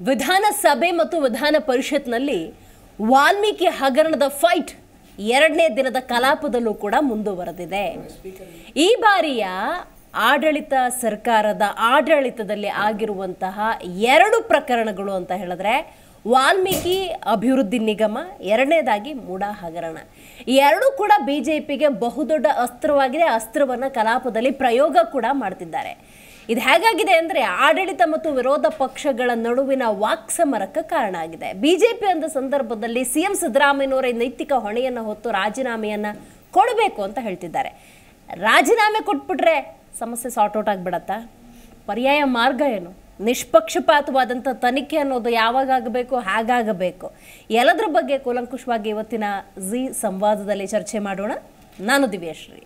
ವಿಧಾನಸಭೆ ಮತ್ತು ವಿಧಾನ ಪರಿಷತ್ನಲ್ಲಿ ವಾಲ್ಮೀಕಿ ಹಗರಣದ ಫೈಟ್ ಎರಡನೇ ದಿನದ ಕಲಾಪದಲ್ಲೂ ಕೂಡ ಮುಂದುವರೆದಿದೆ ಈ ಬಾರಿಯ ಆಡಳಿತ ಸರ್ಕಾರದ ಆಡಳಿತದಲ್ಲಿ ಆಗಿರುವಂತಹ ಎರಡು ಪ್ರಕರಣಗಳು ಅಂತ ಹೇಳಿದ್ರೆ ವಾಲ್ಮೀಕಿ ಅಭಿವೃದ್ಧಿ ನಿಗಮ ಎರಡನೇದಾಗಿ ಮೂಡಾ ಹಗರಣ ಈ ಎರಡೂ ಕೂಡ ಬಿಜೆಪಿಗೆ ಬಹುದೊಡ್ಡ ಅಸ್ತ್ರವಾಗಿದೆ ಅಸ್ತ್ರವನ್ನ ಕಲಾಪದಲ್ಲಿ ಪ್ರಯೋಗ ಕೂಡ ಮಾಡ್ತಿದ್ದಾರೆ ಇದು ಹೇಗಾಗಿದೆ ಅಂದ್ರೆ ಆಡಳಿತ ಮತ್ತು ವಿರೋಧ ಪಕ್ಷಗಳ ನಡುವಿನ ವಾಕ್ಸಮರಕ್ಕೆ ಕಾರಣ ಆಗಿದೆ ಬಿಜೆಪಿ ಅಂದ ಸಂದರ್ಭದಲ್ಲಿ ಸಿಎಂ ಸಿದ್ದರಾಮಯ್ಯನವರ ಈ ನೈತಿಕ ಹೊಣೆಯನ್ನ ಹೊತ್ತು ರಾಜೀನಾಮೆಯನ್ನ ಕೊಡಬೇಕು ಅಂತ ಹೇಳ್ತಿದ್ದಾರೆ ರಾಜೀನಾಮೆ ಕೊಟ್ಬಿಟ್ರೆ ಸಮಸ್ಯೆ ಸಾರ್ಟ್ ಔಟ್ ಆಗ್ಬಿಡತ್ತಾ ಪರ್ಯಾಯ ಮಾರ್ಗ ಏನು ನಿಷ್ಪಕ್ಷಪಾತವಾದಂಥ ತನಿಖೆ ಅನ್ನೋದು ಯಾವಾಗ ಆಗಬೇಕು ಹಾಗಾಗಬೇಕು ಎಲ್ಲದ್ರ ಬಗ್ಗೆ ಕೂಲಂಕುಷವಾಗಿ ಇವತ್ತಿನ ಜಿ ಸಂವಾದದಲ್ಲಿ ಚರ್ಚೆ ಮಾಡೋಣ ನಾನು ದಿವ್ಯಶ್ರೀ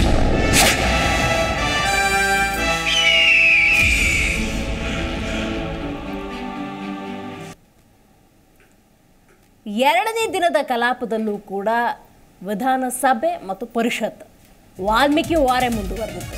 ಎರಡನೇ ದಿನದ ಕಲಾಪದಲ್ಲೂ ಕೂಡ ವಿಧಾನಸಭೆ ಮತ್ತು ಪರಿಷತ್ ವಾಲ್ಮೀಕಿ ವಾರೆ ಮುಂದುವರೆದಿತ್ತು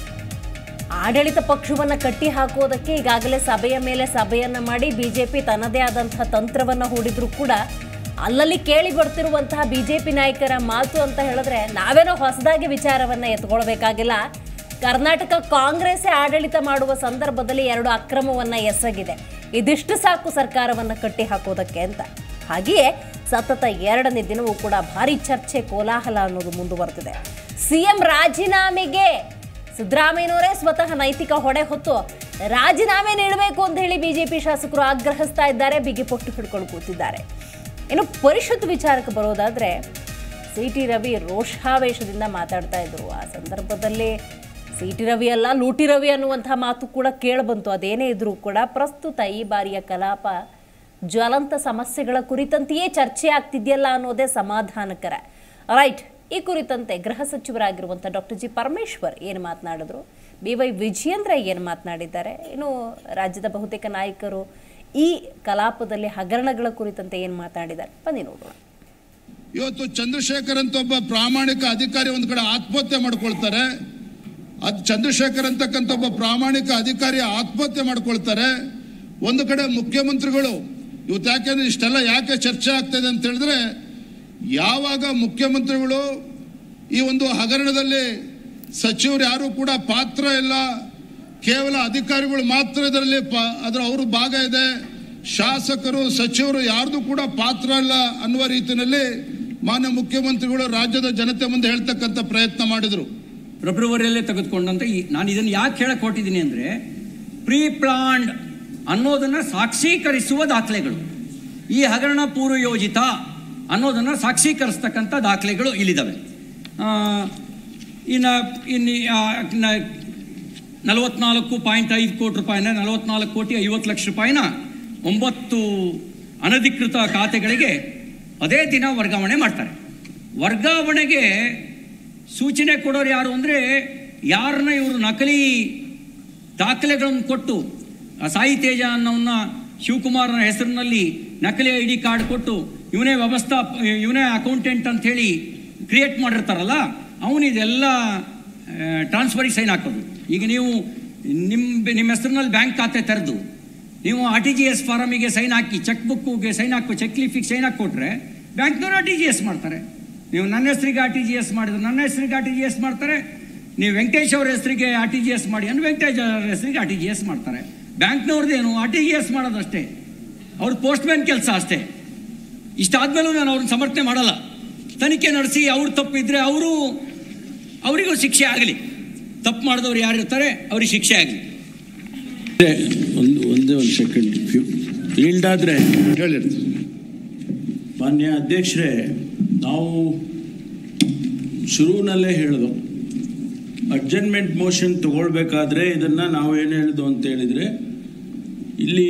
ಆಡಳಿತ ಪಕ್ಷವನ್ನು ಕಟ್ಟಿ ಹಾಕೋದಕ್ಕೆ ಈಗಾಗಲೇ ಸಭೆಯ ಮೇಲೆ ಸಭೆಯನ್ನ ಮಾಡಿ ಬಿಜೆಪಿ ತನ್ನದೇ ಆದಂತಹ ತಂತ್ರವನ್ನ ಹೂಡಿದ್ರು ಕೂಡ ಅಲ್ಲಲ್ಲಿ ಕೇಳಿ ಬರ್ತಿರುವಂತಹ ಬಿಜೆಪಿ ನಾಯಕರ ಮಾತು ಅಂತ ಹೇಳಿದ್ರೆ ನಾವೇನೋ ಹೊಸದಾಗಿ ವಿಚಾರವನ್ನ ಎತ್ಕೊಳ್ಬೇಕಾಗಿಲ್ಲ ಕರ್ನಾಟಕ ಕಾಂಗ್ರೆಸ್ಸೇ ಆಡಳಿತ ಮಾಡುವ ಸಂದರ್ಭದಲ್ಲಿ ಎರಡು ಅಕ್ರಮವನ್ನ ಎಸಗಿದೆ ಇದಿಷ್ಟು ಸಾಕು ಸರ್ಕಾರವನ್ನ ಕಟ್ಟಿ ಹಾಕೋದಕ್ಕೆ ಅಂತ ಹಾಗೆಯೇ ಸತತ ಎರಡನೇ ದಿನವೂ ಕೂಡ ಭಾರಿ ಚರ್ಚೆ ಕೋಲಾಹಲ ಅನ್ನೋದು ಮುಂದುವರೆದಿದೆ ಸಿಎಂ ರಾಜೀನಾಮೆಗೆ ಸಿದ್ದರಾಮಯ್ಯನವರೇ ಸ್ವತಃ ನೈತಿಕ ಹೊಣೆ ಹೊತ್ತು ರಾಜೀನಾಮೆ ನೀಡಬೇಕು ಅಂತ ಹೇಳಿ ಬಿಜೆಪಿ ಶಾಸಕರು ಆಗ್ರಹಿಸ್ತಾ ಇದ್ದಾರೆ ಬಿಗಿ ಪೊಟ್ಟು ಹಿಡ್ಕೊಂಡು ಕೂತಿದ್ದಾರೆ ಇನ್ನು ಪರಿಷತ್ ವಿಚಾರಕ್ಕೆ ಬರೋದಾದ್ರೆ ಸಿ ಟಿ ರವಿ ರೋಷಾವೇಶದಿಂದ ಮಾತಾಡ್ತಾ ಇದ್ರು ಆ ಸಂದರ್ಭದಲ್ಲಿ ಸಿ ಟಿ ರವಿ ಅಲ್ಲ ಲೂಟಿ ರವಿ ಅನ್ನುವಂಥ ಮಾತು ಕೂಡ ಕೇಳಬಂತು ಅದೇನೇ ಇದ್ರೂ ಕೂಡ ಪ್ರಸ್ತುತ ಈ ಬಾರಿಯ ಕಲಾಪ ಜ್ವಲಂತ ಸಮಸ್ಯೆಗಳ ಕುರಿತಂತೆಯೇ ಚರ್ಚೆ ಆಗ್ತಿದೆಯಲ್ಲ ಅನ್ನೋದೇ ಸಮಾಧಾನಕರ ರೈಟ್ ಈ ಕುರಿತಂತೆ ಗೃಹ ಸಚಿವರಾಗಿರುವಂಥ ಡಾಕ್ಟರ್ ಜಿ ಪರಮೇಶ್ವರ್ ಏನು ಮಾತನಾಡಿದ್ರು ಬಿ ವೈ ವಿಜಯೇಂದ್ರ ಏನು ಮಾತನಾಡಿದ್ದಾರೆ ಇನ್ನು ರಾಜ್ಯದ ಬಹುತೇಕ ನಾಯಕರು ಈ ಕಲಾಪದಲ್ಲಿ ಹಗರಣಗಳ ಕುರಿತಂತೆ ಏನು ಮಾತನಾಡಿದ್ದಾರೆ ಬನ್ನಿ ನೋಡೋಣ ಇವತ್ತು ಚಂದ್ರಶೇಖರ್ ಅಂತ ಒಬ್ಬ ಪ್ರಾಮಾಣಿಕ ಅಧಿಕಾರಿ ಒಂದು ಕಡೆ ಆತ್ಮಹತ್ಯೆ ಮಾಡ್ಕೊಳ್ತಾರೆ ಅದು ಚಂದ್ರಶೇಖರ್ ಅಂತಕ್ಕಂಥ ಒಬ್ಬ ಪ್ರಾಮಾಣಿಕ ಅಧಿಕಾರಿ ಆತ್ಮಹತ್ಯೆ ಮಾಡ್ಕೊಳ್ತಾರೆ ಒಂದು ಕಡೆ ಮುಖ್ಯಮಂತ್ರಿಗಳು ಇವತ್ತು ಯಾಕೆಂದ್ರೆ ಇಷ್ಟೆಲ್ಲ ಯಾಕೆ ಚರ್ಚೆ ಆಗ್ತದೆ ಅಂತ ಹೇಳಿದ್ರೆ ಯಾವಾಗ ಮುಖ್ಯಮಂತ್ರಿಗಳು ಈ ಒಂದು ಹಗರಣದಲ್ಲಿ ಸಚಿವರು ಯಾರು ಕೂಡ ಪಾತ್ರ ಇಲ್ಲ ಕೇವಲ ಅಧಿಕಾರಿಗಳು ಮಾತ್ರ ಇದರಲ್ಲಿ ಪ- ಅದರ ಅವರು ಭಾಗ ಇದೆ ಶಾಸಕರು ಸಚಿವರು ಯಾರ್ದು ಕೂಡ ಪಾತ್ರ ಇಲ್ಲ ಅನ್ನುವ ರೀತಿಯಲ್ಲಿ ಮಾನ್ಯ ಮುಖ್ಯಮಂತ್ರಿಗಳು ರಾಜ್ಯದ ಜನತೆ ಮುಂದೆ ಹೇಳ್ತಕ್ಕಂಥ ಪ್ರಯತ್ನ ಮಾಡಿದರು ಫೆಬ್ರವರಿಯಲ್ಲೇ ತೆಗೆದುಕೊಂಡಂತ ಈ ನಾನು ಇದನ್ನು ಯಾಕೆ ಹೇಳಕ್ ಹೊಟ್ಟಿದ್ದೀನಿ ಅಂದರೆ ಪ್ರೀ ಪ್ಲಾನ್ಡ್ ಅನ್ನೋದನ್ನು ಸಾಕ್ಷೀಕರಿಸುವ ದಾಖಲೆಗಳು ಈ ಹಗರಣ ಪೂರ್ವಯೋಜಿತ ಅನ್ನೋದನ್ನು ಸಾಕ್ಷೀಕರಿಸ್ತಕ್ಕಂಥ ದಾಖಲೆಗಳು ಇಲ್ಲಿದ್ದಾವೆ ಆ, ಇನ್ನು ಇನ್ನು ಆ, ನ- ನಲವತ್ನಾಲ್ಕು ಪಾಯಿಂಟ್ ಐದು ಕೋಟಿ ರೂಪಾಯಿನ ನಲವತ್ನಾಲ್ಕು ಕೋಟಿ ಐವತ್ತು ಲಕ್ಷ ರೂಪಾಯಿನ ಒಂಬತ್ತು ಅನಧಿಕೃತ ಖಾತೆಗಳಿಗೆ ಅದೇ ದಿನ ವರ್ಗಾವಣೆ ಮಾಡ್ತಾರೆ ವರ್ಗಾವಣೆಗೆ ಸೂಚನೆ ಕೊಡೋರು ಯಾರು ಅಂದರೆ ಯಾರನ್ನ ಇವರು ನಕಲಿ ದಾಖಲೆಗಳನ್ನು ಕೊಟ್ಟು ಆ ಸಾಯಿ ತೇಜ ಅನ್ನೋನ್ನ ಶಿವಕುಮಾರನ ಹೆಸರಿನಲ್ಲಿ ನಕಲಿ ಐ ಡಿ ಕಾರ್ಡ್ ಕೊಟ್ಟು ಇವನೇ ವ್ಯವಸ್ಥಾ ಇವನೇ ಅಕೌಂಟೆಂಟ್ ಅಂತ ಹೇಳಿ ಕ್ರಿಯೇಟ್ ಮಾಡಿರ್ತಾರಲ್ಲ ಅವನು ಇದೆಲ್ಲ ಟ್ರಾನ್ಸ್ಫರಿಗೆ ಸೈನ್ ಹಾಕೋದು ಈಗ ನೀವು ನಿಮ್ಮ ನಿಮ್ಮ ಹೆಸರಿನಲ್ಲಿ ಬ್ಯಾಂಕ್ ಖಾತೆ ತೆರೆದು ನೀವು ಆರ್ ಟಿ ಜಿ ಎಸ್ ಫಾರಮಿಗೆ ಸೈನ್ ಹಾಕಿ ಚೆಕ್ ಬುಕ್ಗೆ ಸೈನ್ ಹಾಕಿ ಚೆಕ್ ಲೀಫಿಗೆ ಸೈನ್ ಹಾಕಿ ಕೊಟ್ರೆ ಬ್ಯಾಂಕ್ನವ್ರು ಆರ್ ಟಿ ಜಿ ಎಸ್ ಮಾಡ್ತಾರೆ ನೀವು ನನ್ನ ಹೆಸರಿಗೆ ಆರ್ ಟಿ ಜಿ ಎಸ್ ಮಾಡಿದ್ರೆ ನನ್ನ ಹೆಸರಿಗೆ ಆರ್ ಟಿ ಜಿ ಎಸ್ ಮಾಡ್ತಾರೆ ನೀವು ವೆಂಕಟೇಶ್ ಅವ್ರ ಹೆಸರಿಗೆ ಆರ್ ಟಿ ಜಿ ಎಸ್ ಮಾಡಿ ಅಂದ್ರೆ ವೆಂಕಟೇಶ್ ಅವ್ರ ಹೆಸರಿಗೆ ಆರ್ ಟಿ ಜಿ ಎಸ್ ಮಾಡ್ತಾರೆ ಬ್ಯಾಂಕ್ನವ್ರದ್ದೇನು ಆರ್ ಟಿ ಜಿ ಎಸ್ ಮಾಡೋದಷ್ಟೇ ಅವ್ರ ಪೋಸ್ಟ್ಮ್ಯಾನ್ ಕೆಲಸ ಅಷ್ಟೇ ಇಷ್ಟಾದ್ಮೇಲೂ ನಾನು ಅವ್ರನ್ನ ಸಮರ್ಥನೆ ಮಾಡಲ್ಲ ತನಿಖೆ ನಡೆಸಿ ಅವ್ರು ತಪ್ಪಿದ್ರೆ ಅವರು ಅವರಿಗೂ ಶಿಕ್ಷೆ ಆಗಲಿ ತಪ್ಪು ಮಾಡಿದವ್ರು ಯಾರು ಇರ್ತಾರೆ ಅವ್ರಿಗೆ ಶಿಕ್ಷೆ ಆಗಲಿ ಒಂದು ಒಂದೇ ಒಂದು ಸೆಕೆಂಡ್ ಈಲ್ಡಾದ್ರೆ ಹೇಳಿರ್ತೀವಿ ಮಾನ್ಯ ಅಧ್ಯಕ್ಷರೇ ನಾವು ಶುರುವಿನಲ್ಲೇ ಹೇಳಿದು ಅಡ್ಜನ್ಮೆಂಟ್ ಮೋಷನ್ ತಗೊಳ್ಬೇಕಾದ್ರೆ ಇದನ್ನ ನಾವು ಏನು ಹೇಳಿದ್ದು ಅಂತ ಹೇಳಿದ್ರೆ ಇಲ್ಲಿ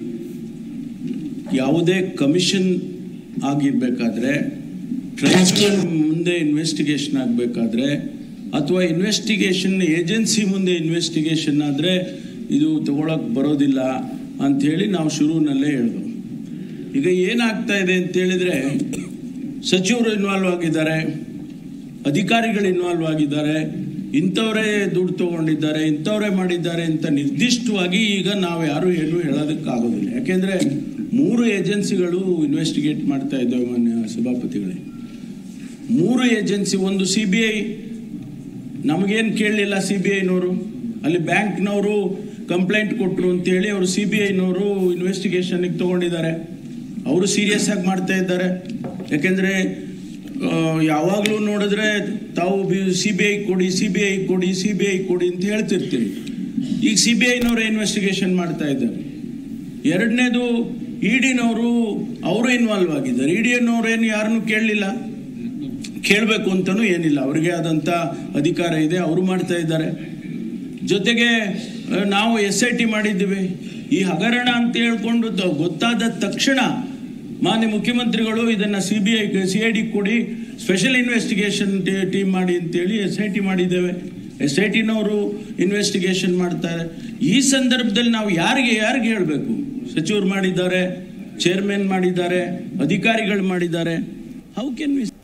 ಯಾವುದೇ ಕಮಿಷನ್ ಆಗಿರ್ಬೇಕಾದ್ರೆ ಟ್ರೈಬ್ಯುನಲ್ ಮುಂದೆ ಇನ್ವೆಸ್ಟಿಗೇಷನ್ ಆಗಬೇಕಾದ್ರೆ ಅಥವಾ ಇನ್ವೆಸ್ಟಿಗೇಷನ್ ಏಜೆನ್ಸಿ ಮುಂದೆ ಇನ್ವೆಸ್ಟಿಗೇಷನ್ ಆದರೆ ಇದು ತಗೊಳಕ್ ಬರೋದಿಲ್ಲ ಅಂಥೇಳಿ ನಾವು ಶುರುವಿನಲ್ಲೇ ಹೇಳಿದ್ವು ಈಗ ಏನಾಗ್ತಾ ಇದೆ ಅಂತ ಹೇಳಿದ್ರೆ ಸಚಿವರು ಇನ್ವಾಲ್ವ್ ಆಗಿದ್ದಾರೆ ಅಧಿಕಾರಿಗಳು ಇನ್ವಾಲ್ವ್ ಆಗಿದ್ದಾರೆ ಇಂಥವರೇ ದುಡ್ಡು ತಗೊಂಡಿದ್ದಾರೆ ಇಂಥವರೇ ಮಾಡಿದ್ದಾರೆ ಅಂತ ನಿರ್ದಿಷ್ಟವಾಗಿ ಈಗ ನಾವು ಯಾರು ಏನು ಹೇಳೋದಕ್ಕಾಗೋದಿಲ್ಲ ಯಾಕೆಂದ್ರೆ ಮೂರು ಏಜೆನ್ಸಿಗಳು ಇನ್ವೆಸ್ಟಿಗೇಟ್ ಮಾಡ್ತಾ ಇದ್ದಾವೆ ಮಾನ್ಯ ಸಭಾಪತಿಗಳೇ ಮೂರು ಏಜೆನ್ಸಿ ಒಂದು ಸಿ ಬಿ ಐ ನಮಗೇನು ಕೇಳಲಿಲ್ಲ ಸಿ ಬಿ ಐನವರು ಅಲ್ಲಿ ಬ್ಯಾಂಕ್ನವರು ಕಂಪ್ಲೇಂಟ್ ಕೊಟ್ಟರು ಅಂತೇಳಿ ಅವರು ಸಿ ಬಿ ಐನವರು ಇನ್ವೆಸ್ಟಿಗೇಷನ್ಗೆ ತಗೊಂಡಿದ್ದಾರೆ ಅವರು ಸೀರಿಯಸ್ ಆಗಿ ಮಾಡ್ತಾ ಇದ್ದಾರೆ ಯಾಕೆಂದರೆ ಯಾವಾಗಲೂ ನೋಡಿದ್ರೆ ತಾವು ಸಿ ಬಿ ಐ ಕೊಡಿ ಸಿ ಬಿ ಐ ಕೊಡಿ ಸಿ ಬಿ ಐ ಕೊಡಿ ಅಂತ ಹೇಳ್ತಿರ್ತೀವಿ ಈಗ ಸಿ ಬಿ ಐನವರು ಇನ್ವೆಸ್ಟಿಗೇಷನ್ ಮಾಡ್ತಾ ಇದ್ದಾರೆ ಎರಡನೇದು ಇ ಡಿನವರು ಅವರು ಇನ್ವಾಲ್ವ್ ಆಗಿದ್ದಾರೆ ಇ ಡಿನವ್ರು ಏನು ಯಾರನ್ನು ಕೇಳಲಿಲ್ಲ ಕೇಳಬೇಕು ಅಂತಲೂ ಏನಿಲ್ಲ ಅವರಿಗೆ ಆದಂಥ ಅಧಿಕಾರ ಇದೆ ಅವರು ಮಾಡ್ತಾ ಇದ್ದಾರೆ ಜೊತೆಗೆ ಆ, ನಾವು ಎಸ್ ಐ ಟಿ ಮಾಡಿದ್ದೀವಿ ಈ ಹಗರಣ ಅಂತ ಹೇಳ್ಕೊಂಡು ತ- ಗೊತ್ತಾದ ತಕ್ಷಣ ಮಾನ್ಯ ಮುಖ್ಯಮಂತ್ರಿಗಳು ಇದನ್ನು C B I C I D ಕೊಡಿ ಸ್ಪೆಷಲ್ ಇನ್ವೆಸ್ಟಿಗೇಷನ್ ಟೀಮ್ ಮಾಡಿ ಅಂತೇಳಿ ಎಸ್ ಐ ಟಿ ಮಾಡಿದ್ದೇವೆ ಎಸ್ ಐ ಟಿನವರು ಇನ್ವೆಸ್ಟಿಗೇಷನ್ ಮಾಡ್ತಾರೆ ಈ ಸಂದರ್ಭದಲ್ಲಿ ನಾವು ಯಾರಿಗೆ ಯಾರಿಗೆ ಹೇಳಬೇಕು ಸಚಿವರು ಮಾಡಿದ್ದಾರೆ ಚೇರ್ಮನ್ ಮಾಡಿದ್ದಾರೆ ಅಧಿಕಾರಿಗಳು ಮಾಡಿದ್ದಾರೆ ಹೌ ಕೆನ್ ವಿ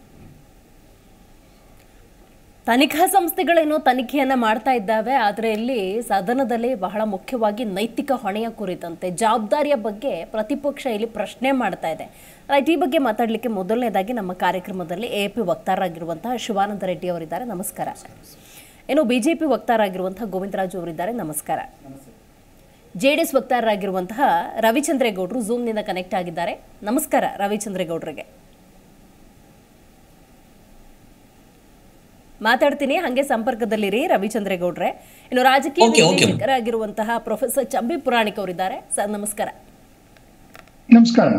ತನಿಖಾ ಸಂಸ್ಥೆಗಳೇನೋ ತನಿಖೆಯನ್ನ ಮಾಡ್ತಾ ಇದ್ದಾವೆ ಆದರೆ ಇಲ್ಲಿ ಸದನದಲ್ಲಿ ಬಹಳ ಮುಖ್ಯವಾಗಿ ನೈತಿಕ ಹೊಣೆಯ ಕುರಿತಂತೆ ಜವಾಬ್ದಾರಿಯ ಬಗ್ಗೆ ಪ್ರತಿಪಕ್ಷ ಇಲ್ಲಿ ಪ್ರಶ್ನೆ ಮಾಡ್ತಾ ಇದೆ ರೈಟ್ ಈ ಬಗ್ಗೆ ಮಾತಾಡಲಿಕ್ಕೆ ಮೊದಲನೇದಾಗಿ ನಮ್ಮ ಕಾರ್ಯಕ್ರಮದಲ್ಲಿ ಎ ಪಿ ವಕ್ತಾರರಾಗಿರುವಂತಹ ಶಿವಾನಂದ ರೆಡ್ಡಿ ಅವರಿದ್ದಾರೆ ನಮಸ್ಕಾರ ಇನ್ನು ಬಿಜೆಪಿ ವಕ್ತಾರರಾಗಿರುವಂತಹ ಗೋವಿಂದರಾಜು ಅವರಿದ್ದಾರೆ ನಮಸ್ಕಾರ ಜೆ ಡಿ ಎಸ್ ವಕ್ತಾರರಾಗಿರುವಂತಹ ರವಿಚಂದ್ರೇಗೌಡರು ಝೂಮ್ನಿಂದ ಕನೆಕ್ಟ್ ಆಗಿದ್ದಾರೆ ನಮಸ್ಕಾರ ರವಿಚಂದ್ರೇಗೌಡರಿಗೆ ಮಾತಾಡ್ತೀನಿ ಹಂಗೆ ಸಂಪರ್ಕದಲ್ಲಿರಿ ರವಿಚಂದ್ರೇಗೌಡ್ರೆ ಇನ್ನು ರಾಜಕೀಯ Okay, okay. ವಿಶ್ಲೇಷಕರಾಗಿರುವಂತಹ ಪ್ರೊಫೆಸರ್ ಚಂಬಿ ಪುರಾಣಿಕ್ ಅವರಿದ್ದಾರೆ ಸರ್ ನಮಸ್ಕಾರ ನಮಸ್ಕಾರ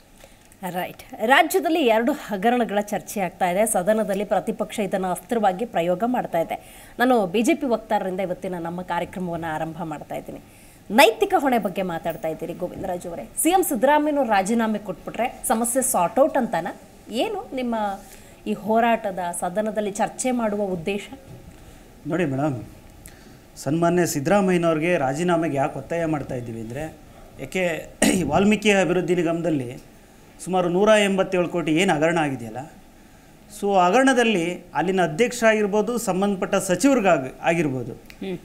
ರೈಟ್ ರಾಜ್ಯದಲ್ಲಿ ಎರಡು ಹಗರಣಗಳ ಚರ್ಚೆ ಆಗ್ತಾ ಇದೆ ಸದನದಲ್ಲಿ ಪ್ರತಿಪಕ್ಷ ಇದನ್ನು ಅಸ್ತ್ರವಾಗಿ ಪ್ರಯೋಗ ಮಾಡ್ತಾ ಇದೆ ನಾನು ಬಿಜೆಪಿ ವಕ್ತಾರರಿಂದ ಇವತ್ತಿನ ನಮ್ಮ ಕಾರ್ಯಕ್ರಮವನ್ನು ಆರಂಭ ಮಾಡ್ತಾ ಇದ್ದೀನಿ ನೈತಿಕ ಹೊಣೆ ಬಗ್ಗೆ ಮಾತಾಡ್ತಾ ಇದ್ದೀರಿ ಗೋವಿಂದರಾಜು ಅವರೇ ಸಿ ಎಂ ಸಿದ್ದರಾಮಯ್ಯನವ್ರು ರಾಜೀನಾಮೆ ಕೊಟ್ಬಿಟ್ರೆ ಸಮಸ್ಯೆ ಸಾರ್ಟ್ ಔಟ್ ಅಂತಾನ ಏನು ನಿಮ್ಮ ಈ ಹೋರಾಟದ ಸದನದಲ್ಲಿ ಚರ್ಚೆ ಮಾಡುವ ಉದ್ದೇಶ ನೋಡಿ ಮೇಡಮ್ ಸನ್ಮಾನ್ಯ ಸಿದ್ದರಾಮಯ್ಯನವ್ರಿಗೆ ರಾಜೀನಾಮೆಗೆ ಯಾಕೆ ಒತ್ತಾಯ ಮಾಡ್ತಾ ಇದ್ದೀವಿ ಅಂದರೆ ಯಾಕೆ ಈ ವಾಲ್ಮೀಕಿ ಅಭಿವೃದ್ಧಿ ನಿಗಮದಲ್ಲಿ ಸುಮಾರು ನೂರ ಎಂಬತ್ತೇಳು ಕೋಟಿ ಏನು ಹಗರಣ ಆಗಿದೆಯಲ್ಲ ಸೊ ಹಗರಣದಲ್ಲಿ ಅಲ್ಲಿನ ಅಧ್ಯಕ್ಷ ಆಗಿರ್ಬೋದು ಸಂಬಂಧಪಟ್ಟ ಸಚಿವರಿಗಾಗಿ ಆಗಿರ್ಬೋದು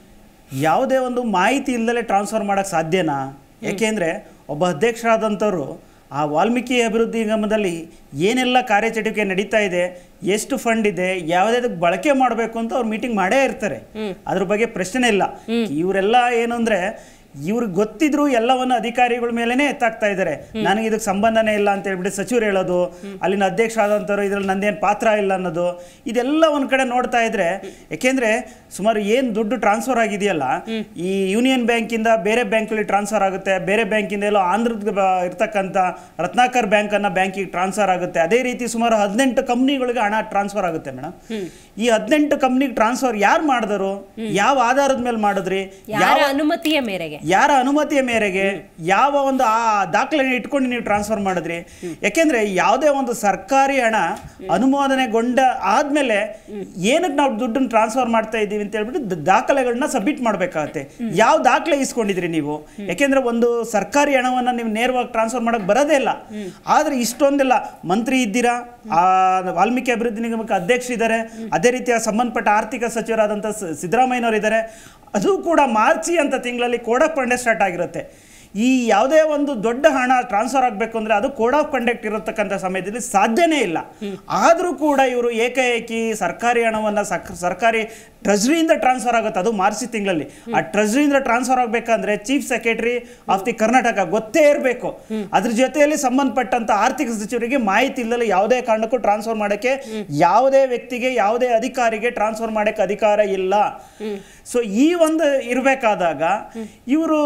ಯಾವುದೇ ಒಂದು ಮಾಹಿತಿ ಇಲ್ಲದಲೇ ಟ್ರಾನ್ಸ್ಫರ್ ಮಾಡೋಕ್ಕೆ ಸಾಧ್ಯನಾ ಯಾಕೆಂದರೆ ಒಬ್ಬ ಅಧ್ಯಕ್ಷರಾದಂಥವ್ರು ಆ ವಾಲ್ಮೀಕಿ ಅಭಿವೃದ್ಧಿ ನಿಗಮದಲ್ಲಿ ಏನೆಲ್ಲ ಕಾರ್ಯಚಟುವಟಿಕೆ ನಡೀತಾ ಇದೆ ಎಷ್ಟು ಫಂಡ್ ಇದೆ ಯಾವುದಕ್ಕೆ ಬಳಕೆ ಮಾಡಬೇಕು ಅಂತ ಅವ್ರು ಮೀಟಿಂಗ್ ಮಾಡೇ ಇರ್ತಾರೆ ಅದ್ರ ಬಗ್ಗೆ ಪ್ರಶ್ನೆ ಇಲ್ಲ ಇವರೆಲ್ಲ ಏನು ಅಂದರೆ ಇವ್ರಿಗೆ ಗೊತ್ತಿದ್ರು ಎಲ್ಲವನ್ನು ಅಧಿಕಾರಿಗಳ ಮೇಲೇನೆ ಎತ್ತಾಗ್ತಾ ಇದ್ದಾರೆ ನನಗೆ ಇದಕ್ಕೆ ಸಂಬಂಧನೇ ಇಲ್ಲ ಅಂತ ಹೇಳ್ಬಿಟ್ಟು ಸಚಿವರು ಹೇಳೋದು ಅಲ್ಲಿನ ಅಧ್ಯಕ್ಷ ಆದಂಥವ್ರು ಇದ್ರಲ್ಲಿ ನಂದೇನು ಪಾತ್ರ ಇಲ್ಲ ಅನ್ನೋದು ಇದೆಲ್ಲ ಒಂದ್ ಕಡೆ ನೋಡ್ತಾ ಇದ್ರೆ ಯಾಕೆಂದ್ರೆ ಸುಮಾರು ಏನು ದುಡ್ಡು ಟ್ರಾನ್ಸ್ಫರ್ ಆಗಿದೆಯಲ್ಲ ಈ ಯೂನಿಯನ್ ಬ್ಯಾಂಕಿಂದ ಬೇರೆ ಬ್ಯಾಂಕಲ್ಲಿ ಟ್ರಾನ್ಸ್ಫರ್ ಆಗುತ್ತೆ ಬೇರೆ ಬ್ಯಾಂಕಿಂದ ಎಲ್ಲೋ ಆಂಧ್ರದ ಬ- ಇರ್ತಕ್ಕಂಥ ರತ್ನಾಕರ್ ಬ್ಯಾಂಕ್ ಅನ್ನ ಬ್ಯಾಂಕಿಗೆ ಟ್ರಾನ್ಸ್ಫರ್ ಆಗುತ್ತೆ ಅದೇ ರೀತಿ ಸುಮಾರು ಹದಿನೆಂಟು ಕಂಪ್ನಿಗಳಿಗೆ ಹಣ ಟ್ರಾನ್ಸ್ಫರ್ ಆಗುತ್ತೆ ಮೇಡಮ್ ಈ ಹದಿನೆಂಟು ಕಂಪ್ನಿಗೆ ಟ್ರಾನ್ಸ್ಫರ್ ಯಾರು ಮಾಡಿದ್ರು ಯಾವ ಆಧಾರದ ಮೇಲೆ ಮಾಡಿದ್ರಿ ಯಾರ ಅನುಮತಿಯ ಮೇರೆಗೆ ಯಾರ ಅನುಮತಿಯ ಮೇರೆಗೆ ಯಾವ ಒಂದು ಆ ದಾಖಲೆ ಇಟ್ಕೊಂಡು ನೀವು ಟ್ರಾನ್ಸ್ಫರ್ ಮಾಡಿದ್ರಿ ಯಾಕೆಂದ್ರೆ ಯಾವುದೇ ಒಂದು ಸರ್ಕಾರಿ ಹಣ ಅನುಮೋದನೆಗೊಂಡ ಆದ್ಮೇಲೆ ಏನಕ್ಕೆ ನಾವು ದುಡ್ಡನ್ನು ಟ್ರಾನ್ಸ್ಫರ್ ಮಾಡ್ತಾ ಇದ್ದೀವಿ ಅಂತ ಹೇಳ್ಬಿಟ್ಟು ದ- ದಾಖಲೆಗಳನ್ನ ಸಬ್ಮಿಟ್ ಮಾಡಬೇಕಾಗತ್ತೆ ಯಾವ ದಾಖಲೆ ಇಸ್ಕೊಂಡಿದ್ರಿ ನೀವು ಯಾಕೆಂದ್ರೆ ಒಂದು ಸರ್ಕಾರಿ ಹಣವನ್ನ ನೀವು ನೇರವಾಗಿ ಟ್ರಾನ್ಸ್ಫರ್ ಮಾಡಕ್ ಬರೋದೇ ಇಲ್ಲ ಆದ್ರೆ ಇಷ್ಟೊಂದೆಲ್ಲ ಮಂತ್ರಿ ಇದ್ದೀರಾ ಆ ವಾಲ್ಮೀಕಿ ಅಭಿವೃದ್ಧಿ ನಿಗಮಕ್ಕೆ ಅಧ್ಯಕ್ಷರಿದ್ದಾರೆ ಅದೇ ರೀತಿಯ ಸಂಬಂಧಪಟ್ಟ ಆರ್ಥಿಕ ಸಚಿವರಾದಂಥ ಸ- ಸಿದ್ದರಾಮಯ್ಯನವರು ಇದ್ದಾರೆ ಅದು ಕೂಡ ಮಾರ್ಚಿ ಅಂತ ತಿಂಗಳಲ್ಲಿ ಕೋಡ್ ಆಫ್ ಕಂಡಕ್ಟ್ ಸ್ಟಾರ್ಟ್ ಆಗಿರುತ್ತೆ ಈ ಯಾವುದೇ ಒಂದು ದೊಡ್ಡ ಹಣ ಟ್ರಾನ್ಸ್ಫರ್ ಆಗಬೇಕು ಅಂದ್ರೆ ಅದು ಕೋಡ್ ಆಫ್ ಕಂಡಕ್ಟ್ ಇರತಕ್ಕಂಥ ಸಮಯದಲ್ಲಿ ಸಾಧ್ಯನೇ ಇಲ್ಲ ಆದರೂ ಕೂಡ ಇವರು ಏಕಾಏಕಿ ಸರ್ಕಾರಿ ಹಣವನ್ನು ಸಕ್ ಸರ್ಕಾರಿ ಟ್ರೆಜರಿಯಿಂದ ಟ್ರಾನ್ಸ್ಫರ್ ಆಗುತ್ತೆ ಅದು ಮಾರ್ಚ್ ತಿಂಗಳಲ್ಲಿ ಆ ಟ್ರೆಜರಿಯಿಂದ ಟ್ರಾನ್ಸ್ಫರ್ ಆಗಬೇಕಂದ್ರೆ chief secretary of the Karnataka ಗೊತ್ತೇ ಇರಬೇಕು ಅದ್ರ ಜೊತೆಯಲ್ಲಿ ಸಂಬಂಧಪಟ್ಟಂತ ಆರ್ಥಿಕ ಸಚಿವರಿಗೆ ಮಾಹಿತಿ ಇಲ್ಲದೆ ಯಾವುದೇ ಕಾರಣಕ್ಕೂ ಟ್ರಾನ್ಸ್ಫರ್ ಮಾಡೋಕ್ಕೆ ಯಾವುದೇ ವ್ಯಕ್ತಿಗೆ ಯಾವುದೇ ಅಧಿಕಾರಿಗೆ ಟ್ರಾನ್ಸ್ಫರ್ ಮಾಡೋಕ್ಕೆ ಅಧಿಕಾರ ಇಲ್ಲ ಸೊ ಈ ಒಂದು ಇರಬೇಕಾದಾಗ ಇವರು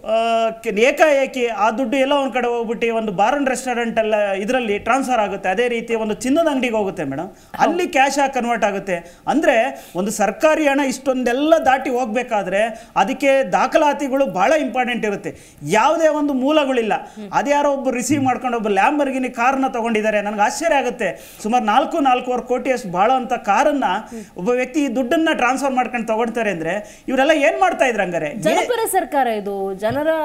ಏಕಾಏಕಿ ಆ ದುಡ್ಡು ಎಲ್ಲ ಒಂದ್ ಕಡೆ ಹೋಗ್ಬಿಟ್ಟು ಒಂದು ಬಾರ್ ಅಂಡ್ ರೆಸ್ಟೋರೆಂಟ್ ಎಲ್ಲ ಇದರಲ್ಲಿ ಟ್ರಾನ್ಸ್ಫರ್ ಆಗುತ್ತೆ ಅದೇ ರೀತಿ ಒಂದು ಚಿನ್ನದ ಅಂಗಡಿಗೆ ಹೋಗುತ್ತೆ ಮೇಡಮ್ ಅಲ್ಲಿ ಕ್ಯಾಶ್ ಆಗಿ ಕನ್ವರ್ಟ್ ಆಗುತ್ತೆ ಅಂದ್ರೆ ಒಂದು ಸರ್ಕಾರಿ ಹಣ ಇಷ್ಟೊಂದೆಲ್ಲ ದಾಟಿ ಹೋಗ್ಬೇಕಾದ್ರೆ ಅದಕ್ಕೆ ದಾಖಲಾತಿಗಳು ಬಹಳ ಇಂಪಾರ್ಟೆಂಟ್ ಇರುತ್ತೆ ಯಾವುದೇ ಒಂದು ಮೂಲಗಳಿಲ್ಲ ಅದ್ಯಾರೋ ಒಬ್ಬರು ರಿಸೀವ್ ಮಾಡ್ಕೊಂಡು ಒಬ್ಬ ಲ್ಯಾಂಬರ್ಗಿನಿ ಕಾರ್ನ ತಗೊಂಡಿದ್ದಾರೆ ನನಗೆ ಆಶ್ಚರ್ಯ ಆಗುತ್ತೆ ಸುಮಾರು ನಾಲ್ಕು ನಾಲ್ಕೂವರೆ ಕೋಟಿಯಷ್ಟು ಬಾಳೋ ಅಂತ ಕಾರನ್ನ ಒಬ್ಬ ವ್ಯಕ್ತಿ ಈ ದುಡ್ಡನ್ನ ಟ್ರಾನ್ಸ್ಫರ್ ಮಾಡ್ಕೊಂಡು ತಗೊಳ್ತಾರೆ ಅಂದ್ರೆ ಇವರೆಲ್ಲ ಏನ್ ಮಾಡ್ತಾ ಇದ್ರು ಹಂಗಾರೆ ಜನಪರ ಸರ್ಕಾರ ಇದು ಜನರ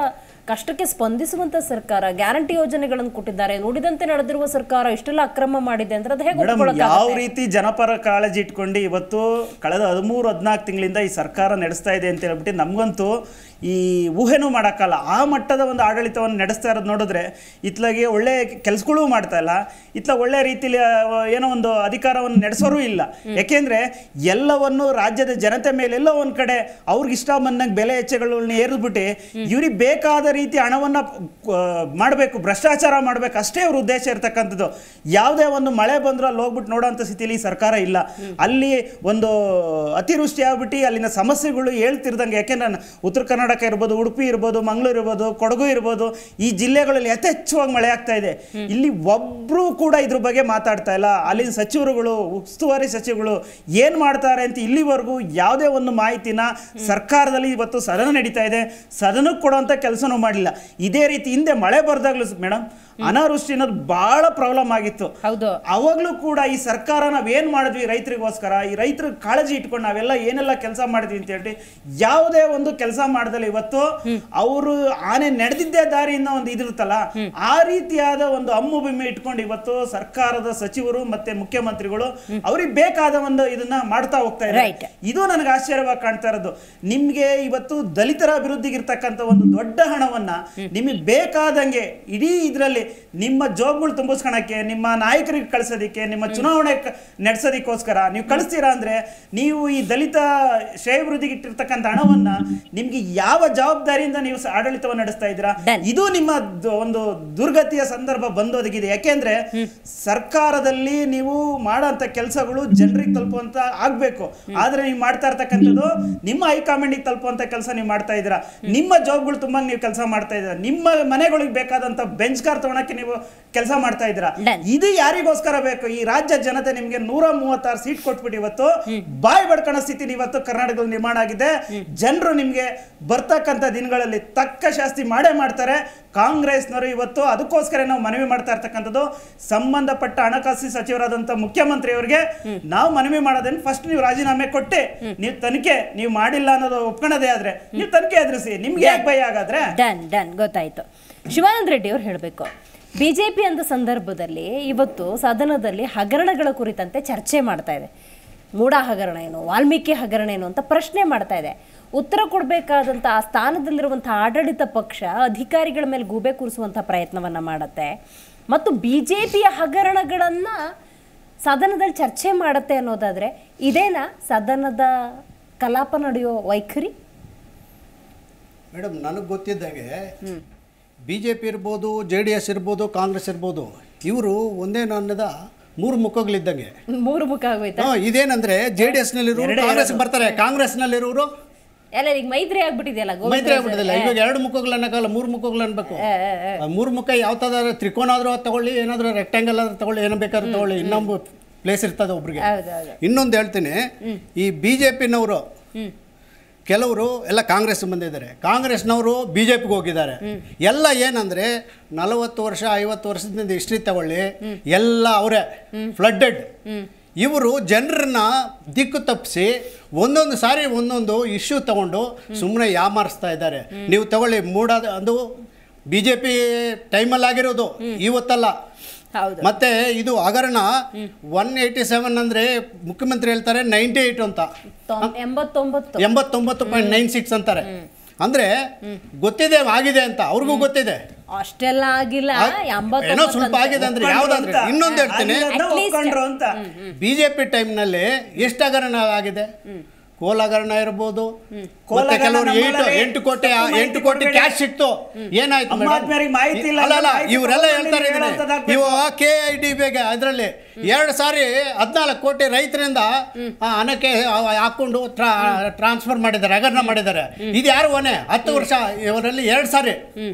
ಕಷ್ಟಕ್ಕೆ ಸ್ಪಂದಿಸುವಂತ ಸರ್ಕಾರ ಗ್ಯಾರಂಟಿ ಯೋಜನೆಗಳನ್ನು ಕೊಟ್ಟಿದ್ದಾರೆ ನುಡಿದಂತೆ ನಡೆದಿರುವ ಸರ್ಕಾರ ಇಷ್ಟೆಲ್ಲ ಅಕ್ರಮ ಮಾಡಿದೆ ಅಂದ್ರೆ ಅದು ಹೇಗೆ ಮೇಡಮ್ ಯಾವ ಒಪ್ಕೊಳ್ಳೋಕ್ಕಾಗತ್ತೆ? ರೀತಿ ಜನಪರ ಕಾಳಜಿ ಇಟ್ಕೊಂಡು ಇವತ್ತು ಕಳೆದ ಹದಿಮೂರು ಹದಿನಾಲ್ಕು ತಿಂಗಳಿಂದ ಈ ಸರ್ಕಾರ ನಡೆಸ್ತಾ ಇದೆ ಅಂತ ಹೇಳ್ಬಿಟ್ಟು ನಮಗಂತೂ ಈ ಊಹೆನೂ ಮಾಡೋಕ್ಕಲ್ಲ ಆ ಮಟ್ಟದ ಒಂದು ಆಡಳಿತವನ್ನು ನಡೆಸ್ತಾ ಇರೋದು ನೋಡಿದ್ರೆ ಇತ್ಲಾಗೆ ಒಳ್ಳೆ ಕೆಲಸಗಳೂ ಮಾಡ್ತಾ ಇಲ್ಲ ಇತ್ಲ ಒಳ್ಳೆ ರೀತಿಲಿ ಆ, ಏನೋ ಒಂದು ಅಧಿಕಾರವನ್ನು ನಡೆಸೋರು ಇಲ್ಲ ಯಾಕೆಂದ್ರೆ ಎಲ್ಲವನ್ನು ರಾಜ್ಯದ ಜನತೆ ಮೇಲೆ ಎಲ್ಲೋ ಒಂದು ಕಡೆ ಅವ್ರಿಗೆ ಇಷ್ಟ ಬಂದಂಗೆ ಬೆಲೆ ಹೆಚ್ಚಳಗಳನ್ನ ಏರಿದ್ಬಿಟ್ಟು ಇವ್ರಿಗೆ ಬೇಕಾದ ರೀತಿ ಹಣವನ್ನು ಮಾಡಬೇಕು ಭ್ರಷ್ಟಾಚಾರ ಮಾಡಬೇಕು ಅಷ್ಟೇ ಅವ್ರ ಉದ್ದೇಶ ಇರ್ತಕ್ಕಂಥದ್ದು ಯಾವುದೇ ಒಂದು ಮಳೆ ಬಂದರೂ ಅಲ್ಲಿ ಹೋಗ್ಬಿಟ್ಟು ನೋಡೋಂಥ ಸ್ಥಿತಿಲಿ ಈ ಸರ್ಕಾರ ಇಲ್ಲ ಅಲ್ಲಿ ಒಂದು ಅತಿವೃಷ್ಟಿ ಆಗ್ಬಿಟ್ಟು ಅಲ್ಲಿನ ಸಮಸ್ಯೆಗಳು ಹೇಳ್ತಿರ್ದಂಗೆ ಯಾಕೆಂದ್ರೆ ನಾನು ಉತ್ತರ ಕರ್ನಾಟಕ ಇರ್ಬೋದು ಉಡುಪಿ ಇರ್ಬೋದು ಮಂಗಳೂರು ಇರ್ಬೋದು ಕೊಡಗು ಇರ್ಬೋದು ಈ ಜಿಲ್ಲೆಗಳಲ್ಲಿ ಯಥೇಚ್ಛವಾಗಿ ಮಳೆ ಆಗ್ತಾ ಇದೆ ಇಲ್ಲಿ ಒಬ್ರು ಕೂಡ ಇದ್ರ ಬಗ್ಗೆ ಮಾತಾಡ್ತಾ ಇಲ್ಲ ಅಲ್ಲಿನ ಸಚಿವರುಗಳು ಉಸ್ತುವಾರಿ ಸಚಿವಗಳು ಏನ್ ಮಾಡ್ತಾರೆ ಅಂತ ಇಲ್ಲಿವರೆಗೂ ಯಾವುದೇ ಒಂದು ಮಾಹಿತಿನ ಸರ್ಕಾರದಲ್ಲಿ ಇವತ್ತು ಸದನ ನಡೀತಾ ಇದೆ ಸದನಕ್ಕೆ ಕೊಡುವಂಥ ಕೆಲಸನೂ ಮಾಡಿಲ್ಲ ಇದೇ ರೀತಿ ಹಿಂದೆ ಮಳೆ ಬರ್ದಾಗ್ಲೂ ಮೇಡಮ್ ಅನಾವೃಷ್ಟಿ ಅನ್ನೋದು ಬಹಳ ಪ್ರಾಬ್ಲಮ್ ಆಗಿತ್ತು ಹೌದು ಅವಾಗ್ಲೂ ಕೂಡ ಈ ಸರ್ಕಾರ ನಾವೇನ್ ಮಾಡಿದ್ವಿ ರೈತರಿಗೋಸ್ಕರ ಈ ರೈತರ ಕಾಳಜಿ ಇಟ್ಕೊಂಡು ನಾವೆಲ್ಲ ಏನೆಲ್ಲ ಕೆಲಸ ಮಾಡಿದ್ವಿ ಅಂತ ಹೇಳಿ ಯಾವುದೇ ಒಂದು ಕೆಲಸ ಮಾಡ್ದಲ್ಲ ಇವತ್ತು ಅವರು ಆನೆ ನಡೆದಿದ್ದೇ ದಾರಿಯಿಂದ ಒಂದು ಇದಿರುತ್ತಲ್ಲ ಆ ರೀತಿಯಾದ ಒಂದು ಅಮ್ಮು ಬಿಮ್ಮೆ ಇಟ್ಕೊಂಡು ಇವತ್ತು ಸರ್ಕಾರದ ಸಚಿವರು ಮತ್ತೆ ಮುಖ್ಯಮಂತ್ರಿಗಳು ಅವ್ರಿಗೆ ಬೇಕಾದ ಒಂದು ಇದನ್ನ ಮಾಡ್ತಾ ಹೋಗ್ತಾ Right. ಇದ್ದಾರೆ ಇದು ನನಗೆ ಆಶ್ಚರ್ಯವಾಗಿ ಕಾಣ್ತಾ ಇರೋದು ನಿಮ್ಗೆ ಇವತ್ತು ದಲಿತರ ಅಭಿವೃದ್ಧಿಗೆ ಇರ್ತಕ್ಕಂಥ ಒಂದು ದೊಡ್ಡ ಹಣವನ್ನ ನಿಮಗೆ ಬೇಕಾದಂಗೆ ಇಡೀ ಇದರಲ್ಲಿ ನಿಮ್ಮ ಜಾಬ್ಗಳು ತುಂಬಿಸ್ಕೊಳಕ್ಕೆ ನಿಮ್ಮ ನಾಯಕರಿಗೆ ಕಳ್ಸೋದಿಕ್ಕೆ ನಿಮ್ಮ ಚುನಾವಣೆ ಕ- ನಡೆಸೋದಕ್ಕೋಸ್ಕರ ನೀವು ಕಳಿಸ್ತೀರಾ ಅಂದ್ರೆ ನೀವು ಈ ದಲಿತ ಶ್ರೇಯಾಭಿವೃದ್ಧಿಗೆ ಇಟ್ಟಿರ್ತಕ್ಕಂಥ ಹಣವನ್ನ ನಿಮ್ಗೆ ಯಾವ ಜವಾಬ್ದಾರಿಯಿಂದ ನೀವು ಸ- ಆಡಳಿತವನ್ನು ನಡೆಸ್ತಾ ಇದ್ದೀರಾ Done. ಇದು ನಿಮ್ಮ ದ- ಒಂದು ದುರ್ಗತಿಯ ಸಂದರ್ಭ ಬಂದೋದಗಿದೆ ಯಾಕೆಂದ್ರೆ ಸರ್ಕಾರದಲ್ಲಿ ನೀವು ಮಾಡೋಂಥ ಕೆಲಸಗಳು ಜನರಿಗೆ ತಲುಪುವಂತ ಆಗ್ಬೇಕು ಆದ್ರೆ ನೀವು ಮಾಡ್ತಾ ಇರ್ತಕ್ಕಂಥದ್ದು ನಿಮ್ಮ ಹೈಕಮಾಂಡಿಗೆ ತಲುಪುವಂತ ಕೆಲಸ ನೀವು ಮಾಡ್ತಾ ಇದ್ದೀರಾ ನಿಮ್ಮ ಜಾಬ್ಗಳು ತುಂಬಾ ನೀವು ಕೆಲಸ ಮಾಡ್ತಾ ಇದ್ದೀರಾ ನಿಮ್ಮ ಮನೆಗಳಿಗೆ ಬೇಕಾದಂತ ಬೆಂಚ್ ಕಾರ್ ತಗೊಳಕ್ಕೆ ನೀವು ಕೆಲಸ ಮಾಡ್ತಾ ಇದ್ದೀರಾ Done. ಇದು ಯಾರಿಗೋಸ್ಕರ ಬೇಕು ಈ ರಾಜ್ಯ ಜನತೆ ನಿಮ್ಗೆ ನೂರ ಮೂವತ್ತಾರು ಸೀಟ್ ಕೊಟ್ಬಿಟ್ಟು ಇವತ್ತು ಬಾಯಿ ಬಡ್ಕಣೋ ಸ್ಥಿತಿ ಇವತ್ತು ಕರ್ನಾಟಕದಲ್ಲಿ ನಿರ್ಮಾಣ ಆಗಿದೆ ಜನರು ನಿಮ್ಗೆ ಬರ್ತಕ್ಕಂಥ ದಿನಗಳಲ್ಲಿ ತಕ್ಕ ಶಾಸ್ತಿ ಮಾಡೇ ಮಾಡ್ತಾರೆ ಕಾಂಗ್ರೆಸ್ನವರು ಇವತ್ತು ಅದಕ್ಕೋಸ್ಕರ ನಾವು ಮನವಿ ಮಾಡ್ತಾ ಇರ್ತಕ್ಕಂಥದ್ದು ಸಂಬಂಧಪಟ್ಟ ಹಣಕಾಸು ಸಚಿವರಾದಂಥ ಮುಖ್ಯಮಂತ್ರಿ ಅವರಿಗೆ ನಾವು ಮನವಿ ಮಾಡೋದೇನು ಫಸ್ಟ್ ನೀವು ರಾಜೀನಾಮೆ ಕೊಟ್ಟೆ ನೀವು ತನಿಖೆ ನೀವು ಮಾಡಿಲ್ಲ ಅನ್ನೋದು ಒಪ್ಕೊಳ್ಳೋದೇ ಆದ್ರೆ ನೀವು ತನಿಖೆ ಎದುರಿಸಿ ನಿಮ್ಗೆ ಯಾಕೆ ಭಯ ಹಾಗಾದ್ರೆ ಡನ್ ಡನ್ ಗೊತ್ತಾಯ್ತು ಶಿವಾನಂದ ರೆಡ್ಡಿ ಅವ್ರು ಹೇಳಬೇಕು ಬಿಜೆಪಿ ಅಂದ ಸಂದರ್ಭದಲ್ಲಿ ಇವತ್ತು ಸದನದಲ್ಲಿ ಹಗರಣಗಳ ಕುರಿತಂತೆ ಚರ್ಚೆ ಮಾಡ್ತಾ ಇದೆ ಮೂಡ ಹಗರಣ ಏನು ವಾಲ್ಮೀಕಿ ಹಗರಣ ಏನು ಅಂತ ಪ್ರಶ್ನೆ ಮಾಡ್ತಾ ಇದೆ ಉತ್ತರ ಕೊಡಬೇಕಾದಂಥ ಆ ಸ್ಥಾನದಲ್ಲಿರುವಂಥ ಆಡಳಿತ ಪಕ್ಷ ಅಧಿಕಾರಿಗಳ ಮೇಲೆ ಗೂಬೆ ಕೂರಿಸುವಂಥ ಪ್ರಯತ್ನವನ್ನ ಮಾಡುತ್ತೆ ಮತ್ತು ಬಿ ಜೆ ಪಿಯ ಹಗರಣಗಳನ್ನು ಸದನದಲ್ಲಿ ಚರ್ಚೆ ಮಾಡುತ್ತೆ ಅನ್ನೋದಾದ್ರೆ ಇದೇನಾ ಸದನದ ಕಲಾಪ ನಡೆಯೋ ವೈಖರಿ ಮೇಡಮ್ ನನಗೆ ಗೊತ್ತಿದ್ದಂಗೆ ಬಿ ಜೆ ಪಿ ಇರ್ಬೋದು ಜೆ ಡಿ ಎಸ್ ಇರ್ಬೋದು ಕಾಂಗ್ರೆಸ್ ಇರ್ಬೋದು ಇವರು ಒಂದೇ ನಾಣ್ಯದ ಮೂರು ಮುಖಗಳಿದ್ದಂಗೆ ಮೂರು ಮುಖ ಆಗೋಯ್ತಾ ಹಾ, ಇದೇನಂದ್ರೆ ಜೆ ಡಿ ಎಸ್ನಲ್ಲಿರೋರು ಎರಡೇ ಕಾಂಗ್ರೆಸ್ ಇರೋದು. ಬರ್ತಾರೆ ಕಾಂಗ್ರೆಸ್ನಲ್ಲಿರೋರು ಎಲ್ಲ ಈಗ ಮೈತ್ರಿ ಆಗ್ಬಿಟ್ಟಿದೆಯಲ್ಲ ಗೋವಿಂದ ಮೈತ್ರಿ ಆಗ್ಬಿಟ್ಟಿಲ್ಲ ಇವಾಗ ಎರಡು ಮುಖಗಳು ಅನ್ನಕ್ಕಾಗಲ್ಲ ಮೂರು ಮುಖಗಳು ಅನ್ಬೇಕು ಆ ಮೂರು ಮುಖ ಯಾವ ಥರ ತ್ರಿಕೋನ ಆದ್ರೂ ತಗೊಳ್ಳಿ ಏನಾದ್ರೂ ರೆಕ್ಟಾಂಗಲ್ ಆದ್ರೂ ತಗೊಳ್ಳಿ ಏನೋ ಬೇಕಾದ್ರೂ ತಗೊಳ್ಳಿ ಇನ್ನೊಂದು ಪ್ಲೇಸ್ ಇರ್ತದೆ ಒಬ್ರಿಗೆ ಹೌದೌದು ಇನ್ನೊಂದು ಹೇಳ್ತೀನಿ ಈ ಬಿ ಜೆ ಪಿನವರು ಕೆಲವರು ಎಲ್ಲ ಕಾಂಗ್ರೆಸ್ ಬಂದಿದ್ದಾರೆ ಕಾಂಗ್ರೆಸ್ನವರು ಬಿ ಜೆ ಪಿಗೆ ಹೋಗಿದ್ದಾರೆ ಎಲ್ಲ ಏನಂದ್ರೆ ನಲವತ್ತು ವರ್ಷ ಐವತ್ತು ವರ್ಷದಿಂದ ಹಿಸ್ಟ್ರಿ ತಗೊಳ್ಳಿ ಎಲ್ಲ ಅವರೇ ಫ್ಲಡ್ಡೆಡ್ ಇವರು ಜನರನ್ನ ದಿಕ್ಕು ತಪ್ಪಿಸಿ ಒಂದೊಂದು ಸಾರಿ ಒಂದೊಂದು ಇಶ್ಯೂ ತಗೊಂಡು ಸುಮ್ಮನೆ ಯಾಮಾರಿಸ್ತಾ ಇದ್ದಾರೆ ನೀವು ತಗೊಳ್ಳಿ ಮೂಡ ಅದು ಬಿ ಜೆ ಪಿ ಟೈಮಲ್ಲಿ ಆಗಿರೋದು ಇವತ್ತಲ್ಲ ಹೌದು ಮತ್ತೆ ಇದು ಹಗರಣ ಒನ್ ಏಯ್ಟಿ ಸೆವೆನ್ ಅಂದ್ರೆ ಮುಖ್ಯಮಂತ್ರಿ ಹೇಳ್ತಾರೆ ನೈಂಟಿ ಏಯ್ಟ್ ಅಂತ ತೊಂ- ಎಂಬತ್ತೊಂಬತ್ತು ಎಂಬತ್ತೊಂಬತ್ತು ಪಾಯಿಂಟ್ ನೈನ್ ಸಿಕ್ಸ್ ಅಂತಾರೆ ಅಂದ್ರೆ ಗೊತ್ತಿದೆ ಆಗಿದೆ ಅಂತ ಅವ್ರಿಗೂ ಗೊತ್ತಿದೆ ಅಷ್ಟೆಲ್ಲ ಆಗಿಲ್ಲ ಆ- ಏನೋ ಎಂಬತ್ತೊಂಬತ್ತು ಸ್ವಲ್ಪ ಅಂತೆ. ಆಗಿದೆ ಅಂದ್ರೆ ಯಾವ್ದಾದ್ರೆ ಅಂತ. ಇನ್ನೊಂದು ಹೇಳ್ತೀನಿ ಆಗಿರೋದ್ನ At least. ಒಪ್ಕೊಂಡ್ರು ಅಂತ ಬಿಜೆಪಿ ಟೈಮ್ನಲ್ಲಿ ಎಷ್ಟು ಹಗರಣ ಆಗಿದೆ ಕೋಲ್ ಹಗರಣ ಇರ್ಬೋದು ಮತ್ತೆ ಕೋಲ್ ಕೆಲವರು ಹಗರಣ ಎಂಟು ನಮ್ಮಲ್ಲಿ ಎಂಟು ಕೋಟಿ ತಪ್ಪು ಮಾಹಿತಿ ಎಂಟು ಕೋಟಿ ಕೊಡ್ಬೇಡಿ. ಕ್ಯಾಶ್ ಸಿಕ್ತು ಏನಾಯ್ತು ಅಮ್ಮ madam? ಆದ್ಮೇಲೆ ಮಾಹಿತಿ ಇಲ್ಲ ಅಲ್ಲ ಅಲ್ಲ ಅಂದ್ರೆ ಮಾಹಿತಿ ಇವರೆಲ್ಲ ತಗೊಂಡು ಹೇಳ್ತಾರೆ ನೀವು ಇದನ್ನ. ಹೇಳೋಂಥದ್ದಾಗ್ಬೇಕು. ಇವು ಕೆ ಐ ಡಿ ಬೇಗ ಅದರಲ್ಲಿ ಎರಡು ಸಾರಿ ಹದಿನಾಲ್ಕು ಕೋಟಿ ರೈತರಿಂದ ಆ, ಹಣಕ್ಕೆ ಆ- ಹಾಕೊಂಡು ಟ್ರಾನ್ಸ್ಫರ್ ಮಾಡಿದ್ದಾರೆ ಹಗರಣ ಮಾಡಿದ್ದಾರೆ ಇದು ಯಾರು ಹೊಣೆ ಹತ್ತು ವರ್ಷ ಇವರಲ್ಲಿ ಎರಡು ಸಾರಿ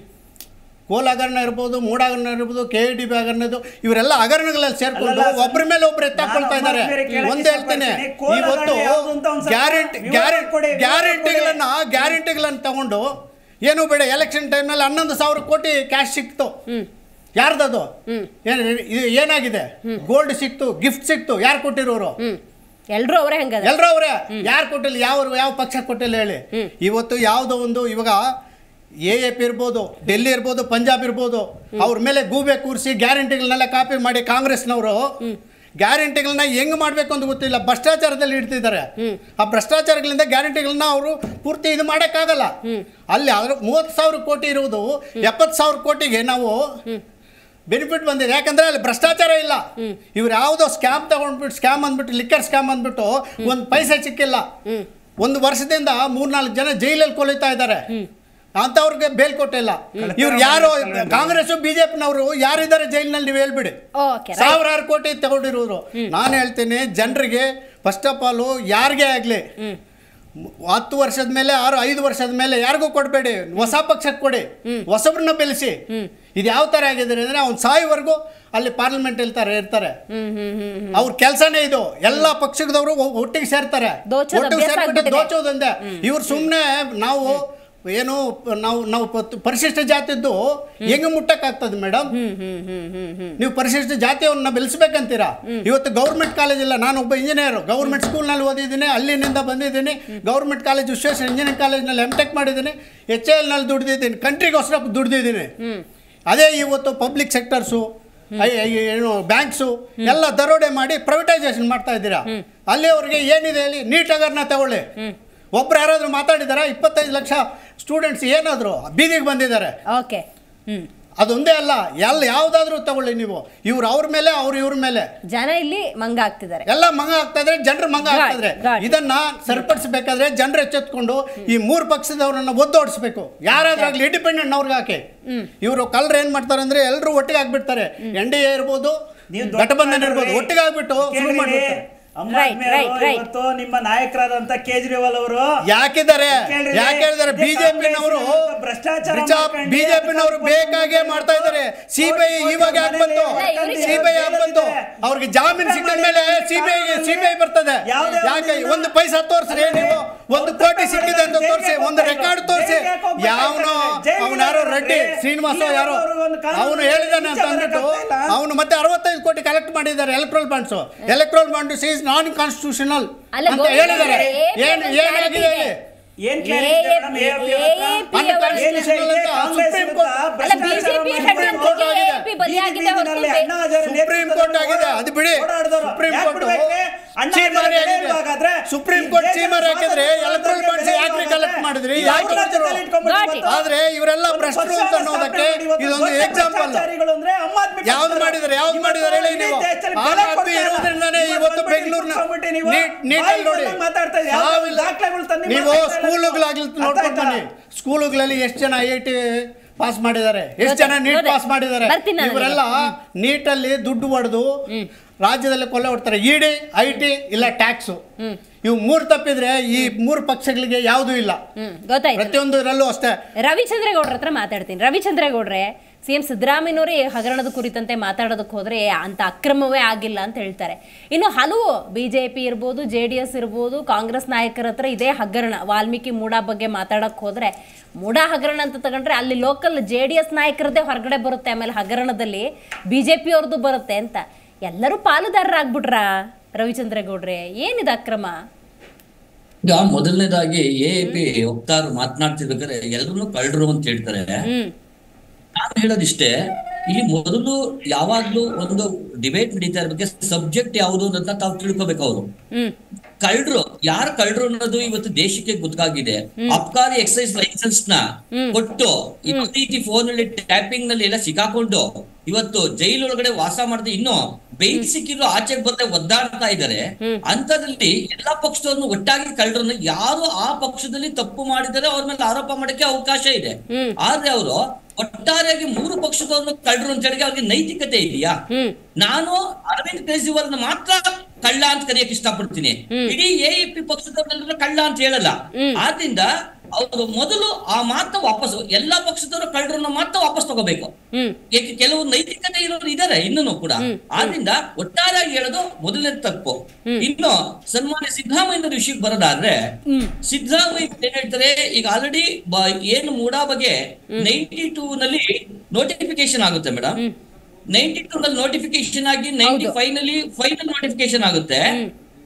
ಕೋಲ್ ಹಗರಣ ಇರ್ಬೋದು ಮೂಡ ಹಗರಣ ಇರ್ಬೋದು ಕೆ ಐ ಡಿ ಬಿ ಹಗರಣದು ಇವರೆಲ್ಲ ಹಗರಣಗಳಲ್ಲಿ ಸೇರ್ಕೊಂಡು ಅಲ್ಲಲ್ಲ, ಒಬ್ಬರ ಮೇಲೆ ಒಬ್ರು ಎತ್ತಾಕೊಳ್ತಾ ನಾನು ಇದ್ದಾರೆ ಬೇರೆ ಕೇಳಕ್ಕೆ ಒಂದ್ ಹೇಳ್ತೇನೆ ಇಷ್ಟಪಡ್ತೀನಿ. ಕೋಲ್ ಇವತ್ತು ಹಗರಣ ಯಾವ್ದು ಅಂತ ಒಂದ್ ಸ್ವಲ್ಪ ಗ್ಯಾರಂಟಿ ವಿವರ ಗ್ಯಾರಂಟಿ ಕೊಡಿ, ವಿವರ ಗ್ಯಾರಂಟಿಗಳನ್ನ ಗ್ಯಾರಂಟಿಗಳನ್ನ ತಗೊಂಡು ಏನು ಬೇಡ ಎಲೆಕ್ಷನ್ ಟೈಮ್ನಲ್ಲಿ ಹನ್ನೊಂದು ಸಾವಿರ ಕೋಟಿ ಕ್ಯಾಶ್ ಸಿಕ್ತು ಯಾರ್ದದು ಏನು ಇದು ಏನಾಗಿದೆ ಗೋಲ್ಡ್ ಸಿಕ್ತು ಗಿಫ್ಟ್ ಸಿಕ್ತು ಯಾರು ಕೊಟ್ಟಿರೋರು ಹ್ಮ್ ಎಲ್ರು ಅವರೇ ಹಂಗದ ಎಲ್ರೂ ಅವರೇ ಯಾರು ಕೊಟ್ಟಿಲ್ಲ ಯಾವ ಯಾವ ಪಕ್ಷ ಕೊಟ್ಟಿಲ್ಲ ಹೇಳಿ ಇವತ್ತು ಯಾವುದೋ ಒಂದು ಇವಾಗ ಎ ಎ ಪಿ ಇರ್ಬೋದು ಡೆಲ್ಲಿ ಇರ್ಬೋದು ಪಂಜಾಬ್ ಇರ್ಬೋದು ಅವ್ರ ಮೇಲೆ ಗೂಬೆ ಕೂರಿಸಿ ಗ್ಯಾರಂಟಿಗಳನ್ನೆಲ್ಲ ಕಾಪಿ ಮಾಡಿ ಕಾಂಗ್ರೆಸ್ನವರು ಗ್ಯಾರಂಟಿಗಳನ್ನ ಹೆಂಗ್ ಮಾಡಬೇಕು ಅಂತ ಗೊತ್ತಿಲ್ಲ ಭ್ರಷ್ಟಾಚಾರದಲ್ಲಿ ಇಡ್ತಿದ್ದಾರೆ ಆ ಭ್ರಷ್ಟಾಚಾರಗಳಿಂದ ಗ್ಯಾರಂಟಿಗಳನ್ನ ಅವರು ಪೂರ್ತಿ ಇದು ಮಾಡೋಕ್ಕಾಗಲ್ಲ ಅಲ್ಲಿ ಅದ್ರ ಮೂವತ್ತು ಸಾವಿರ ಕೋಟಿ ಇರುವುದು ಎಪ್ಪತ್ತು ಸಾವಿರ ಕೋಟಿಗೆ ನಾವು ಬೆನಿಫಿಟ್ ಬಂದಿದೆ ಯಾಕಂದ್ರೆ ಅಲ್ಲಿ ಭ್ರಷ್ಟಾಚಾರ ಇಲ್ಲ ಇವ್ರು ಯಾವುದೋ ಸ್ಕ್ಯಾಮ್ ತಗೊಂಡ್ಬಿಟ್ಟು ಸ್ಕ್ಯಾಮ್ ಅಂದ್ಬಿಟ್ಟು ಲಿಕ್ಕರ್ ಸ್ಕ್ಯಾಮ್ ಅಂದ್ಬಿಟ್ಟು ಒಂದು ಪೈಸೆ ಸಿಕ್ಕಿಲ್ಲ ಒಂದು ವರ್ಷದಿಂದ ಮೂರ್ನಾಲ್ಕು ಜನ ಜೈಲಲ್ಲಿ ಕೊಲಿತಾ ಇದ್ದಾರೆ ಅಂತವ್ರಿಗೆ ಬೇಲ್ ಕೊಟ್ಟಿಲ್ಲ ಇವ್ರು ಯಾರು ಕಾಂಗ್ರೆಸ್ ಬಿಜೆಪಿನವರು ಯಾರಿದ್ದಾರೆ ಜೈಲಿನಲ್ಲಿ ನೀವು ಹೇಳ್ಬಿಡಿ ಓಕೆ ಸಾವಿರಾರು ಕೋಟಿ ತಗೊಂಡಿರೋರು ನಾನು ಹೇಳ್ತೀನಿ ಜನರಿಗೆ ಫಸ್ಟ್ ಆಫ್ ಆಲು ಯಾರಿಗೇ ಆಗಲಿ ಹತ್ತು ವರ್ಷದ ಮೇಲೆ ಆರು ಐದು ವರ್ಷದ ಮೇಲೆ ಯಾರಿಗೂ ಕೊಡಬೇಡಿ ಹೊಸ ಪಕ್ಷಕ್ಕೆ ಕೊಡಿ ಹೊಸಬ್ರನ್ನ ಬೆಳೆಸಿ ಇದು ಯಾವ ಥರ ಆಗಿದೆ ಅಂದರೆ ಅವ್ನು ಸಾಯುವರೆಗೂ ಅಲ್ಲಿ ಪಾರ್ಲಿಮೆಂಟ್ ಇರ್ತಾರೆ ಇರ್ತಾರೆ ಹ್ಮ್ ಹ್ಮ್ ಹ್ಮ್ ಹ್ಮ್ ಅವ್ರ ಕೆಲಸನೇ ಇದು ಎಲ್ಲ ಪಕ್ಷದವರು ಒಟ್ಟಿಗೆ ಸೇರ್ತಾರೆ ದೋಚೋದು ಒಟ್ಟಿಗೆ ಅಭ್ಯಾಸ ಸೇರ್ಬಿಟ್ಟು ಆಗ್ಬಿಟ್ಟಿದೆ. ದೋಚೋದಂದೆ ಇವ್ರು ಸುಮ್ಮನೆ ನಾವು ಏನು ನಾವು ನಾವು ಪ- ಪರಿಶಿಷ್ಟ ಜಾತಿದ್ದು ಹೆಂಗೆ ಮುಟ್ಟಕ್ಕಾಗ್ತದೆ ಮೇಡಮ್ ಹ್ಮ್ ಹ್ಮ್ ಹ್ಮ್ ಹ್ಮ್ ಹ್ಮ್ ನೀವು ಪರಿಶಿಷ್ಟ ಜಾತಿಯವ್ರನ್ನ ಬೆಳೆಸ್ಬೇಕಂತೀರಾ ಇವತ್ತು ಗೌರ್ಮೆಂಟ್ ಕಾಲೇಜ್ ಇಲ್ಲ ನಾನು ಒಬ್ಬ ಇಂಜಿನಿಯರ್ ಗೌರ್ಮೆಂಟ್ ಸ್ಕೂಲ್ನಲ್ಲಿ ಓದಿದ್ದೀನಿ ಅಲ್ಲಿನಿಂದ ಬಂದಿದ್ದೀನಿ ಗೌರ್ಮೆಟ್ ಕಾಲೇಜ್ ವಿಶ್ವೇಶ್ವರ ಇಂಜಿನಿಯರಿಂಗ್ ಕಾಲೇಜ್ನಲ್ಲಿ ಎಮ್ ಟೆಕ್ ಮಾಡಿದ್ದೀನಿ ಎಚ್ ಎಲ್ ನಲ್ಲಿ ದುಡ್ದಿದ್ದೀನಿ ಕಂಟ್ರಿಗೋಸ್ಕರ ದುಡ್ದಿದ್ದೀನಿ ಅದೇ ಇವತ್ತು ಪಬ್ಲಿಕ್ ಸೆಕ್ಟರ್ಸು ಏನು ಬ್ಯಾಂಕ್ಸು ಎಲ್ಲ ದರೋಡೆ ಮಾಡಿ ಪ್ರೈವೇಟೈಸೇಷನ್ ಮಾಡ್ತಾ ಇದ್ದೀರಾ ಅಲ್ಲಿ ಅವ್ರಿಗೆ ಏನಿದೆ ಹೇಳಿ ನೀಟ್ ಹಗರ್ನ ತಗೊಳ್ಳಿ ಒಬ್ರು ಯಾರಾದ್ರೂ ಮಾತಾಡಿದಾರ ಇಪ್ಪತ್ತೈದು ಲಕ್ಷ ಸ್ಟೂಡೆಂಟ್ಸ್ ಏನಾದ್ರು ಬೀದಿಗೆ ಬಂದಿದ್ದಾರೆ ಓಕೆ ಹ್ಮ್ ಅದೊಂದೇ ಅಲ್ಲ ಎಲ್ಲ ಯಾವ್ದಾದ್ರೂ ತಗೊಳ್ಳಿ ನೀವು ಇವ್ರು ಅವ್ರ ಮೇಲೆ ಅವ್ರು ಇವ್ರ ಮೇಲೆ ಜನ ಇಲ್ಲಿ ಮಂಗ ಆಗ್ತಿದ್ದಾರೆ ಎಲ್ಲ ಮಂಗ ಆಗ್ತಾ ಇದ್ರೆ ಜನರು ಮಂಗ ಗಾಡ್, ಆಗ್ತಾ ಇದ್ರೆ ಗಾಡ್. ಇದನ್ನ ಸರಿಪಡಿಸಬೇಕಾದ್ರೆ ಜನರು ಎಚ್ಚೆತ್ಕೊಂಡು ಈ ಮೂರು ಪಕ್ಷದವ್ರನ್ನ ಒದ್ದೋಡಿಸ್ಬೇಕು ಯಾರಾದ್ರಾಗ್ಲಿ ಇಂಡಿಪೆಂಡೆಂಟ್ ಅವ್ರಿಗೆ ಹಾಕಿ ಇವರು ಕಲ್ರು ಏನ್ ಮಾಡ್ತಾರೆ ಅಂದ್ರೆ ಎಲ್ಲರೂ ಒಟ್ಟಿಗೆ ಆಗ್ಬಿಡ್ತಾರೆ ಎನ್ ಡಿ ಎ ಇರ್ಬೋದು ನೀವು ದೊಡ್ಡ ಘಟಬಂಧನ್ ಇರ್ಬೋದು ಮಾಡ್ರಿ. ಒಟ್ಟಿಗೆ ಆಗ್ಬಿಟ್ಟು ಶುರು ಕೇಳ್ರಿ, ಮಾಡ್ಬಿಡ್ತಾರೆ ಅಮ್ಮ Right, ಆದ್ಮೇಲೆ right, right. ಇವತ್ತು ನಿಮ್ಮ ನಾಯಕರಾದಂತ ಕೇಜ್ರಿವಾಲ್ ಅವರು ಯಾಕಿದ್ದಾರೆ ಕೇಳ್ರಿ, ಯಾಕೆ ಹೇಳಿದ್ದಾರೆ ಇದೇ ಬಿಜೆಪಿನವರು ಕಾಂಗ್ರೆಸ್ಸಿನ ಭ್ರಷ್ಟಾಚಾರ ಮಾಡ್ಕೊಂಡು ಬಿಜೆಪಿನವರು ಬೇಕಾಗೆ ಮಾಡ್ತಾ ಇದ್ದಾರೆ ಸಿಬಿಐ ಇವಾಗ ಯಾಕೆ ಬಂತು ಸಿಬಿಐ ಯಾಕೆ ಬಂತು ಅವ್ರಿಗೆ ಜಾಮೀನು ಸಿಕ್ಕಿದ ಮೇಲೆ ಸಿಬಿಐ ಸಿಬಿಐ ಬರ್ತದೆ ಯಾವ್ದೇ ಯಾಕೆ ಒಂದು ಒಂದು ಪೈಸಾ ತೋರಿಸ್ರಿ ನೀವು ಒಂದು ಕೋಟಿ ಸಿಕ್ಕಿದೆ ಅಂತ ತೋರಿಸಿ ಒಂದು ರೆಕಾರ್ಡ್ ತೋರಿಸಿ ಯಾವನೋ ಅವನು ಯಾರೋ ರೆಡ್ಡಿ ಶ್ರೀನಿವಾಸ ಯಾರೋ ಅವನು ಹೇಳಿದಾನೆ ಅಂತ ಅಂದ್ಬಿಟ್ಟು ಅವನು ಮತ್ತೆ ಅರವತ್ತೈದು ಕೋಟಿ ಕಲೆಕ್ಟ್ ಮಾಡಿದ್ದಾರೆ electoral bonds electoral bond is non constitutional ಅಲ್ಲ, ಅಂತ ಗೋವಿಂದ ಹೇಳಿದ್ದಾರೆ ಅವರೇ, ಏನು AAP ಏನಾಗಿದೆ ಹೇಳಿ ಏನ್ clarity ಇದೆ ಮೇಡಮ್ AAP ಹತ್ರ? Unconstitutional ಅಂತ ಸುಪ್ರೀಂ ಕೋರ್ಟ್ ಅಲ್ಲ, BJP ಷಡ್ಯಂತ್ರಕ್ಕೆ AAP ಬಲಿಯಾಗಿದೆ ಹೊರತು ಬೇ- ಸುಪ್ರೀಂ ಕೋರ್ಟ್ ಆಗಿದೆ ಅದು ಬಿಡಿ ಸುಪ್ರೀಂ ಕೋರ್ಟ್ ಚೀಮಾರಿ ಆಗಿದೆ ಸುಪ್ರೀಂ ಕೋರ್ಟ್ ಚೀಮಾರಿ ಹಾಕಿದ್ರೆ ಎಲೆಕ್ಟ್ರಲ್ ಬಾಂಡ್ಸ್ ಯಾಕೆ ಕಲೆಕ್ಟ್ ಮಾಡಿದ್ರಿ ಯಾಕೆ ಮಾಡಿದ್ರು ಆದ್ರೆ ಇವರೆಲ್ಲ ಭ್ರಷ್ಟರು ಅಂತ ಅನ್ನೋದಕ್ಕೆ ಇದೊಂದು ಎಕ್ಸಾಂಪಲ್ ಯಾವ್ದು ಮಾಡಿದ್ದಾರೆ ಯಾವ್ದು ಮಾಡಿದ್ದಾರೆ ಹೇಳಿ ನೀವು ಆಮ್ ಆದ್ಮಿ ಇರೋದ್ರಿಂದಾನೇ ಇವತ್ತು ಬೆಂಗಳೂರಿನ ನೀಟ್ ನೀಟಲ್ಲಿ ನೋಡಿ ಸಾವಿಲ್ಲ. ನೀವು ಸ್ಕೂಲುಗಳಾಗ್ಲಿ ನೋಡ್ಕೊಂಡು ಬನ್ನಿ ಸ್ಕೂಲುಗಳಲ್ಲಿ ಎಷ್ಟು ಜನ ಐ ಐ ಟಿ ಪಾಸ್ ಮಾಡಿದ್ದಾರೆ ಎಷ್ಟು ಜನ ನೀಟ್ ನೋಡಿ. ಪಾಸ್ ಮಾಡಿದ್ದಾರೆ ಬರ್ತೀನಿ ನಾನು ಇವರೆಲ್ಲ ನೀಟಲ್ಲಿ ದುಡ್ಡು ಹೊಡೆದು ರಾಜ್ಯದಲ್ಲಿ ಕೊಲೆ ಹೊಡ್ತಾರೆ ಇಡಿ ಐ ಟಿ ಇಲ್ಲ ಟ್ಯಾಕ್ಸು ಇವು ಮೂರು ತಪ್ಪಿದ್ರೆ ಈ ಮೂರು ಪಕ್ಷಗಳಿಗೆ ಯಾವುದೂ ಇಲ್ಲ ಹ್ಮ್ ಗೊತ್ತಾಯ್ತು ಪ್ರತಿಯೊಂದರಲ್ಲೂ ಅಷ್ಟೇ ರವಿಚಂದ್ರೇಗೌಡ್ರ ಹತ್ರ ಮಾತಾಡ್ತೀನಿ ರವಿಚಂದ್ರೇಗೌಡ್ರೆ ಸಿ ಎಂ ಸಿದ್ದರಾಮಯ್ಯನವರು ಈ ಹಗರಣದ ಕುರಿತಂತೆ ಮಾತಾಡೋದಕ್ಕೆ ಹೋದ್ರೆ ಅಂತ ಅಕ್ರಮವೇ ಆಗಿಲ್ಲ ಅಂತ ಹೇಳ್ತಾರೆ ಇನ್ನು ಹಲವು ಬಿಜೆಪಿ ಇರ್ಬೋದು ಜೆ ಡಿ ಎಸ್ ಇರ್ಬೋದು ಕಾಂಗ್ರೆಸ್ ನಾಯಕರ ಹತ್ರ ಇದೇ ಹಗರಣ ವಾಲ್ಮೀಕಿ ಮೂಡಾ ಬಗ್ಗೆ ಮಾತಾಡಕ್ ಹೋದ್ರೆ ಮೂಡಾ ಹಗರಣ ಅಂತ ತಗೊಂಡ್ರೆ ಅಲ್ಲಿ ಲೋಕಲ್ ಜೆ ಡಿ ಎಸ್ ನಾಯಕರದ್ದೇ ಹೊರಗಡೆ ಬರುತ್ತೆ ಆಮೇಲೆ ಹಗರಣದಲ್ಲಿ ಬಿಜೆಪಿ ಅವ್ರದ್ದು ಬರುತ್ತೆ ಅಂತ ಎಲ್ಲರೂ ಪಾಲುದಾರರಾಗ್ಬಿಟ್ರಾ ರವಿಚಂದ್ರೇಗೌಡ್ರೆ ಏನಿದೆ ಅಕ್ರಮ ಈಗ ಮೊದಲನೇದಾಗಿ ಎ ಪಿ ವಕ್ತಾರರು ಮಾತನಾಡ್ತಿರ್ಬೇಕಾದ್ರೆ ಎಲ್ಲರನ್ನೂ ಕಳ್ಳರು ಅಂತ ಹೇಳ್ತಾರೆ ಹ್ಮ್ ನಾನು ಹೇಳೋದಿಷ್ಟೇ ಇಲ್ಲಿ ಮೊದಲು ಯಾವಾಗ್ಲೂ ಒಂದು ಡಿಬೇಟ್ ನಡೀತಾ ಇರ್ಬೇಕು ಸಬ್ಜೆಕ್ಟ್ ಯಾವುದು ಅಂತ ತಾವು ತಿಳ್ಕೊಬೇಕು ಅವರು ಹ್ಮ್ ಕಳ್ಳರು ಯಾರು ಕಳ್ಳರು ಅನ್ನೋದು ಇವತ್ತು ದೇಶಕ್ಕೆ ಗೊತ್ತಾಗಿದೆ ಅಬ್ಕಾರಿ ಎಕ್ಸೈಸ್ ಲೈಸೆನ್ಸ್ ನ ಕೊಟ್ಟು ಈ ರೀತಿ ಫೋನ್ ಅಲ್ಲಿ ಟ್ಯಾಪಿಂಗ್ ನಲ್ಲಿ ಎಲ್ಲ ಸಿಕ್ಕಾಕೊಂಡು ಇವತ್ತು ಜೈಲೊಳಗಡೆ ವಾಸ ಮಾಡದೆ ಇನ್ನು ಬೈಕ್ ಸಿಕ್ಕಿದ್ರು ಆಚೆಗೆ ಬಂದ್ರೆ ಒದ್ದಾಡ್ತಾ ಇದ್ದಾರೆ ಅಂತದ್ರಲ್ಲಿ ಎಲ್ಲಾ ಪಕ್ಷದವ್ರನ್ನು ಒಟ್ಟಾಗಿ ಕಳ್ಳರನ್ನ ಯಾರು ಆ ಪಕ್ಷದಲ್ಲಿ ತಪ್ಪು ಮಾಡಿದರೆ ಅವ್ರ ಮೇಲೆ ಆರೋಪ ಮಾಡಕ್ಕೆ ಅವಕಾಶ ಇದೆ ಆದ್ರೆ ಅವರು ಒಟ್ಟಾರೆಯಾಗಿ ಮೂರು ಪಕ್ಷದವ್ರನ್ನು ಕಳ್ಳರು ಅಂತ ಹೇಳಿ ಅವ್ರಿಗೆ ನೈತಿಕತೆ ಇದೆಯಾ ಹ್ಮ್ ನಾನು ಅರವಿಂದ್ ಕೇಜ್ರಿವಾಲ್ ಮಾತ್ರ ಕಳ್ಳ ಅಂತ ಕರೆಯಕ್ಕೆ ಇಷ್ಟಪಡ್ತೀನಿ ಇಡೀ ಎ ಪಿ ಪಕ್ಷದವ್ರನ್ನೆಲ್ಲ ಕಳ್ಳ ಅಂತ ಹೇಳಲ್ಲ ಆದ್ರಿಂದ ಅವರು ಮೊದಲು ಆ ಮಾತನ್ನ ವಾಪಸ್ ಎಲ್ಲಾ ಪಕ್ಷದವರು ಕಳ್ಳರನ್ನ ಮಾತ್ರ ವಾಪಸ್ ತಗೋಬೇಕು ಹ್ಮ್ ಏಕೆ ಕೆಲವು ನೈತಿಕತೆ ಇರೋರು ಇದಾರೆ ಇನ್ನೂ ಕೂಡ ಆದ್ರಿಂದ ಒಟ್ಟಾರೆಯಾಗಿ ಹೇಳೋದು ಮೊದಲನೇ ತಪ್ಪು ಇನ್ನು ಸನ್ಮಾನ್ಯ ಸಿದ್ದರಾಮಯ್ಯನ ವಿಷಯಕ್ಕೆ ಬರೋದಾದ್ರೆ ಸಿದ್ದರಾಮಯ್ಯ ಏನ್ ಹೇಳ್ತಾರೆ ಈಗ ಆಲ್ರೆಡಿ ಏನು ಮೂಡಾ ಬಗ್ಗೆ ನೈಂಟಿ ಟೂ ನಲ್ಲಿ ನೋಟಿಫಿಕೇಶನ್ ಆಗುತ್ತೆ ಮೇಡಮ್ ನೈಂಟಿ ಟೂ ನಲ್ಲಿ ನೋಟಿಫಿಕೇಶನ್ ಆಗಿ ನೈಂಟಿ ಫೈವ್ ನಲ್ಲಿ ಫೈನಲ್ ನೋಟಿಫಿಕೇಶನ್ ಆಗುತ್ತೆ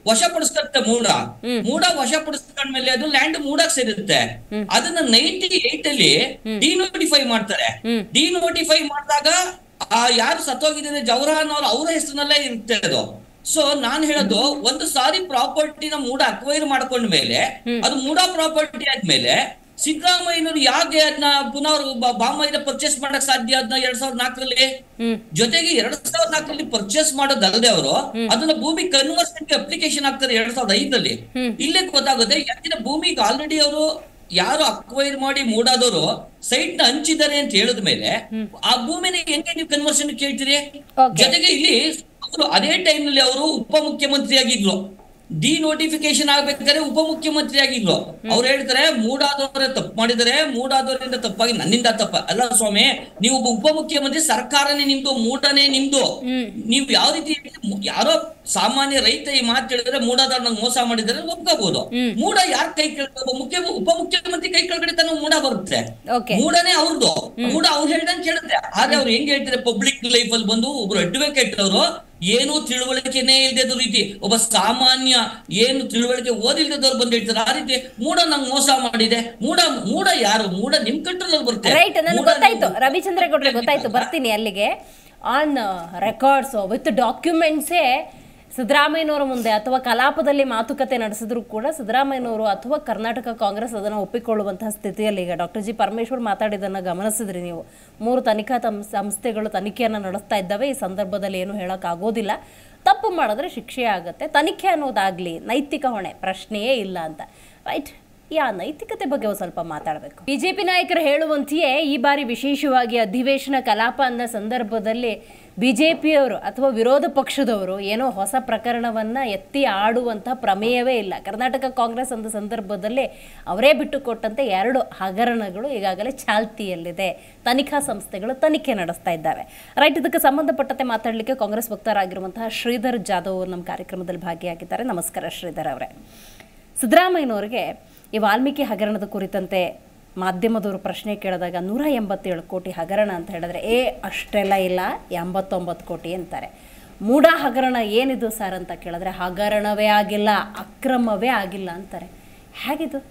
ವಶಪಡಿಸ್ಕತ್ತೆ ಮೂಡ ಮೂಡ ವಶಪಡಿಸ್ಕೊಂಡ್ಮೇಲೆ ಅದು ಲ್ಯಾಂಡ್ ಮೂಡಕ್ ಸೇರುತ್ತೆ ಅದನ್ನ ನೈಂಟಿ ಏಟ್ ಅಲ್ಲಿ ಡಿನೋಟಿಫೈ ಮಾಡ್ತಾರೆ ಡಿನೋಟಿಫೈ ಮಾಡಿದಾಗ ಆ ಯಾರು ಸತ್ತೋಗಿದ್ದಾರೆ ಜವಹರ್ಲಾಲ್ ಅವ್ರು ಅವರ ಹೆಸರಿನಲ್ಲೇ ಇರುತ್ತೆ ಅದು ಸೊ ನಾನ್ ಹೇಳೋದು ಒಂದು ಸಾರಿ ಪ್ರಾಪರ್ಟಿನ ಮೂಡ ಅಕ್ವೈರ್ ಮಾಡ್ಕೊಂಡ್ಮೇಲೆ ಅದು ಮೂಡ ಪ್ರಾಪರ್ಟಿ ಆದ್ಮೇಲೆ ಸಿದ್ದರಾಮಯ್ಯನವರು ಯಾಕೆ ಅದನ್ನ ಪುನಃ ಬಾಂಬೈನ ಪರ್ಚೇಸ್ ಮಾಡಕ್ ಸಾಧ್ಯ ಅದನ್ನ ಎರಡ್ ಸಾವಿರದ ನಾಲ್ಕರಲ್ಲಿ ಜೊತೆಗೆ ಎರಡ್ ಸಾವಿರದ ನಾಲ್ಕರಲ್ಲಿ ಪರ್ಚೇಸ್ ಮಾಡೋದಲ್ಲದೆ ಅವರು ಅದನ್ನ ಭೂಮಿ ಕನ್ವರ್ಷನ್ ಅಪ್ಲಿಕೇಶನ್ ಹಾಕ್ತಾರೆ ಎರಡ್ ಸಾವಿರದ ಐದರಲ್ಲಿ ಇಲ್ಲೇ ಗೊತ್ತಾಗುತ್ತೆ ಯಾಕಂದ್ರೆ ಭೂಮಿಗೆ ಆಲ್ರೆಡಿ ಅವರು ಯಾರು ಅಕ್ವೈರ್ ಮಾಡಿ ಮೂಡಾದವರು ಸೈಟ್ ನ ಹಂಚಿದ್ದಾರೆ ಅಂತ ಹೇಳಿದ ಮೇಲೆ ಆ ಭೂಮಿನ ಹೆಂಗೆ ನೀವು ಕನ್ವರ್ಷನ್ ಕೇಳ್ತೀರಿ Okay. ಜೊತೆಗೆ ಇಲ್ಲಿ ಅವರು ಅದೇ ಟೈಮ್ ನಲ್ಲಿ ಅವರು ಉಪಮುಖ್ಯಮಂತ್ರಿ ಆಗಿದ್ರು ಡಿನೋಟಿಫಿಕೇಶನ್ ಆಗ್ಬೇಕಾದ್ರೆ ಉಪಮುಖ್ಯಮಂತ್ರಿ ಆಗಿದ್ರು ಅವ್ರು ಹೇಳ್ತಾರೆ ಮೂಡಾದವರೇ ತಪ್ಪು ಮಾಡಿದರೆ ಮೂಡಾದವರಿಂದ ತಪ್ಪಾಗಿ ನನ್ನಿಂದ ತಪ್ಪ ಅಲ್ಲ ಸ್ವಾಮಿ ನೀವು ಒಬ್ಬ ಉಪಮುಖ್ಯಮಂತ್ರಿ ಸರ್ಕಾರನೇ ನಿಮ್ದು ಮೂಡನೇ ನಿಮ್ದು ನೀವು ಯಾವ ರೀತಿ ಯಾರೋ ಸಾಮಾನ್ಯ ರೈತ ಈ ಮಾತು ಹೇಳಿದ್ರೆ ಮೂಡಾದವ್ರು ನಂಗೆ ಮೋಸ ಮಾಡಿದರೆ ಒಪ್ಕೋಬಹುದು ಮೂಡ ಯಾರ ಕೈ ಕೆಳಗಡೆ ಮುಖ್ಯ ಉಪಮುಖ್ಯಮಂತ್ರಿ ಕೈ ಕೆಳಗಡೆ ತಾನು ಮೂಡ ಬರುತ್ತೆ Okay. ಮೂಡನೇ ಅವ್ರದ್ದು ಮೂಡ ಅವ್ರು ಹೇಳ್ದಂಗೆ ಕೇಳುತ್ತೆ ಆದ್ರೆ ಅವ್ರು ಹೆಂಗ್ ಹೇಳ್ತಾರೆ ಪಬ್ಲಿಕ್ ಲೈಫ್ ಅಲ್ಲಿ ಬಂದು ಒಬ್ರು ಅಡ್ವೊಕೇಟ್ ಅವರು ಏನು ತಿಳುವಳಿಕೆನೇ ಇಲ್ದೇ ರೀತಿ ಒಬ್ಬ ಸಾಮಾನ್ಯ ಏನು ತಿಳುವಳಿಕೆ ಓದಿಲ್ದದವ್ರು ಬಂದು ಹೇಳ್ತಾರೆ ಆ ರೀತಿ ಮೂಡ ನಂಗೆ ಮೋಸ ಮಾಡಿದೆ ಮೂಡ ಮೂಡ ಯಾರು ಮೂಡ ನಿಮ್ ಕಂಟ್ರೋಲ್ ಅಲ್ಲಿ ಬರುತ್ತೆ ರೈಟ್ ನನಗೆ ಮೂಡ ಗೊತ್ತಾಯ್ತು ನೀವು- ರವಿಚಂದ್ರೇಗೌಡ್ರೆ ಗೊತ್ತಾಯ್ತು ಬರ್ತೀನಿ ಅಲ್ಲಿಗೆ ಆನ್ ರೆಕಾರ್ಡ್ಸ್ ವಿತ್ ಡಾಕ್ಯುಮೆಂಟ್ಸೇ ಸಿದ್ದರಾಮಯ್ಯನವರ ಮುಂದೆ ಅಥವಾ ಕಲಾಪದಲ್ಲಿ ಮಾತುಕತೆ ನಡೆಸಿದ್ರು ಕೂಡ ಸಿದ್ದರಾಮಯ್ಯನವರು ಅಥವಾ ಕರ್ನಾಟಕ ಕಾಂಗ್ರೆಸ್ ಅದನ್ನು ಒಪ್ಪಿಕೊಳ್ಳುವಂತಹ ಸ್ಥಿತಿಯಲ್ಲಿ ಈಗ ಡಾಕ್ಟರ್ ಜಿ ಪರಮೇಶ್ವರ್ ಮಾತಾಡಿದ್ದನ್ನು ಗಮನಿಸಿದ್ರಿ ನೀವು ಮೂರು ತನಿಖಾ ತಂ- ಸಂಸ್ಥೆಗಳು ತನಿಖೆಯನ್ನು ನಡೆಸ್ತಾ ಇದ್ದಾವೆ ಈ ಸಂದರ್ಭದಲ್ಲಿ ಏನು ಹೇಳೋಕ್ಕಾಗೋದಿಲ್ಲ ತಪ್ಪು ಮಾಡಿದ್ರೆ ಶಿಕ್ಷೆ ಆಗುತ್ತೆ ತನಿಖೆ ಅನ್ನೋದಾಗ್ಲಿ ನೈತಿಕ ಹೊಣೆ ಪ್ರಶ್ನೆಯೇ ಇಲ್ಲ ಅಂತ ರೈಟ್ ಯಾ ನೈತಿಕತೆ ಬಗ್ಗೆ ಒಂದು ಸ್ವಲ್ಪ ಮಾತಾಡಬೇಕು ಬಿಜೆಪಿ ನಾಯಕರು ಹೇಳುವಂತೆಯೇ ಈ ಬಾರಿ ವಿಶೇಷವಾಗಿ ಅಧಿವೇಶನ ಕಲಾಪ ಅನ್ನೋ ಸಂದರ್ಭದಲ್ಲಿ ಬಿಜೆಪಿಯವರು ಅಥವಾ ವಿರೋಧ ಪಕ್ಷದವರು ಏನೋ ಹೊಸ ಪ್ರಕರಣವನ್ನ ಎತ್ತಿ ಆಡುವಂಥ ಪ್ರಮೇಯವೇ ಇಲ್ಲ ಕರ್ನಾಟಕ ಕಾಂಗ್ರೆಸ್ ಅಂದ ಸಂದರ್ಭದಲ್ಲಿ ಅವರೇ ಬಿಟ್ಟುಕೊಟ್ಟಂತೆ ಎರಡು ಹಗರಣಗಳು ಈಗಾಗಲೇ ಚಾಲ್ತಿಯಲ್ಲಿದೆ ತನಿಖಾ ಸಂಸ್ಥೆಗಳು ತನಿಖೆ ನಡೆಸ್ತಾ ಇದ್ದಾವೆ ರೈಟ್ ಇದಕ್ಕೆ ಸಂಬಂಧಪಟ್ಟಂತೆ ಮಾತಾಡಲಿಕ್ಕೆ ಕಾಂಗ್ರೆಸ್ ವಕ್ತಾರಾಗಿರುವಂತಹ ಶ್ರೀಧರ್ ಜಾಧವ್ ಅವರು ನಮ್ಮ ಕಾರ್ಯಕ್ರಮದಲ್ಲಿ ಭಾಗಿಯಾಗಿದ್ದಾರೆ ನಮಸ್ಕಾರ ಶ್ರೀಧರ್ ಅವರೇ ಸಿದ್ದರಾಮಯ್ಯನವರಿಗೆ ಈ ವಾಲ್ಮೀಕಿ ಹಗರಣದ ಕುರಿತಂತೆ ಮಾಧ್ಯಮದವರು ಪ್ರಶ್ನೆ ಕೇಳಿದಾಗ ನೂರ ಎಂಬತ್ತೇಳು ಕೋಟಿ ಹಗರಣ ಅಂತ ಹೇಳಿದ್ರೆ ಏ ಅಷ್ಟೆಲ್ಲ ಇಲ್ಲ ಎಂಬತ್ತೊಂಬತ್ತು ಕೋಟಿ ಅಂತಾರೆ ಮೂಢ ಹಗರಣ ಏನಿದು ಸರ್ ಅಂತ ಕೇಳಿದ್ರೆ ಹಗರಣವೇ ಆಗಿಲ್ಲ ಅಕ್ರಮವೇ ಆಗಿಲ್ಲ ಅಂತಾರೆ ಹೇಗಿದು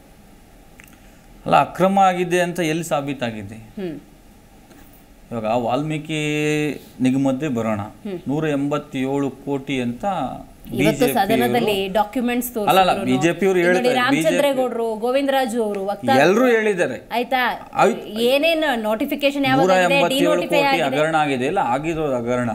ಅಲ್ಲ ಅಕ್ರಮ ಆಗಿದೆ ಅಂತ ಎಲ್ಲಿ ಸಾಬೀತಾಗಿದೆ ಹ್ಮ್ ಇವಾಗ ವಾಲ್ಮೀಕಿ ನಿಗಮದ್ದೇ ಬರೋಣ ನೂರ ಎಂಬತ್ತೇಳು ಕೋಟಿ ಅಂತ ಇವತ್ತು BJP ಸದನದಲ್ಲಿ ಯವರು- ಡಾಕ್ಯುಮೆಂಟ್ಸ್ ಅಲ್ಲ, ಅಲ್ಲ, BJP ಯವರು ಹೇಳ್ತಾರೆ, ರಾಮಚಂದ್ರೇಗೌಡರು ಗೋವಿಂದರಾಜು ಅವರು ವಕ್ತಾರ ಎಲ್ರೂ ಹೇಳಿದ್ದಾರೆ ಆಯ್ತಾ ಆಯ್ತು. ಏನೇನು ನೋಟಿಫಿಕೇಶನ್ ನೂರ ಯಾವಾಗ ಎಂಬತ್ತೇಳು ಡಿನೋಟಿಫೈ ಕೋಟಿ ಆಗಿದೆ ಹಗರಣ ಆಗಿದೆ ಇಲ್ಲ ಆಗಿರೋ ಹಗರಣ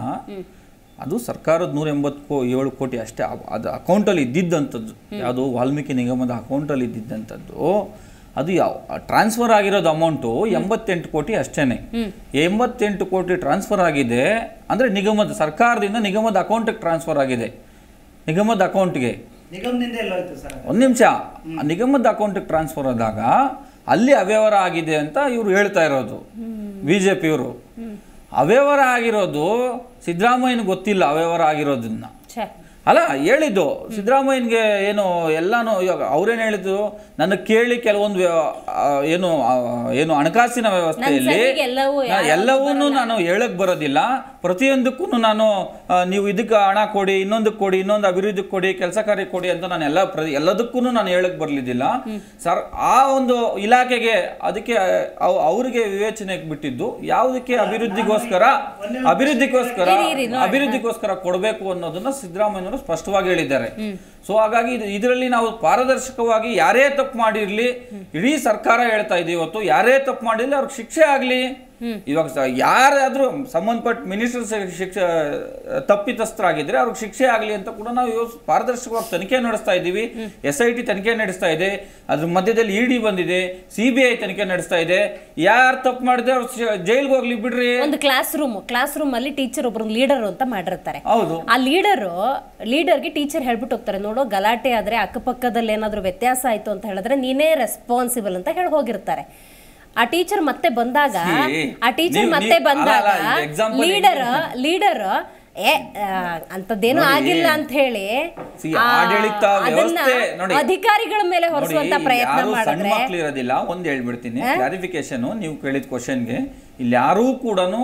ಅದು ಸರ್ಕಾರದ ನೂರ ಎಂಬತ್ತು ಕೋ ಏಳು ಕೋಟಿ ಅಷ್ಟೇ ಆ- ಅದು ಅಕೌಂಟಲ್ಲಿ ಇದ್ದಿದ್ದಂಥದ್ದು ಯಾವುದು ವಾಲ್ಮೀಕಿ ನಿಗಮದ ಅಕೌಂಟಲ್ಲಿ ಇದ್ದಿದ್ದಂಥದ್ದು ಅದು ಯಾವ ಟ್ರಾನ್ಸ್ಫರ್ ಆಗಿರೋದು ಅಮೌಂಟು ಎಂಬತ್ತೆಂಟು ಕೋಟಿ ಅಷ್ಟೇನೆ ಎಂಬತ್ತೆಂಟು ಕೋಟಿ ಟ್ರಾನ್ಸ್ಫರ್ ಆಗಿದೆ ಅಂದರೆ ನಿಗಮದ ಸರ್ಕಾರದಿಂದ ನಿಗಮದ ಅಕೌಂಟಿಗೆ ಟ್ರಾನ್ಸ್ಫರ್ ಆಗಿದೆ ನಿಗಮದ ಅಕೌಂಟ್ಗೆ ನಿಗಮದಿಂದ ಎಲ್ಲೋಯ್ತು ಸರ್ ಒಂದು ನಿಮಿಷ ನಿಗಮದ ಅಕೌಂಟಿಗೆ ಟ್ರಾನ್ಸ್ಫರ್ ಆದಾಗ ಅಲ್ಲಿ ಅವ್ಯವಹಾರ ಆಗಿದೆ ಅಂತ ಇವ್ರು ಹೇಳ್ತಾ ಇರೋದು ಬಿ ಜೆ ಪಿಯವರು ಅವ್ಯವಹಾರ ಆಗಿರೋದು ಸಿದ್ದರಾಮಯ್ಯನಿಗೆ ಗೊತ್ತಿಲ್ಲ ಅವ್ಯವಹಾರ ಆಗಿರೋದನ್ನ ಛೇ ಅಲ್ಲ ಹೇಳಿದ್ದು ಸಿದ್ದರಾಮಯ್ಯನಿಗೆ ಏನು ಎಲ್ಲಾನು ಇವಾಗ ಅವ್ರೇನು ಹೇಳಿದ್ದು ನನಗೆ ಕೇಳಿ ಕೆಲವೊಂದು ವ್ಯ- ಆ, ಏನು ಆ, ಏನು ಹಣಕಾಸಿನ ವ್ಯವಸ್ಥೆಯಲ್ಲಿ ಸಹಿಗೆ ಎಲ್ಲವೂ ನಾ ಯಾವ್ದು ಎಲ್ಲವನ್ನೂ ನಾನು ಹೇಳಕ್ ಬರೋದಿಲ್ಲ ಪ್ರತಿಯೊಂದಕ್ಕೂ ನಾನು ಆ, ನೀವು ಇದಕ್ಕೆ ಹಣ ಕೊಡಿ ಇನ್ನೊಂದಕ್ಕೆ ಕೊಡಿ ಇನ್ನೊಂದು ಅಭಿವೃದ್ಧಿಗೆ ಕೊಡಿ ಕೆಲಸ ಕಾರ್ಯ ಕೊಡಿ ಅಂತ ನಾನು ಎಲ್ಲ ಪ್ರತಿ ಎಲ್ಲದಕ್ಕೂ ನಾನು ಹೇಳಕ್ ಬರ್ಲಿದ್ದಿಲ್ಲ ಸರ್ ಆ ಒಂದು ಇಲಾಖೆಗೆ ಅದಕ್ಕೆ ಅವ್- ಅವ್ರಿಗೆ ವಿವೇಚನೆಗೆ ಬಿಟ್ಟಿದ್ದು ಯಾವುದಕ್ಕೆ ಅಭಿವೃದ್ಧಿಗೋಸ್ಕರ ಅಭಿವೃದ್ಧಿಗೋಸ್ಕರ ಇರಿ, ಇರಿ, ನೋಡಿ. ಅಭಿವೃದ್ಧಿಗೋಸ್ಕರ ಕೊಡಬೇಕು ಅನ್ನೋದನ್ನ ಸಿದ್ದರಾಮಯ್ಯನವರು ಸ್ಪಷ್ಟವಾಗಿ ಹೇಳಿದ್ದಾರೆ ಸೊ ಹಾಗಾಗಿ ಇದು- ಇದರಲ್ಲಿ ನಾವು ಪಾರದರ್ಶಕವಾಗಿ ಯಾರೇ ತಪ್ಪು ಮಾಡಿರ್ಲಿ ಇಡೀ ಸರ್ಕಾರ ಹೇಳ್ತಾ ಇದೆ ಇವತ್ತು ಯಾರೇ ತಪ್ಪು ಮಾಡಿರ್ಲಿ ಅವ್ರಿಗೆ ಶಿಕ್ಷೆ ಆಗ್ಲಿ ಇವಾಗ ಸ- ಯಾರಾದ್ರೂ ಸಂಬಂಧಪಟ್ಟ ಮಿನಿಸ್ಟರ್ ಶಿಕ್ಷೆ ತಪ್ಪಿತಸ್ಥರಾಗಿದ್ರೆ ಅವ್ರಿಗೆ ಶಿಕ್ಷೆ ಆಗಲಿ ಅಂತ ಕೂಡ ನಾವು ಇವತ್ತು ಪಾರದರ್ಶಕವಾಗಿ ತನಿಖೆ ನಡೆಸ್ತಾ ಇದ್ದೀವಿ ಎಸ್ ಐ ಟಿ ತನಿಖೆ ನಡೆಸ್ತಾ ಇದೆ ಅದ್ರ ಮಧ್ಯದಲ್ಲಿ ಇ ಡಿ ಬಂದಿದೆ ಸಿ ಬಿ ಐ ತನಿಖೆ ನಡೆಸ್ತಾ ಇದೆ ಯಾರು ತಪ್ಪು ಮಾಡಿದ್ರೆ ಅವ್ರು ಜೈಲ್ಗೆ ಹೋಗ್ಲಿ ಬಿಡ್ರಿ ಒಂದು ಕ್ಲಾಸ್ ರೂಮ್ ಕ್ಲಾಸ್ ರೂಮ್ ಅಲ್ಲಿ ಟೀಚರ್ ಒಬ್ರು ಲೀಡರ್ ಅಂತ ಮಾಡಿರ್ತಾರೆ ಹೌದು ಆ ಲೀಡರು ಲೀಡರ್ಗೆ ಟೀಚರ್ ಹೇಳ್ಬಿಟ್ಟು ಹೋಗ್ತಾರೆ ನೋಡೋ ಗಲಾಟೆ ಆದ್ರೆ ಅಕ್ಕಪಕ್ಕದಲ್ಲಿ ಏನಾದರೂ ವ್ಯತ್ಯಾಸ ಆಯ್ತು ಅಂತ ಹೇಳಿದ್ರೆ ನೀನೇ ರೆಸ್ಪಾನ್ಸಿಬಲ್ ಅಂತ ಹೇಳಿ ಹೋಗಿರ್ತಾರೆ ಆ ಟೀಚರ್ ಮತ್ತೆ ಬಂದಾಗ See, ಆ ಟೀಚರ್ ನೀವು- ಮತ್ತೆ ನೀವು- ಬಂದಾಗ ಅಲ್ಲ, ಅಲ್ಲ, ಇದು example ಲೀಡರ್ ಲೀಡರ್ ಏ ಆ, ಅಂಥದ್ದೇನೂ ನೋಡಿ, ಆಗಿಲ್ಲ ಅಂತ ಹೇಳಿ See, ಆ, ಆಡಳಿತ ಅದನ್ನ ವ್ಯವಸ್ಥೆ ನೋಡಿ ಅಧಿಕಾರಿಗಳ ಮೇಲೆ ಹೊರಿಸುವಂತ ನೋಡಿ, ಪ್ರಯತ್ನ ಯಾರು ಸಣ್ಣ ಮಾಡಿದ್ರೆ ಮಕ್ಳು ಇರೋದಿಲ್ಲ ಒಂದ್ ಹೇಳ್ಬಿಡ್ತೀನಿ ಕ್ಲಾರಿಫಿಕೇಶನ್ ನೀವು ಕೇಳಿದ ಕ್ವಶನ್ಗೆ ಇಲ್ಲಿ ಯಾರೂ ಕೂಡ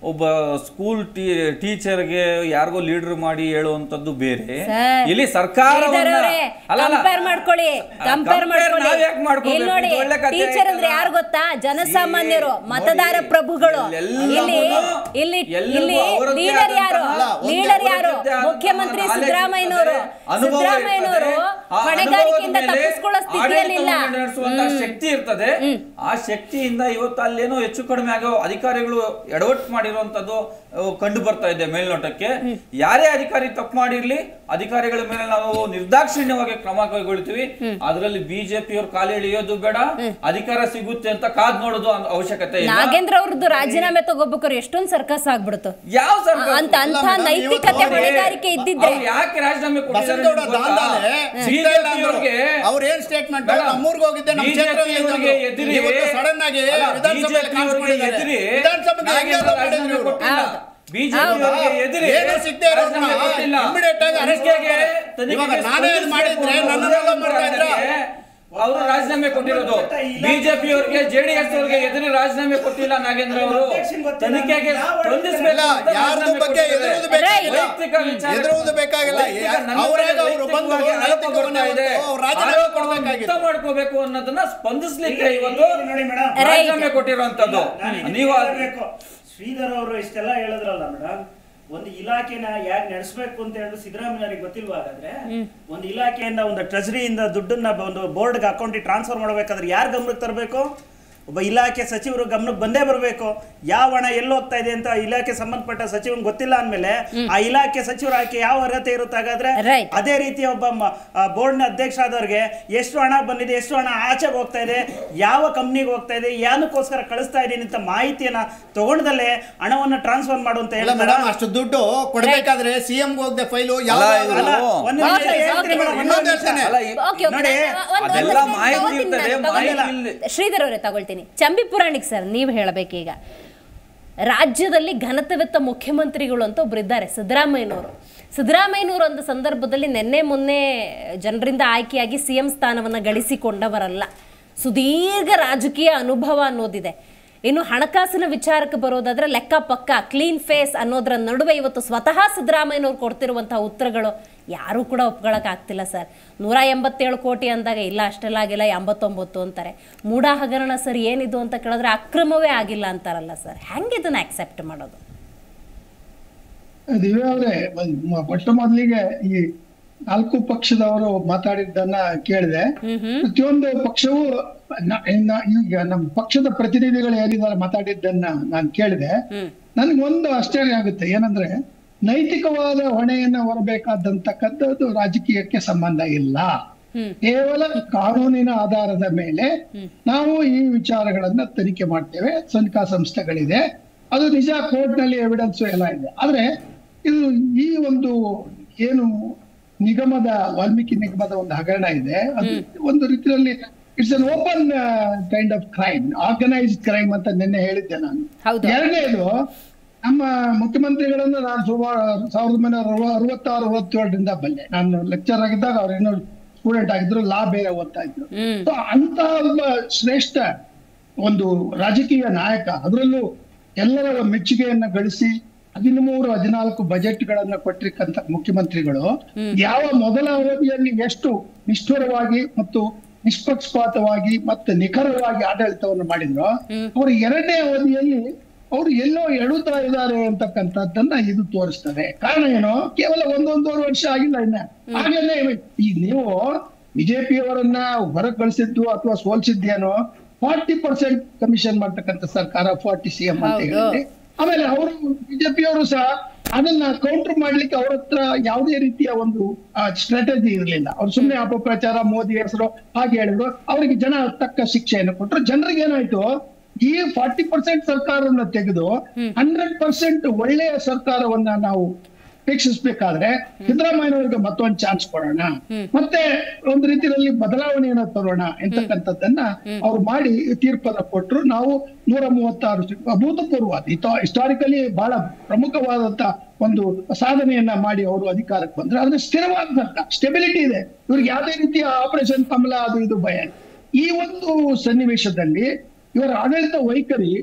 ಒಬ್ಬ ಸ್ಕೂಲ್ ಟೀಚರ್ಗೆ ಯಾರಿಗೋ ಲೀಡರ್ ಮಾಡಿ ಹೇಳುವಂತದ್ದು ಬೇರೆ ಸರ್, ಇಲ್ಲಿ ಸರ್ಕಾರವನ್ನ ಶ್ರೀಧರವ್ರೆ, ಅಲ್ಲ, ಅಲ್ಲ. compare ಮಾಡ್ಕೊಳ್ಳಿ ಕಂಪೇರ್ compare ಮಾಡ್ಕೊಳ್ಳಿ ನಾವ್ ಯಾಕ್ ಮಾಡ್ಕೊಬೇಕು? ಇಲ್ಲಿ ನೋಡಿ ಇದು ಒಳ್ಳೆ ಕಥೆ ಟೀಚರ್ ಅಂದ್ರೆ ಆಯ್ತಲ್ಲ? ಯಾರು ಗೊತ್ತಾ ಜನಸಾಮಾನ್ಯರು See, ಮತದಾರ ನೋಡಿ, ಪ್ರಭುಗಳು ಇಲ್ಲಿ ಎಲ್ಲವನ್ನೂ- ಇಲ್ಲಿ ಎಲ್ರಿಗೂ ಇಲ್ಲಿ ಅವರದ್ದೇ ಲೀಡರ್ ಯಾರು ಆದಂತಹ ಒಂದು ಲೀಡರ್ ಯಾರು ಅವರದ್ದೇ ಆದಂತಹ ಮುಖ್ಯಮಂತ್ರಿ knowledge ಸಿದ್ದರಾಮಯ್ಯನವರು ಇರ್ತದೆ, ಅನುಭವ ಸಿದ್ದರಾಮಯ್ಯನವರು ಇರ್ತದೆ. ಆ ಹೊಣೆಗಾರಿಕೆಯಿಂದ ಅನುಭವದ ಮೇಲೆ ತಪ್ಪಿಸ್ಕೊಳ್ಳೋ ಸ್ಥಿತಿಯಲ್ಲಿ ಇಲ್ಲ ಆಡಳಿತವನ್ನು ನಡೆಸುವಂತಹ ಶಕ್ತಿ ಇರ್ತದೆ ಆ ಶಕ್ತಿಯಿಂದ ಇವತ್ತು ಅಲ್ಲೇನೋ ಹೆಚ್ಚು ಕಡಿಮೆ ಆಗೋ ಅಧಿಕಾರಿಗಳು ಎಡವಟ್ಟು ಮಾಡಿರುವಂತದ್ದು ಅಹ್, ಕಂಡು ಬರ್ತಾ ಇದೆ ಮೇಲ್ನೋಟಕ್ಕೆ ಯಾರೇ ಅಧಿಕಾರಿ ತಪ್ಪು ಮಾಡಿರ್ಲಿ ಅಧಿಕಾರಿಗಳ ಮೇಲೆ ನಾವು ನಿರ್ದಾಕ್ಷಿಣ್ಯವಾಗಿ ಕ್ರಮ ಕೈಗೊಳ್ತೀವಿ ಅದರಲ್ಲಿ ಬಿಜೆಪಿಯವ್ರು ಕಾಲು ಎಳೆಯೋದು ಬೇಡ ಅಧಿಕಾರ ಸಿಗುತ್ತೆ ಅಂತ ಕಾದ್ ನೋಡೋದು ಅನ್- ಅವಶ್ಯಕತೆ ಇಲ್ಲ ನಾಗೇಂದ್ರ ಅವ್ರದ್ದು ರಾಜೀನಾಮೆ ತಗೋಬೇಕಾದ್ರೆ ಎಷ್ಟೊಂದು ಸರ್ಕಸ್ ಆಗ್ಬಿಡ್ತು ಯಾವ ಸರ್ಕಾರ ಅಂತ ಅಂತ ಅಲ್ಲ ಮೇಡಮ್, ನೈತಿಕತೆ ಇವತ್ತು ಹೊಣೆಗಾರಿಕೆ ಇದ್ದಿದ್ರೆ ಅವ್ರು ಯಾಕೆ ರಾಜೀನಾಮೆ ಬಸವನಗೌಡ ದಾಂಧಲೆ ಸಿಗ್ತಾ ಇಲ್ಲ ಅಂದ್ರು. ಬಿಜೆಪಿಯವರಿಗೆ ಅವ್ರು ಏನ್ ಸ್ಟೇಟ್ಮೆಂಟ್ ನಮ್ಮೂರ್ಗೆ ಹೋಗಿದ್ದೆ ನಮ್ಮ ಕ್ಷೇತ್ರದಲ್ಲಿ ಬಿಜೆಪಿಯವರಿಗೆ ಇದ್ರು. ಎದುರಿ ಇವತ್ತು ಸಡನ್ ಆಗಿ ಅಲ್ಲ, ವಿಧಾನಸಭೆಯಲ್ಲಿ ಬಿಜೆಪಿಯವರಿಗೆ ಕಾಣಿಸ್ಕೊಂಡಿದ್ದಾರೆ. ಎದುರಿ ವಿಧಾನಸಭೆಗೆ ಹೆಂಗೆ ನಾಗೇಂದ್ರ ಮಾಡಿದ್ರು ರಾಜೀನಾಮೆ ಇವ್ರು? ಕೊಟ್ಟಿಲ್ಲ. ಹೌದು. ಬಿಜೆಪಿಯವರಿಗೆ ಎದುರಿ ಏನು ಸಿಗ್ತಾ ಇರೋರ್ನ ರಾಜೀನಾಮೆ ಕೊಟ್ಟಿಲ್ಲ. immediate ಆಗಿ arrest ತನಿಖೆಗೆ- ಮಾಡ್ತಾರೆ. ತನಿಖೆಗೆ ಇವಾಗ ನಾನೇ ಇದು ಮಾಡಿದ್ರೆ ಸ್ಪಂದಿಸ್ಬೇಕು ನನ್ನನ್ನೆಲ್ಲ ಅನ್ನೋ ಮಾಡ್ತಾ ಇದ್ರ? ಕಾರಣಕ್ಕೆ ಅವರು ರಾಜೀನಾಮೆ ಕೊಟ್ಟಿರೋದು ಬಿಜೆಪಿ ಅವರಿಗೆ ಜೆಡಿಎಸ್ ಅವರಿಗೆ ಎದುರು ರಾಜೀನಾಮೆ ಕೊಟ್ಟಿಲ್ಲ ನಾಗೇಂದ್ರ ಅವರು ತನಿಖೆಗೆ ಸ್ಪಂದಿಸಬೇಕು ಇಲ್ಲ ಅಂತ ಯಾರ್ದು ರಾಜೀನಾಮೆ ಬಗ್ಗೆ ಕೊಟ್ಟಿದ್ದಾರೆ. ಎದುರುವುದು ಬೇಕಾಗಿಲ್ಲ ವೈಯಕ್ತಿಕ ವಿಚಾರ ಎದುರುವುದು ಬೇಕಾಗಿಲ್ಲ ವೈಯಕ್ತಿಕ ನನ್ನ ಅವರಾಗ ಮೇಲೆ ಅವರು ಬಂದು ವೈಯಕ್ತಿಕವಾಗಿ ಆರೋಪ ನೈತಿಕವನ್ನ ಬರ್ತಾ ಇದೆ. ಅವ್ರು ರಾಜೀನಾಮೆ ಆರೋಪವನ್ನು ಕೊಡ್ಬೇಕಾಗಿತ್ತು. ಮುಕ್ತ ಮಾಡ್ಕೋಬೇಕು ಅನ್ನೋದನ್ನ ಸ್ಪಂದಿಸ್ಲಿಕ್ಕೆ ಇವತ್ತು ನೋಡಿ ಮೇಡಮ್ ರಾಜೀನಾಮೆ ಕೊಟ್ಟಿರುವಂತದ್ದು ನೀವು ಅದ್- ನೀವು ಶ್ರೀಧರ್ ಅವರು ಇಷ್ಟೆಲ್ಲ ಹೇಳಿದ್ರಲ್ಲ ಮೇಡಮ್ ಒಂದು ಇಲಾಖೆನ ಯಾಕೆ ನಡೆಸಬೇಕು ಅಂತ ಹೇಳಿ ಸಿದ್ದರಾಮಯ್ಯನಿಗೆ ಗೊತ್ತಿಲ್ವಾ ಹಾಗಾದ್ರೆ ಒಂದು ಇಲಾಖೆಯಿಂದ ಒಂದು ಟ್ರೆಜರಿಯಿಂದ ದುಡ್ಡನ್ನ ಒಂದು ಬೋರ್ಡ್ಗೆ ಅಕೌಂಟಿಗೆ ಟ್ರಾನ್ಸ್ಫರ್ ಮಾಡಬೇಕಾದ್ರೆ ಯಾರು ಗಮನಕ್ಕೆ ತರಬೇಕು ಒಬ್ಬ ಇಲಾಖೆ ಸಚಿವರು ಗಮನಕ್ಕೆ ಬಂದೇ ಬರಬೇಕು ಯಾವ ಹಣ ಎಲ್ಲಿ ಹೋಗ್ತಾ ಇದೆ ಅಂತ ಇಲಾಖೆ ಸಂಬಂಧಪಟ್ಟ ಸಚಿವನ್ ಗೊತ್ತಿಲ್ಲ ಅಂದ್ಮೇಲೆ ಆ ಇಲಾಖೆ ಸಚಿವರ ಆಯ್ಕೆ ಯಾವ ಅರ್ಹತೆ ಇರುತ್ತೆ ಹಾಗಾದ್ರೆ Right. ಅದೇ ರೀತಿ ಒಬ್ಬ ಬೋರ್ಡ್ನ ಅಧ್ಯಕ್ಷ ಆದವ್ರಿಗೆ ಎಷ್ಟು ಹಣ ಬಂದಿದೆ ಎಷ್ಟು ಹಣ ಆಚೆಗೆ ಹೋಗ್ತಾ ಇದೆ ಯಾವ ಕಂಪ್ನಿಗೆ ಹೋಗ್ತಾ ಇದೆ ಏನಕ್ಕೋಸ್ಕರ ಕಳಿಸ್ತಾ ಇದ್ದೀನಿ ಅಂತ ಮಾಹಿತಿಯನ್ನ ತಗೊಂಡದಲ್ಲೇ ಹಣವನ್ನು ಟ್ರಾನ್ಸ್ಫರ್ ಮಾಡುವಂತ ಇಲ್ಲ ಹೇಳ್ತಾರ ಮೇಡಮ್ ಅಷ್ಟು ದುಡ್ಡು ಕೊಡ್ಬೇಕಾದ್ರೆ ಸಿಎಂ ಹೋಗದೆ ಫೈಲು ಯಾವ ಅಲ್ಲ, ಅಲ್ಲ, ಒಂದ್ ನಿಮಿಷ Okay, ಹೇಳ್ತೀನಿ okay. ಮೇಡಮ್, ಇನ್ನೊಂದು ಒಂದ್ ನಿಮಿಷ. ಹೇಳ್ತೇನೆ. ಅಲ್ಲ, ಈ- ಓಕೆ ಓಕೆ ನೋಡಿ, ಒಂದು- ಒಂದು ಅದೆಲ್ಲ second ಮಾಹಿತಿ ತಗೊಳ್ತೀನಿ ಇರ್ತದೆ, ನಾನು, ತಗೊಳ್ತೀನಿ. ಮಾಹಿತಿ ಇಲ್ಲ. ಶ್ರೀಧರ್ ಅವರೇ ತಗೊಳ್ತೀನಿ ಚಂಬಿ ಪುರಾಣಿಕ್ ಸರ್ ನೀವು ಹೇಳಬೇಕೀಗ ರಾಜ್ಯದಲ್ಲಿ ಘನತೆವೆತ್ತ ಮುಖ್ಯಮಂತ್ರಿಗಳು ಅಂತ ಒಬ್ರು ಇದ್ದಾರೆ ಸಿದ್ದರಾಮಯ್ಯನವರು ಸಿದ್ದರಾಮಯ್ಯನವರು ಒಂದು ಸಂದರ್ಭದಲ್ಲಿ ನಿನ್ನೆ ಮೊನ್ನೆ ಜನರಿಂದ ಆಯ್ಕೆಯಾಗಿ ಸಿ ಎಂ ಸ್ಥಾನವನ್ನು ಗಳಿಸಿಕೊಂಡವರಲ್ಲ ಸುದೀರ್ಘ ರಾಜಕೀಯ ಅನುಭವ ಅನ್ನೋದಿದೆ ಇನ್ನು ಹಣಕಾಸಿನ ವಿಚಾರಕ್ಕೆ ಬರೋದಾದ್ರೆ ಲೆಕ್ಕ ಪಕ್ಕ ಕ್ಲೀನ್ ಫೇಸ್ ಅನ್ನೋದ್ರ ನಡುವೆ ಇವತ್ತು ಸ್ವತಃ ಸಿದ್ದರಾಮಯ್ಯನವ್ರು ಕೊಡ್ತಿರುವಂತಹ ಉತ್ತರಗಳು ಯಾರೂ ಕೂಡ ಒಪ್ಕೊಳಕ್ ಆಗ್ತಿಲ್ಲ ಸರ್ ನೂರ ಎಂಬತ್ತೇಳು ಕೋಟಿ ಅಂದಾಗ ಇಲ್ಲ ಅಷ್ಟೆಲ್ಲ ಆಗಿಲ್ಲ ಎಂಬತ್ತೊಂಬತ್ತು ಅಂತಾರೆ ಮೂಢ ಹಗರಣ ಸರ್ ಏನಿದು ಅಂತ ಕೇಳಿದ್ರೆ ಅಕ್ರಮವೇ ಆಗಿಲ್ಲ ಅಂತಾರಲ್ಲ ಸರ್ ಹೆಂಗೆ ಇದನ್ನ ಆಕ್ಸೆಪ್ಟ್ ಮಾಡೋದು ದಿವ್ಯ ಅವರೇ ಮೊಟ್ಟ ಮೊದಲಿಗೆ ಈ ನಾಲ್ಕು ಪಕ್ಷದವರು ಮಾತಾಡಿದ್ದನ್ನ ಕೇಳಿದೆ ಪ್ರತಿಯೊಂದು ಪಕ್ಷವು ನ- ಇನ್ನ- ಈಗ ನಮ್ಮ ಪಕ್ಷದ ಪ್ರತಿನಿಧಿಗಳು ಏನಿದ್ದಾರೆ ಮಾತಾಡಿದ್ದನ್ನ ನಾನು ಕೇಳಿದೆ ನನಗೊಂದು ಆಶ್ಚರ್ಯ ಆಗುತ್ತೆ ಏನಂದ್ರೆ ನೈತಿಕವಾದ ಹೊಣೆಯನ್ನ ಹೊರಬೇಕಾದಂತಕ್ಕಂಥದ್ದು ರಾಜಕೀಯಕ್ಕೆ ಸಂಬಂಧ ಇಲ್ಲ ಕೇವಲ ಕಾನೂನಿನ ಆಧಾರದ ಮೇಲೆ ನಾವು ಈ ವಿಚಾರಗಳನ್ನ ತನಿಖೆ ಮಾಡ್ತೇವೆ ತನಿಖಾ ಸಂಸ್ಥೆಗಳಿದೆ ಅದು ನಿಜ ಕೋರ್ಟ್ ನಲ್ಲಿ ಎವಿಡೆನ್ಸ್ ಎಲ್ಲ ಇದೆ ಆದ್ರೆ ಇದು ಈ ಒಂದು ಏನು ನಿಗಮದ ವಾಲ್ಮೀಕಿ ನಿಗಮದ ಒಂದು ಹಗರಣ ಇದೆ ಅದು ಒಂದು ರೀತಿಯಲ್ಲಿ it's an open kind of crime organised crime ಅಂತ ನಿನ್ನೆ ಹೇಳಿದ್ದೆ ನಾನು ಹೌದು. ಎರಡನೇದು ನಮ್ಮ ಮುಖ್ಯಮಂತ್ರಿಗಳನ್ನು ನಾನು ಸುಮಾರು ಸಾವಿರದ ಒಂಬೈನೂರ ಅರವ- ಅರವತ್ತಾರು ಅರವತ್ತೇಳರಿಂದ ಬಲ್ಲೆ ನಾನು ಲೆಕ್ಚರ್ ಆಗಿದ್ದಾಗ ಅವ್ರು ಇನ್ನೂ ಸ್ಟೂಡೆಂಟ್ ಆಗಿದ್ರು ಲಾ ಬೇರೆ ಓದ್ತಾ ಇದ್ರು So, ಅಂತ ಒಬ್ಬ ಶ್ರೇಷ್ಠ ಒಂದು ರಾಜಕೀಯ ನಾಯಕ ಅದರಲ್ಲೂ ಎಲ್ಲರ ಮೆಚ್ಚುಗೆಯನ್ನ ಗಳಿಸಿ ಹದಿಮೂರು ಹದಿನಾಲ್ಕು ಬಜೆಟ್ ಗಳನ್ನ ಕೊಟ್ಟಿರ್ತಕ್ಕಂಥ ಮುಖ್ಯಮಂತ್ರಿಗಳು ಯಾವ ಮೊದಲ ಅವಧಿಯಲ್ಲಿ ಎಷ್ಟು ನಿಷ್ಠುರವಾಗಿ ಮತ್ತು ನಿಷ್ಪಕ್ಷಪಾತವಾಗಿ ಮತ್ತೆ ನಿಖರವಾಗಿ ಆಡಳಿತವನ್ನು ಮಾಡಿದ್ರು ಅವರು ಎರಡನೇ ಅವಧಿಯಲ್ಲಿ ಅವರು ಎಲ್ಲೋ ಎಡುತ್ತಾ ಇದ್ದಾರೆ ಅಂತಕ್ಕಂಥದ್ದನ್ನ ಇದು ತೋರಿಸ್ತದೆ ಕಾರಣ ಏನು ಕೇವಲ ಒಂದೊಂದೂವರೆ ವರ್ಷ ಆಗಿಲ್ಲ ಇನ್ನ ಹಾಗೇನೆ ಈ ನೀವು ಬಿಜೆಪಿಯವರನ್ನ ಹೊರಗೆ ಕಳಿಸಿದ್ದು ಅಥವಾ ಸೋಲ್ಸಿದ್ದೇನೋ ಫಾರ್ಟಿ ಪರ್ಸೆಂಟ್ ಕಮಿಷನ್ ಮಾಡ್ತಕ್ಕಂಥ ಸರ್ಕಾರ ಫಾರ್ಟಿ ಸಿ ಎಂ ಅಂತ ಹೌದು. ಹೇಳಿದ್ರೆ ಆಮೇಲೆ ಅವರು ಬಿಜೆಪಿಯವರು ಸಹ ಅದನ್ನ ಕೌಂಟರ್ ಮಾಡ್ಲಿಕ್ಕೆ ಅವ್ರ ಹತ್ರ ಯಾವುದೇ ರೀತಿಯ ಒಂದು ಸ್ಟ್ರಾಟಜಿ ಇರಲಿಲ್ಲ ಅವ್ರು ಸುಮ್ಮನೆ ಅಪಪ್ರಚಾರ ಮೋದಿ ಹೆಸರು ಹಾಗೆ ಹೇಳಿದ್ರು ಅವರಿಗೆ ಜನ ತಕ್ಕ ಶಿಕ್ಷೆಯನ್ನು ಕೊಟ್ಟರು ಜನರಿಗೆ ಏನಾಯ್ತು ಈ ಫಾರ್ಟಿ ಪರ್ಸೆಂಟ್ ಸರ್ಕಾರವನ್ನ ತೆಗೆದು ಹಂಡ್ರೆಡ್ ಪರ್ಸೆಂಟ್ ಒಳ್ಳೆಯ ಸರ್ಕಾರವನ್ನ ನಾವು ಅಪೇಕ್ಷಿಸ್ಬೇಕಾದ್ರೆ ಸಿದ್ದರಾಮಯ್ಯನವರಿಗೆ ಮತ್ತೊಂದು ಚಾನ್ಸ್ ಕೊಡೋಣ ಮತ್ತೆ ಒಂದು ರೀತಿಯಲ್ಲಿ ಬದಲಾವಣೆಯನ್ನ ತರೋಣ ಎಂತಕ್ಕಂಥದ್ದನ್ನ ಅವ್ರು ಮಾಡಿ ತೀರ್ಪನ್ನ ಕೊಟ್ಟರು ನಾವು ನೂರ ಮೂವತ್ತಾರು ಸೀಟ್- ಅಭೂತಪೂರ್ವ ಹಿಸ್ಟಾರಿಕಲಿ ಬಹಳ ಪ್ರಮುಖವಾದಂತ ಒಂದು ಸಾಧನೆಯನ್ನ ಮಾಡಿ ಅವರು ಅಧಿಕಾರಕ್ಕೆ ಬಂದ್ರೆ ಆದ್ರೆ ಸ್ಥಿರವಾದ ಸರ್ಕಾರ ಸ್ಟೆಬಿಲಿಟಿ ಇದೆ ಇವ್ರಿಗೆ ಯಾವುದೇ ರೀತಿಯ ಆಪರೇಷನ್ ಕಮಲ ಅದು ಇದು ಭಯ ಇಲ್ಲ. ಈ ಒಂದು ಸನ್ನಿವೇಶದಲ್ಲಿ ಇವರ ಆಡಳಿತ ವೈಖರಿ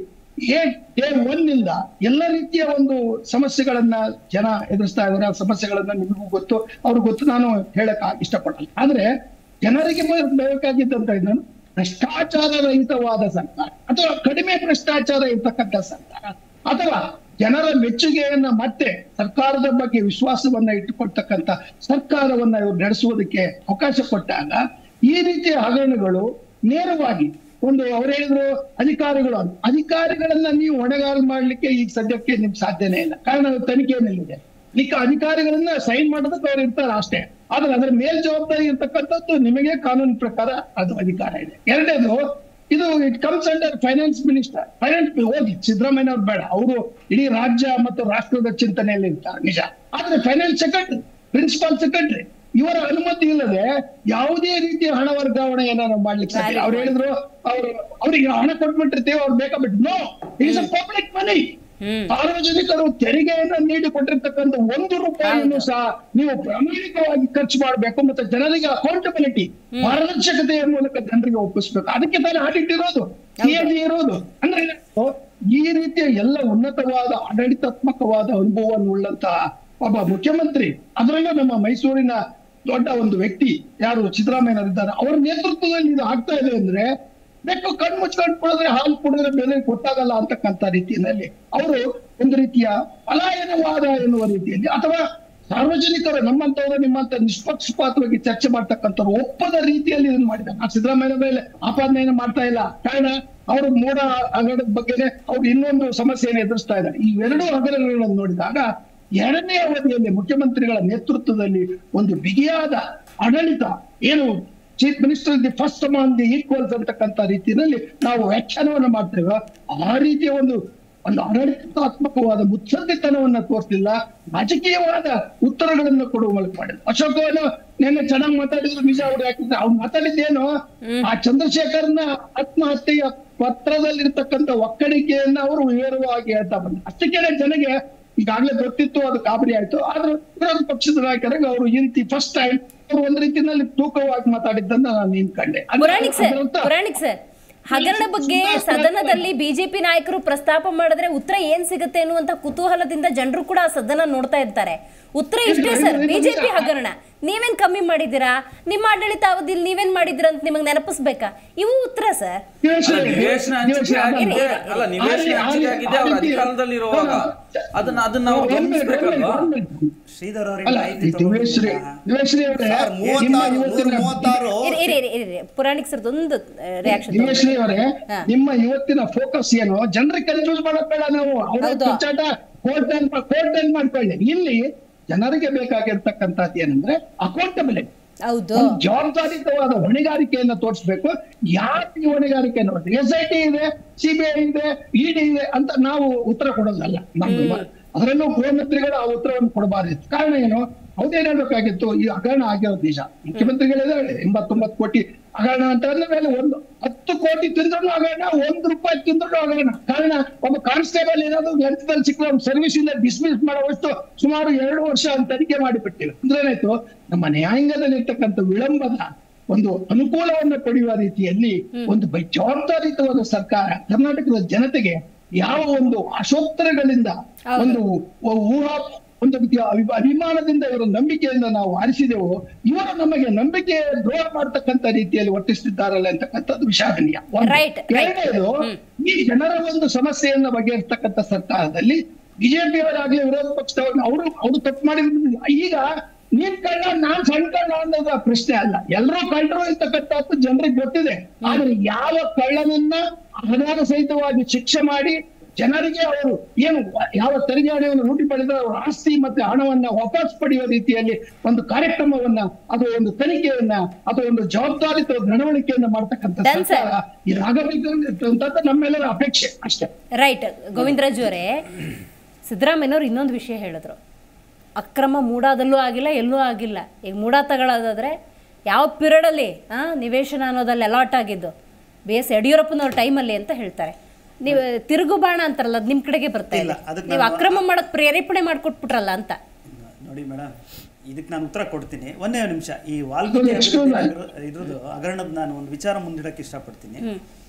ಏ ಡೇ ಒನ್ನಿಂದ ಎಲ್ಲ ರೀತಿಯ ಒಂದು ಸಮಸ್ಯೆಗಳನ್ನ ಜನ ಎದುರಿಸ್ತಾ ಇದ್ದಾರೆ ಆ ಸಮಸ್ಯೆಗಳನ್ನ ನಿಮಗೂ ಗೊತ್ತು ಅವ್ರಿಗೆ ಗೊತ್ತು ನಾನು ಹೇಳಕ್ ಆ- ಇಷ್ಟಪಡಲ್ಲ ಆದ್ರೆ ಜನರಿಗೆ ಬ- ಬೇಕಾಗಿದ್ದಂತ ಇದನ್ನು ಭ್ರಷ್ಟಾಚಾರ ರಹಿತವಾದ ಸರ್ಕಾರ ಅಥವಾ ಕಡಿಮೆ ಭ್ರಷ್ಟಾಚಾರ ಇರ್ತಕ್ಕಂಥ ಸರ್ಕಾರ ಅಥವಾ ಜನರ ಮೆಚ್ಚುಗೆಯನ್ನ ಮತ್ತೆ ಸರ್ಕಾರದ ಬಗ್ಗೆ ವಿಶ್ವಾಸವನ್ನ ಇಟ್ಟುಕೊಳ್ತಕ್ಕಂಥ ಸರ್ಕಾರವನ್ನ ಇವರು ನಡೆಸುವುದಕ್ಕೆ ಅವಕಾಶ ಕೊಟ್ಟಾಗ ಈ ರೀತಿಯ ಹಗರಣಗಳು ನೇರವಾಗಿ ಒಂದು ಅವ್ರು ಹೇಳಿದ್ರು ಅಧಿಕಾರಿಗಳು ಅಂತ. ಅಧಿಕಾರಿಗಳನ್ನ ನೀವು ಹೊಣೆಗಾರ ಮಾಡ್ಲಿಕ್ಕೆ ಈಗ ಸದ್ಯಕ್ಕೆ ನಿಮ್ಗೆ ಸಾಧ್ಯನೇ ಇಲ್ಲ ಕಾರಣ ಅದು ತನಿಖೆಯಲ್ಲಿದೆ ಈಗ ಅಧಿಕಾರಿಗಳನ್ನ ಸೈನ್ ಮಾಡೋದಕ್ಕೆ ಅವ್ರು ಇರ್ತಾರೆ ಅಷ್ಟೇ ಆದ್ರೆ ಅದರ ಮೇಲ್ಜವಾಬ್ದಾರಿ ಇರ್ತಕ್ಕಂಥದ್ದು ನಿಮಗೆ ಕಾನೂನು ಪ್ರಕಾರ ಅದು ಅಧಿಕಾರ ಇದೆ ಎರಡನೇದು ಇದು it comes under finance minister finance ಹೋಗಿ ಸಿದ್ದರಾಮಯ್ಯ ಅವ್ರು ಬೇಡ ಅವರು ಇಡೀ ರಾಜ್ಯ ಮತ್ತು ರಾಷ್ಟ್ರದ ಚಿಂತನೆಯಲ್ಲಿ ಇರ್ತಾರೆ ನಿಜ ಆದ್ರೆ ಫೈನಾನ್ಸ್ ಸೆಕ್ರೆಟರಿ ಪ್ರಿನ್ಸಿಪಾಲ್ ಸೆಕ್ರೆಟರಿ ಇವರ ಅನುಮತಿ ಇಲ್ಲದೆ ಯಾವುದೇ ರೀತಿಯ ಹಣ ವರ್ಗಾವಣೆಯನ್ನ ನಾವು ಮಾಡ್ಲಿಕ್ಕೆ ಸಾಧ್ಯ ಅವ್ರು ಹೇಳಿದ್ರು ಅವ್ರು ಅವ್ರಿಗೆ ಹಣ ಕೊಟ್ಬಿಟ್ಟಿರ್ತೀವಿ ಅವ್ರು ಬೇಕಾಗ್ಬಿಟ್ಟು no is a public money ಸಾರ್ವಜನಿಕರು ತೆರಿಗೆಯನ್ನ ನೀಡಿ ಕೊಟ್ಟಿರ್ತಕ್ಕಂಥ ಒಂದು ರೂಪಾಯಿಯನ್ನು ಸಹ ನೀವು ಪ್ರಾಮಾಣಿಕವಾಗಿ ಖರ್ಚು ಮಾಡಬೇಕು ಮತ್ತೆ ಜನರಿಗೆ ಅಕೌಂಟಬಿಲಿಟಿ ಪಾರದರ್ಶಕತೆಯ ಮೂಲಕ ಜನರಿಗೆ ಒಪ್ಪಿಸ್ಬೇಕು ಅದಕ್ಕೆ ತಾನೇ ಆಡಿಟ್ ಇರೋದು ಸಿಎಜಿ ಇರೋದು ಅಂದ್ರೆ ಏನಾಯ್ತು? ಈ ರೀತಿಯ ಎಲ್ಲ ಉನ್ನತವಾದ ಆಡಳಿತಾತ್ಮಕವಾದ ಅನುಭವವನ್ನು ಉಳ್ಳಂತಹ ಒಬ್ಬ ಮುಖ್ಯಮಂತ್ರಿ ಅದರಲ್ಲೂ ನಮ್ಮ ಮೈಸೂರಿನ ದೊಡ್ಡ ಒಂದು ವ್ಯಕ್ತಿ ಯಾರು ಸಿದ್ದರಾಮಯ್ಯನವರಿದ್ದಾರೆ ಅವರ ನೇತೃತ್ವದಲ್ಲಿ ಇದು ಆಗ್ತಾ ಇದೆ ಅಂದ್ರೆ ಬೆಕ್ಕು ಕಣ್ಣು ಮುಚ್ಕೊಂಡು ಕುಡಿದ್ರೆ ಹಾಲು ಕುಡಿದ್ರೆ ಬೆಲೆ ಗೊತ್ತಾಗಲ್ಲ ಅಂತಕ್ಕಂಥ ರೀತಿಯಲ್ಲಿ ಅವರು ಒಂದು ರೀತಿಯ ಪಲಾಯನವಾದ ಎನ್ನುವ ರೀತಿಯಲ್ಲಿ ಅಥವಾ ಸಾರ್ವಜನಿಕರು ನಮ್ಮಂತವರು ನಿಮ್ಮಂತ ನಿಷ್ಪಕ್ಷಪಾತವಾಗಿ ಚರ್ಚೆ ಮಾಡ್ತಕ್ಕಂಥವ್ರು ಒಪ್ಪದ ರೀತಿಯಲ್ಲಿ ಇದನ್ನ ಮಾಡಿದ್ದಾರೆ ನಾನು ಸಿದ್ದರಾಮಯ್ಯ ಮೇಲೆ ಆಪಾದನೆಯನ್ನು ಮಾಡ್ತಾ ಇಲ್ಲ ಕಾರಣ ಅವರು ಮೂಢ ಹಗರಣದ ಬಗ್ಗೆನೆ ಅವ್ರು ಇನ್ನೊಂದು ಸಮಸ್ಯೆಯನ್ನು ಎದುರಿಸ್ತಾ ಇದ್ದಾರೆ ಈ ಎರಡು ಹಗರಣಗಳನ್ನು ನೋಡಿದಾಗ ಎರಡನೇ ಅವಧಿಯಲ್ಲಿ ಮುಖ್ಯಮಂತ್ರಿಗಳ ನೇತೃತ್ವದಲ್ಲಿ ಒಂದು ಬಿಗಿಯಾದ ಆಡಳಿತ ಏನು chief minister the first among the equals ಅಂತಕ್ಕಂಥ ರೀತಿಯಲ್ಲಿ ನಾವು ವ್ಯಾಖ್ಯಾನವನ್ನ ಮಾಡ್ತೇವೆ ಆ ರೀತಿಯ ಒಂದು ಒಂದು ಆಡಳಿತಾತ್ಮಕವಾದ ಮುತ್ಸದ್ದಿತನವನ್ನ ತೋರಿಸಲಿಲ್ಲ ರಾಜಕೀಯವಾದ ಉತ್ತರಗಳನ್ನು ಕೊಡುವ ಮೂಲಕ ಮಾಡಿದ್ರು ಅಶೋಕ್ ಏನು ನಿನ್ನೆ ಚೆನ್ನಾಗಿ ಮಾತಾಡಿದ್ರು ನಿಜ ಅವ್ರು ಯಾಕಿದ್ರೆ ಅವ್ರು ಮಾತಾಡಿದ್ದೇನು ಆ ಚಂದ್ರಶೇಖರ್ನ ಆತ್ಮಹತ್ಯೆಯ ಪತ್ರದಲ್ಲಿರ್ತಕ್ಕಂಥ ಒಕ್ಕಣಿಕೆಯನ್ನ ಅವರು ವಿವರವಾಗಿ ಹೇಳ್ತಾ ಬಂದ್ರು ಅಷ್ಟಕ್ಕೆ ಜನಗೆ ಈಗಾಗಲೇ ಗೊತ್ತಿತ್ತು ಅದು ಗಾಬರಿ ಆಯ್ತು ಆದ್ರೆ ವಿರೋಧ ಪಕ್ಷದ ನಾಯಕರಿಗೆ ಅವರು ಇಂತಿ ಫಸ್ಟ್ ಟೈಮ್ ಅವರು ಒಂದ್ ರೀತಿಯಲ್ಲಿ ತೂಕವಾಗಿ ಮಾತಾಡಿದ್ದನ್ನ ನಾನು ನಿಂತ್ಕೊಂಡೆ ಅದ್ರ- ಪುರಾಣಿಕ್ ಸರ್ ಅದರಂತ- ಪುರಾಣಿಕ್ ಸರ್ ಹಗರಣ ಬಗ್ಗೆ ಸದನದಲ್ಲಿ ಬಿಜೆಪಿ ನಾಯಕರು ಪ್ರಸ್ತಾಪ ಮಾಡಿದ್ರೆ ಉತ್ತರ ಏನ್ ಸಿಗುತ್ತೆ ಅನ್ನುವಂತ ಕುತೂಹಲದಿಂದ ಜನರು ಕೂಡ ಆ ಸದನ ನೋಡ್ತಾ ಇರ್ತಾರೆ ಉತ್ತರ ಇಷ್ಟೇ ಸರ್ ಬಿಜೆಪಿ ಹಗರಣ ನೀವೇನ್ ಕಮ್ಮಿ ಮಾಡಿದ್ದೀರಾ ನಿಮ್ಮ ಆಡಳಿತ ಅವಧಿಯಲ್ಲಿ ನೀವೇನ್ ಮಾಡಿದ್ದೀರಾ ಅಂತ ನಿಮಗೆ ನೆನಪಿಸ್ಬೇಕಾ ಇವು ಉತ್ತರ ಸರ್ ನಿವೇಶನ- ಅಲ್ಲ, ನಿವೇಶನ ಹಂಚಿಕೆ ಆಗಿದೆ ಇರಿ, ಇರಿ, ಅಲ್ಲ ನಿವೇಶನ ಹಂಚಿಕೆ ಆಗಿದೆ ಅವ್ರ ಅಧಿಕಾರದಲ್ಲಿ ಇರುವಾಗ ಅದನ್ನ ಅದನ್ನ ನಾವು ಗಮನಿಸ್ಬೇಕಲ್ವಾ ಶ್ರೀಧರ್ ಅಲ್ಲ ಅವರಿಗೆ ಮಾಹಿತಿ ದಿವೇಶ್ರೀ ದಿವೇಶ್ರೀ ಅವರೇ ಸರ್, ನಿಮ್ಮ ಮೂವತ್ತಾರು ನೂರ ಇವತ್ತಿನ ಮೂವತ್ತಾರು ಇರಿ ಇರಿ ಇರಿ, ಇರಿ ಇರಿ. ಪುರಾಣಿಕ್ ಸರ್ದು ಒಂದು ರಿಯಾಕ್ಷನ್ ದಿವೇಶ್ರೀ ಅವರೇ ಹಾ. ನಿಮ್ಮ ಇವತ್ತಿನ ಫೋಕಸ್ ಏನು ಜನರಿಗೆ ಕನ್ಫ್ಯೂಸ್ ಮಾಡಕ್ ಬೇಡ ನಾವು ಅವ್ರ ಹೌದು. ಕಿಚ್ಚಾಟ ಕೋರ್ಟ್ ಕೋರ್ಟ್ ಮಾಡ್ಕೊಳ್ಳಿ ಇಲ್ಲಿ ಜನರಿಗೆ ಬೇಕಾಗಿರ್ತಕ್ಕಂಥದ್ದು ಏನಂದ್ರೆ ಅಕೌಂಟಬಿಲಿಟಿ ಹೌದು ಒಂದು ಜವಾಬ್ದಾರಿತವಾದ ಹೊಣೆಗಾರಿಕೆಯನ್ನ ತೋರಿಸ್ಬೇಕು ಯಾರು ಈ ಹೊಣೆಗಾರಿಕೆ ನೋಡಿ ಎಸ್ ಐ ಟಿ ಇದೆ ಸಿಬಿಐ ಇದೆ ಇಡಿ ಇದೆ ಅಂತ ನಾವು ಉತ್ತರ ಕೊಡೋದಲ್ಲ ನಮ್ದು ಮ- ಅದರಲ್ಲೂ ಗೃಹ ಮಂತ್ರಿಗಳು ಆ ಉತ್ತರವನ್ನು ಕೊಡಬಾರ್ದಿತ್ತು ಕಾರಣ ಏನು ಅವ್ರೇನ್ ಹೇಳ್ಬೇಕಾಗಿತ್ತು ಈ ಹಗರಣ ಆಗಿರೋದು ನಿಜ ಮುಖ್ಯಮಂತ್ರಿಗಳಿದ್ದಾರೆ ಎಂಬತ್ತೊಂಬತ್ತು ಕೋಟಿ ಹಗರಣ ಅಂತ ಅಂದ ಮೇಲೆ ಒಂದು ಹತ್ತು ಕೋಟಿ ತಿಂದ್ರು ಹಗರಣ ಒಂದು ರೂಪಾಯಿ ತಿಂದ್ರು ಹಗರಣ ಕಾರಣ ಒಬ್ಬ ಕಾನ್ಸ್ಟೇಬಲ್ ಏನಾದ್ರು ವ್ಯರ್ಥದಲ್ಲಿ ಸಿಕ್ಕ ಸರ್ವಿಸ್ ಇಂದ ಡಿಸ್ಮಿಸ್ ಮಾಡುವಷ್ಟು ಸುಮಾರು ಎರಡು ವರ್ಷ ಅವ್ನು ತನಿಖೆ ಮಾಡಿಬಿಟ್ಟಿವೆ ಅಂದ್ರೆ ಏನಾಯ್ತು ನಮ್ಮ ನ್ಯಾಯಾಂಗದಲ್ಲಿ ಇರ್ತಕ್ಕಂಥ ವಿಳಂಬದ ಒಂದು ಅನುಕೂಲವನ್ನು ಪಡೆಯುವ ರೀತಿಯಲ್ಲಿ ಒಂದು ಬೈ- ಜವಾಬ್ದಾರಿತವಾದ ಸರ್ಕಾರ ಕರ್ನಾಟಕದ ಜನತೆಗೆ ಯಾವ ಒಂದು ಅಶೋತ್ತರಗಳಿಂದ ಒಂದು ಊಹಾ ಒಂದು ರೀತಿಯ ಅಭಿ- ಅಭಿಮಾನದಿಂದ ಇವರ ನಂಬಿಕೆಯಿಂದ ನಾವು ಆರಿಸಿದೆವು ಇವರು ನಮಗೆ ನಂಬಿಕೆ ದ್ರೋಹ ಮಾಡ್ತಕ್ಕಂಥ ರೀತಿಯಲ್ಲಿ ವರ್ತಿಸುತ್ತಿದ್ದಾರಲ್ಲ ಅಂತಕ್ಕಂಥದ್ದು ವಿಷಾದನೀಯ ಒಂದು. Right, right. ಎರಡನೇದು ಈ ಜನರ ಒಂದು ಸಮಸ್ಯೆಯನ್ನ ಬಗೆಹರಿಸ್ತಕ್ಕಂಥ ಸರ್ಕಾರದಲ್ಲಿ ಬಿಜೆಪಿಯವರಾಗ್ಲಿ ವಿರೋಧ ಪಕ್ಷದವ್ರು ಅವರು ಅವರು ತಪ್ಪು ಮಾಡಿದ್ರು ಈಗ ನೀನ್ ಕಳ್ಳ ನಾನ್ ಸಣ್ಣ ಕಳ್ಳ ಅನ್ನೋದು ಪ್ರಶ್ನೆ ಅಲ್ಲ ಎಲ್ಲರೂ ಕಳ್ಳರು ಇರ್ತಕ್ಕಂಥದ್ದು ಜನರಿಗೆ ಗೊತ್ತಿದೆ ಆದ್ರೆ ಯಾವ ಕಳ್ಳನನ್ನ ಆಧಾರ ಸಹಿತವಾಗಿ ಶಿಕ್ಷೆ ಮಾಡಿ ಜನರಿಗೆ ಅವರು ಏನು ಯಾವ ತೆರಿಗೆ ಹಣವನ್ನು ಲೂಟಿ ಪಡೆದ ಅವರ ಆಸ್ತಿ ಮತ್ತೆ ಹಣವನ್ನ ವಾಪಸ್ ಪಡೆಯುವ ರೀತಿಯಲ್ಲಿ ಒಂದು ಕಾರ್ಯಕ್ರಮವನ್ನ ಅದು ಒಂದು ತನಿಖೆಯನ್ನ ಅಥವಾ ಒಂದು ಜವಾಬ್ದಾರಿತ ನಡವಳಿಕೆಯನ್ನ ಮಾಡ್ತಕ್ಕಂಥ Done, sir. ಸರ್ಕಾರ ಇದಾಗಬೇಕು ಅಂತಕ್ಕಂಥದ್ದು ನಮ್ಮೆಲ್ಲರ ಅಪೇಕ್ಷೆ ಅಷ್ಟೇ ರೈಟ್ ಗೋವಿಂದರಾಜು ಅವರೇ ಸಿದ್ದರಾಮಯ್ಯನವ್ರು ಇನ್ನೊಂದು ವಿಷಯ ಹೇಳಿದ್ರು ಅಕ್ರಮ ಮೂಡಾದಲ್ಲೂ ಆಗಿಲ್ಲ ಎಲ್ಲೂ ಆಗಿಲ್ಲ ಈಗ ಮೂಡಾ ತಗೊಳ್ಳೋದಾದ್ರೆ ಯಾವ ಪೀರಿಯಡಲ್ಲಿ ನಿವೇಶನ ಅನ್ನೋದಲ್ಲಿ ಅಲಾಟ್ ಆಗಿದ್ದು ಬಿ ಎಸ್ ಯಡಿಯೂರಪ್ಪನವ್ರ ಟೈಮಲ್ಲಿ ಅಂತ ಹೇಳ್ತಾರೆ ನೀವು ತಿರುಗು ಬಾಣ ಅಂತಾರಲ್ಲ ಅದು ನಿಮ್ಮ ಕಡೆಗೆ ಬರ್ತಾ ಇಲ್ಲ ಇಲ್ಲ, ಅದಕ್ಕೆ ನೀವು ನಾನು- ಅಕ್ರಮ ಮಾಡಕ್ ಪ್ರೇರೇಪಣೆ ಮಾಡಿಕೊಟ್ಬಿಟ್ರಲ್ಲ ಅಂತ ನೋಡಿ ಮೇಡಮ್ ಇದಕ್ಕೆ ನಾನು ಉತ್ತರ ಕೊಡ್ತೀನಿ ಒಂದೇ ನಿಮಿಷ ಈ ವಾಲ್ಮೀಕಿ ಎಷ್ಟು ಅಭಿವೃದ್ಧಿ ನಗರ- ಇದ್ರದ್ದು ಹಗರಣದ ನಾನು ಒಂದು ವಿಚಾರ ಮುಂದಿಡಕ್ಕೆ ಇಷ್ಟಪಡ್ತೀನಿ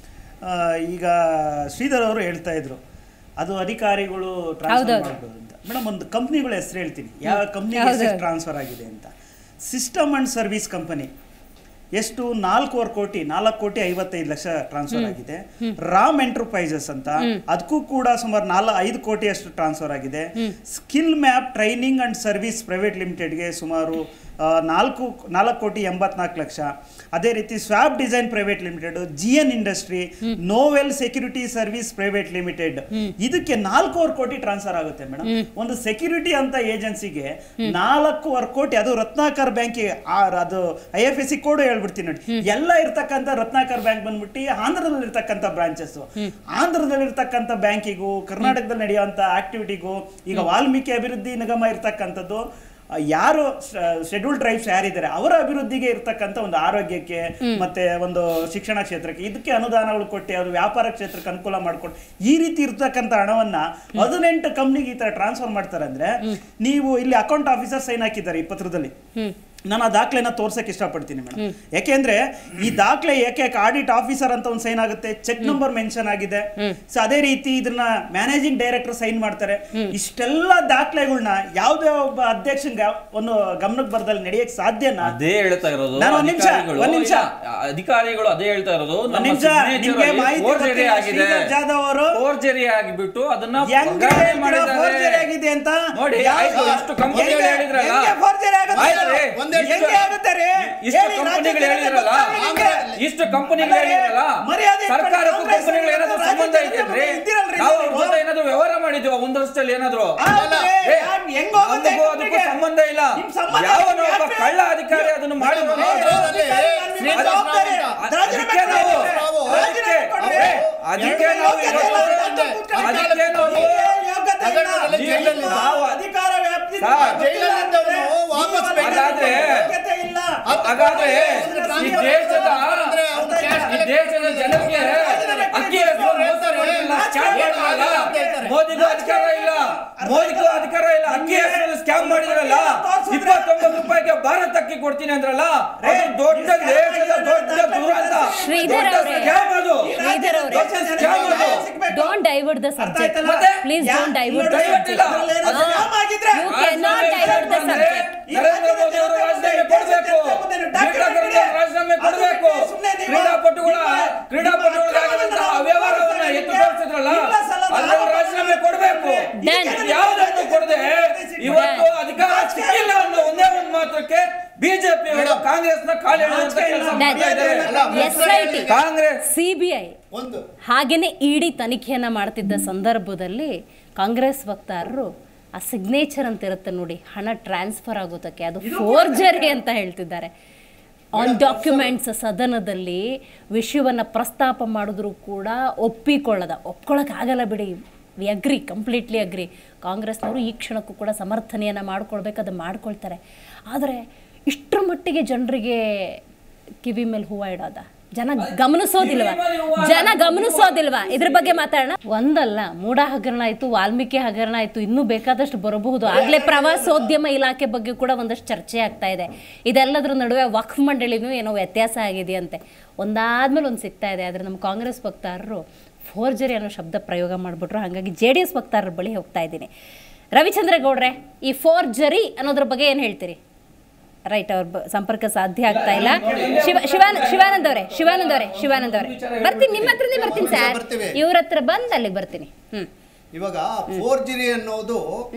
ಆ, ಈಗ ಶ್ರೀಧರ್ ಅವರು ಹೇಳ್ತಾ ಇದ್ರು ಅದು ಅಧಿಕಾರಿಗಳು ಟ್ರಾನ್ಸ್ಫರ್ ಹೌದೌದು. ಮಾಡ್ಬೋದು ಅಂತ ಮೇಡಮ್ ಒಂದು ಕಂಪ್ನಿಗಳ ಹೆಸರು ಹೇಳ್ತೀನಿ ಯಾವ ಕಂಪ್ನಿಗೆ ಹೌದೌದು. ಟ್ರಾನ್ಸ್ಫರ್ ಆಗಿದೆ ಅಂತ ಸಿಸ್ಟಮ್ ಅಂಡ್ ಸರ್ವಿಸ್ ಕಂಪನಿ ಎಷ್ಟು ನಾಲ್ಕೂವರೆ ಕೋಟಿ ನಾಲ್ಕು ಕೋಟಿ ಐವತ್ತೈದು ಲಕ್ಷ ಟ್ರಾನ್ಸ್ಫರ್ ಆಗಿದೆ ರಾಮ್ ಎಂಟರ್ಪ್ರೈಸಸ್ ಅಂತ ಅದಕ್ಕೂ ಕೂಡ ಸುಮಾರು ನಾಲ್ ಐದು ಕೋಟಿ ಅಷ್ಟು ಟ್ರಾನ್ಸ್ಫರ್ ಆಗಿದೆ skill map training and service private ಲಿಮಿಟೆಡ್ಗೆ ಸುಮಾರು ಆ, ನಾಲ್ಕು ನಾಲ್ಕು ಕೋಟಿ ಎಂಬತ್ನಾಲ್ಕು ಲಕ್ಷ ಅದೇ ರೀತಿ swap design private limited G N industry novel security service private limited ಇದಕ್ಕೆ ನಾಲ್ಕೂವರೆ ಕೋಟಿ ಟ್ರಾನ್ಸ್ಫರ್ ಆಗುತ್ತೆ ಮೇಡಮ್ ಒಂದು ಸೆಕ್ಯೂರಿಟಿ ಅಂತ ಏಜೆನ್ಸಿಗೆ ನಾಲ್ಕೂವರೆ ಕೋಟಿ ಅದು ರತ್ನಾಕರ್ ಬ್ಯಾಂಕಿಗೆ ಅದು I F S C code ಹೇಳ್ಬಿಡ್ತೀನಿ ನೋಡಿ ಎಲ್ಲ ಇರ್ತಕ್ಕಂಥ ರತ್ನಾಕರ್ ಬ್ಯಾಂಕ್ ಬಂದ್ಬಿಟ್ಟು ಆಂಧ್ರದಲ್ಲಿ ಇರ್ತಕ್ಕಂಥ ಬ್ರಾಂಚಸ್ ಆಂಧ್ರದಲ್ಲಿ ಇರ್ತಕ್ಕಂಥ ಬ್ಯಾಂಕಿಗೂ ಕರ್ನಾಟಕದಲ್ಲಿ ನಡೆಯುವಂಥ ಆಕ್ಟಿವಿಟಿಗೂ ಈಗ ವಾಲ್ಮೀಕಿ ಅಭಿವೃದ್ಧಿ ನಿಗಮ ಇರ್ತಕ್ಕಂಥದ್ದು ಆ, ಯಾರು ಶೆಡ್ಯೂಲ್ ಟ್ರೈಬ್ಸ್ ಯಾರಿದ್ದಾರೆ ಅವರ ಅಭಿವೃದ್ಧಿಗೆ ಇರ್ತಕ್ಕಂಥ ಒಂದು ಆರೋಗ್ಯಕ್ಕೆ ಮತ್ತೆ ಒಂದು ಶಿಕ್ಷಣ ಕ್ಷೇತ್ರಕ್ಕೆ ಇದಕ್ಕೆ ಅನುದಾನಗಳು ಕೊಟ್ಟು ಅದು ವ್ಯಾಪಾರ ಕ್ಷೇತ್ರಕ್ಕೆ ಅನುಕೂಲ ಮಾಡ್ಕೊಂಡು ಈ ರೀತಿ ಇರ್ತಕ್ಕಂಥ ಹಣವನ್ನ ಹದಿನೆಂಟು ಕಂಪ್ನಿಗೆ ಈ ತರ ಟ್ರಾನ್ಸ್ಫರ್ ಮಾಡ್ತಾರೆ ಅಂದ್ರೆ ನೀವು ಇಲ್ಲಿ ಅಕೌಂಟ್ ಆಫೀಸರ್ ಸೈನ್ ಹಾಕಿದ್ದಾರೆ ಈ ಪತ್ರದಲ್ಲಿ ನಾನು ಆ ದಾಖಲೆನ ತೋರ್ಸಕ್ ಇಷ್ಟಪಡ್ತೀನಿ ಮೇಡಮ್ ಯಾಕೆಂದ್ರೆ ಈ ದಾಖಲೆ ಏಕೆ ಆಡಿಟ್ ಆಫೀಸರ್ ಅಂತ ಒಂದು ಸೈನ್ ಆಗುತ್ತೆ ಚೆಕ್ ನಂಬರ್ ಮೆನ್ಷನ್ ಆಗಿದೆ ಸೊ ಅದೇ ರೀತಿ ಇದನ್ನ ಮ್ಯಾನೇಜಿಂಗ್ ಡೈರೆಕ್ಟರ್ ಸೈನ್ ಮಾಡ್ತಾರೆ ಇಷ್ಟೆಲ್ಲ ದಾಖಲೆಗಳನ್ನ ಯಾವುದೇ ಒಬ್ಬ ಅಧ್ಯಕ್ಷಂಗೆ ಒಂದು ಗಮನಕ್ಕೆ ಬರ್ದಲ್ಲಿ ನಡೆಯಕ್ ಸಾಧ್ಯನಾ ಅದೇ ಹೇಳ್ತಾ ಇರೋದು ನಾನು ಒಂದ್ ನಿಮಿಷ, ಅಧಿಕಾರಿಗಳು- ಒಂದ್ ನಿಮಿಷ. ಇಲ್ಲ, ಅಧಿಕಾರಿಗಳು ಅದೇ ಹೇಳ್ತಾ ಇರೋದು ಒಂದ್ ನಮ್ಮ ನಿಮಿಷ, signature ನಿಮ್ಗೆ ಅಲ್ಲಿ ಮಾಹಿತಿ forgery ಗೊತ್ತಿಲ್ಲ, ಆಗಿದೆ ಶ್ರೀಧರ್ ಜಾಧವ್ ಅವರು ಫೋರ್ಜರಿ ಆಗಿಬಿಟ್ಟು ಅದನ್ನ ಹೆಂಗೆ ವರ್ಗಾವಣೆ ಹೇಳ್ತೀರಾ ಮಾಡಿದ್ದಾರೆ. forgery ಆಗಿದೆ ಅಂತ? ನೋಡಿ ಯಾವ- ಆಯ್ತು ಇಷ್ಟು ಕಂಪನಿಗಳು ಹೆಂಗೆ- ಹೇಳಿದ್ರಲ್ಲ ಹೆಂಗೆ forgery ಆಗುತ್ತೆ? ಆಯ್ತು ರೀ. ಒಂದೇ ಹೆಂಗೆ ಆಗುತ್ತೆ ರೀ? ಇಷ್ಟು ಹೇಳಿ, ಕಂಪನಿಗಳು ರಾಜ್ಯ ಜನತೆ ಹೇಳಿದ್ರಲ್ಲ ಗೊತ್ತಾಗ್ಲಿ ನಿಮ್ಗೆ? ಇಷ್ಟು ಕಂಪನಿಗಳು ಅಲ್ಲ ರೀ, ಹೇಳಿದ್ರಲ್ಲ ಮರ್ಯಾದೆ ಇಟ್ಕೊಂಡು ಸರ್ಕಾರಕ್ಕೂ ಕಾಂಗ್ರೆಸ್ ಕಂಪನಿಗಳು ಏನಾದ್ರು ರಾಜ್ಯ ಸಂಬಂಧ ಜನತೆ ಇದೆಯೇನ್ರಿ ಇದ್ದೀರಲ್ರಿ ನಾವು ಅವ್ರ ನೀವು? ಜೊತೆ ಏನಾದ್ರು ವ್ಯವಹಾರ ಮಾಡಿದ್ವಿ ಒಂದು ವರ್ಷದಲ್ಲಿ ಏನಾದ್ರು ಹೌದು ರೀ, ಏ, ಯಾಕ್- ಹೆಂಗ್ ಹೋಗುತ್ತೆ ನಮಗೂ ಅದಕ್ಕೂ ಕಂಪ್ನಿಗೆ? ಸಂಬಂಧ ಇಲ್ಲ ನಿಮ್ ಸಂಬಂಧ ಯಾವನೋ ಇಲ್ಲ, ಒಬ್ಬ ಯಾಕೆ? ಕಳ್ಳ ಅಧಿಕಾರಿ ಅದನ್ನು ಮಾಡಿರೋನು ಆಂಧ್ರದಲ್ಲಿ ನಿಮ್ಮ ಜವಾಬ್ದಾರಿ. ಅದಕ್ಕೆ ನಾವು ಅದಕ್ಕೆ ಅವರೇ, ಅದಕ್ಕೆ ನಾವು ಇವತ್ತು ಅದಕ್ಕೆ ನಾವು ಯೋಗ್ಯತೆ ಇಲ್ಲ. ಅದರಲ್ಲಿ ಜೈಲಲ್ಲಿ ನಿಮ್ಮ ನಾವು- ಅಧಿಕಾರ ವ್ಯಾಪ್ತಿ ಸರ್, ಜೈಲಲ್ಲಿದ್ದವನು ವಾಪಸ್ ನೀವು ಹಾಗಾದ್ರೆ ಯೋಗ್ಯತೆ ಇಲ್ಲ. ಹಾಗಾದ್ರೆ ಈ ದೇಶದ ಈ ದೇಶದ ಜನಕ್ಕೆ ಅಕ್ಕಿ ಹಸ್ರು ಮೋಸ ಮಾಡಿಲ್ಲ ಸ್ಕ್ಯಾಮ್ ಮಾಡಿದ್ರಲ್ಲ ಮೋದಿಗೂ ಅಧಿಕಾರ ಇಲ್ಲ ಮೋದಿಗೂ ಅಧಿಕಾರ ಇಲ್ಲ ಅಕ್ಕಿ ಹಸ್ರಲ್ಲಿ ಸ್ಕ್ಯಾಮ್ ಮಾಡಿದ್ರಲ್ಲ ಇಪ್ಪತ್ತೊಂಬತ್ತು ರೂಪಾಯಿಗೆ ಭಾರತ ಅಕ್ಕಿ ಕೊಡ್ತೀನಿ ಅಂದ್ರಲ್ಲ ಅದು ದೊಡ್ಡ ದೇಶದ ದೊಡ್ಡ ದುರಂತ ಶ್ರೀಧರ್ ದೊಡ್ಡ ಅವ್ರೆ. ಸ್ಕ್ಯಾಮ್ ಅದು ಶ್ರೀಧರ್ ಅವ್ರೆ. ದೊಡ್ಡ ಸ್ಕ್ಯಾಮ್ ಅದು ಡೋಂಟ್ ಡೈವರ್ಟ್ ದ ಸಬ್ಜೆಕ್ಟ್ ಆಯ್ತಲ್ಲ? ಮತ್ತೆ? ಪ್ಲೀಸ್ ಯಾ- ಡೋಂಟ್ ಡೈವರ್ಟ್ ದ Divert ಇಲ್ಲ. ಸಬ್ಜೆಕ್ಟ್ ಅದು ಸ್ಕ್ಯಾಮ್ ಆಗಿದ್ರೆ You cannot divert the subject. Narendra Modi ಅವರು ರಾಜೀನಾಮೆ ಕೊಡಬೇಕು ಕ್ರೀಡಾಪಟುಗಳ ರಾಜೀನಾಮೆ ಕೊಡಬೇಕು ಕ್ರೀಡಾಪಟುಗಳ ಕ್ರೀಡಾಪಟುಗಳಿಗಾಗಿರುವಂತಹ ಅವ್ಯವಹಾರವನ್ನ ಎತ್ತು ತೋರಿಸಿದ್ರಲ್ಲ ಅದ್ರಲ್ಲಿ ರಾಜೀನಾಮೆ ಕೊಡಬೇಕು Done. ಯಾವುದನ್ನು ಕೊಡದೆ ಇವತ್ತು ಅಧಿಕಾರ ಸಿಕ್ಕಿಲ್ಲ ಅನ್ನೋ ಒಂದೇ ಒಂದು ಮಾತ್ರಕ್ಕೆ ಬಿಜೆಪಿ ಅವರು ಕಾಂಗ್ರೆಸ್ ನ ಕಾಲು ಎಳೆಯುವಂತ ಕೆಲಸ ಮಾಡ್ತಾ ಇದ್ದಾರೆ S I T Congress CBI ಒಂದು ಹಾಗೆಯೇ ಇಡಿ ತನಿಖೆಯನ್ನು ಮಾಡ್ತಿದ್ದ ಸಂದರ್ಭದಲ್ಲಿ ಕಾಂಗ್ರೆಸ್ ವಕ್ತಾರರು ಆ ಸಿಗ್ನೇಚರ್ ಅಂತ ಇರುತ್ತೆ ನೋಡಿ ಹಣ ಟ್ರಾನ್ಸ್ಫರ್ ಆಗೋದಕ್ಕೆ ಅದು ಫೋರ್ಜರಿ ಅಂತ ಹೇಳ್ತಿದ್ದಾರೆ ಆನ್ ಡಾಕ್ಯುಮೆಂಟ್ಸ್ ಸದನದಲ್ಲಿ ವಿಷಯವನ್ನು ಪ್ರಸ್ತಾಪ ಮಾಡಿದ್ರು ಕೂಡ ಒಪ್ಪಿಕೊಳ್ಳದ ಒಪ್ಕೊಳ್ಳೋಕ್ಕಾಗಲ್ಲ ಬಿಡಿ ವಿ ಅಗ್ರಿ ಕಂಪ್ಲೀಟ್ಲಿ ಅಗ್ರಿ ಕಾಂಗ್ರೆಸ್ನವರು ಈ ಕ್ಷಣಕ್ಕೂ ಕೂಡ ಸಮರ್ಥನೆಯನ್ನು ಮಾಡ್ಕೊಳ್ಬೇಕು ಅದು ಮಾಡ್ಕೊಳ್ತಾರೆ ಆದರೆ ಇಷ್ಟರ ಮಟ್ಟಿಗೆ ಜನರಿಗೆ ಕಿವಿ ಮೇಲೆ ಹೂವು ಇಡೋದ ಜನ ಗಮನಿಸೋದಿಲ್ವಾ ಜನ ಗಮನಿಸೋದಿಲ್ವಾ ಇದ್ರ ಬಗ್ಗೆ ಮಾತಾಡೋಣ ಒಂದಲ್ಲ ಮೂಡ ಹಗರಣ ಆಯ್ತು ವಾಲ್ಮೀಕಿ ಹಗರಣ ಆಯ್ತು ಇನ್ನೂ ಬೇಕಾದಷ್ಟು ಬರಬಹುದು ಆಗ್ಲೇ ಪ್ರವಾಸೋದ್ಯಮ ಇಲಾಖೆ ಬಗ್ಗೆ ಕೂಡ ಒಂದಷ್ಟು ಚರ್ಚೆ ಆಗ್ತಾ ಇದೆ ಇದೆಲ್ಲದ್ರ ನಡುವೆ ವಕ್ಫ್ ಮಂಡಳಿನೂ ಏನೋ ವ್ಯತ್ಯಾಸ ಆಗಿದೆಯಂತೆ ಒಂದಾದ್ಮೇಲೆ ಒಂದು ಸಿಗ್ತಾ ಇದೆ ಆದರೆ ನಮ್ಮ ಕಾಂಗ್ರೆಸ್ ವಕ್ತಾರರು ಫೋರ್ಜರಿ ಅನ್ನೋ ಶಬ್ದ ಪ್ರಯೋಗ ಮಾಡಿಬಿಟ್ರು ಹಾಗಾಗಿ ಜೆ ಡಿ ಎಸ್ ವಕ್ತಾರರ ಬಳಿ ಹೋಗ್ತಾ ಇದ್ದೀನಿ ರವಿಚಂದ್ರ ಗೌಡ್ರೆ ಈ ಫೋರ್ಜರಿ ಅನ್ನೋದ್ರ ಬಗ್ಗೆ ಏನು ಹೇಳ್ತೀರಿ ರೈಟ್ ಅವ್ರ ಬ- ಸಂಪರ್ಕ ಸಾಧ್ಯ ಆಗ್ತಾ ಇಲ್ಲ ಶಿವ ಶಿವಾನ ಶಿವಾನಂದ್ ಅವರೇ ಶಿವಾನಂದ್ ಅವರೇ ಶಿವಾನಂದ್ ಅವರೇ ಬರ್ತೀನಿ ನಿಮ್ಮ ಹತ್ರನೇ ಬರ್ತೀನಿ ಸರ್ ಬರ್ತೀವಿ. ಇವ್ರ ಹತ್ರ ಬಂದು ಅಲ್ಲಿಗೆ ಬರ್ತೀನಿ ಹ್ಮ್ ಇವಾಗ ಫೋರ್ಜರಿ ಅನ್ನೋದು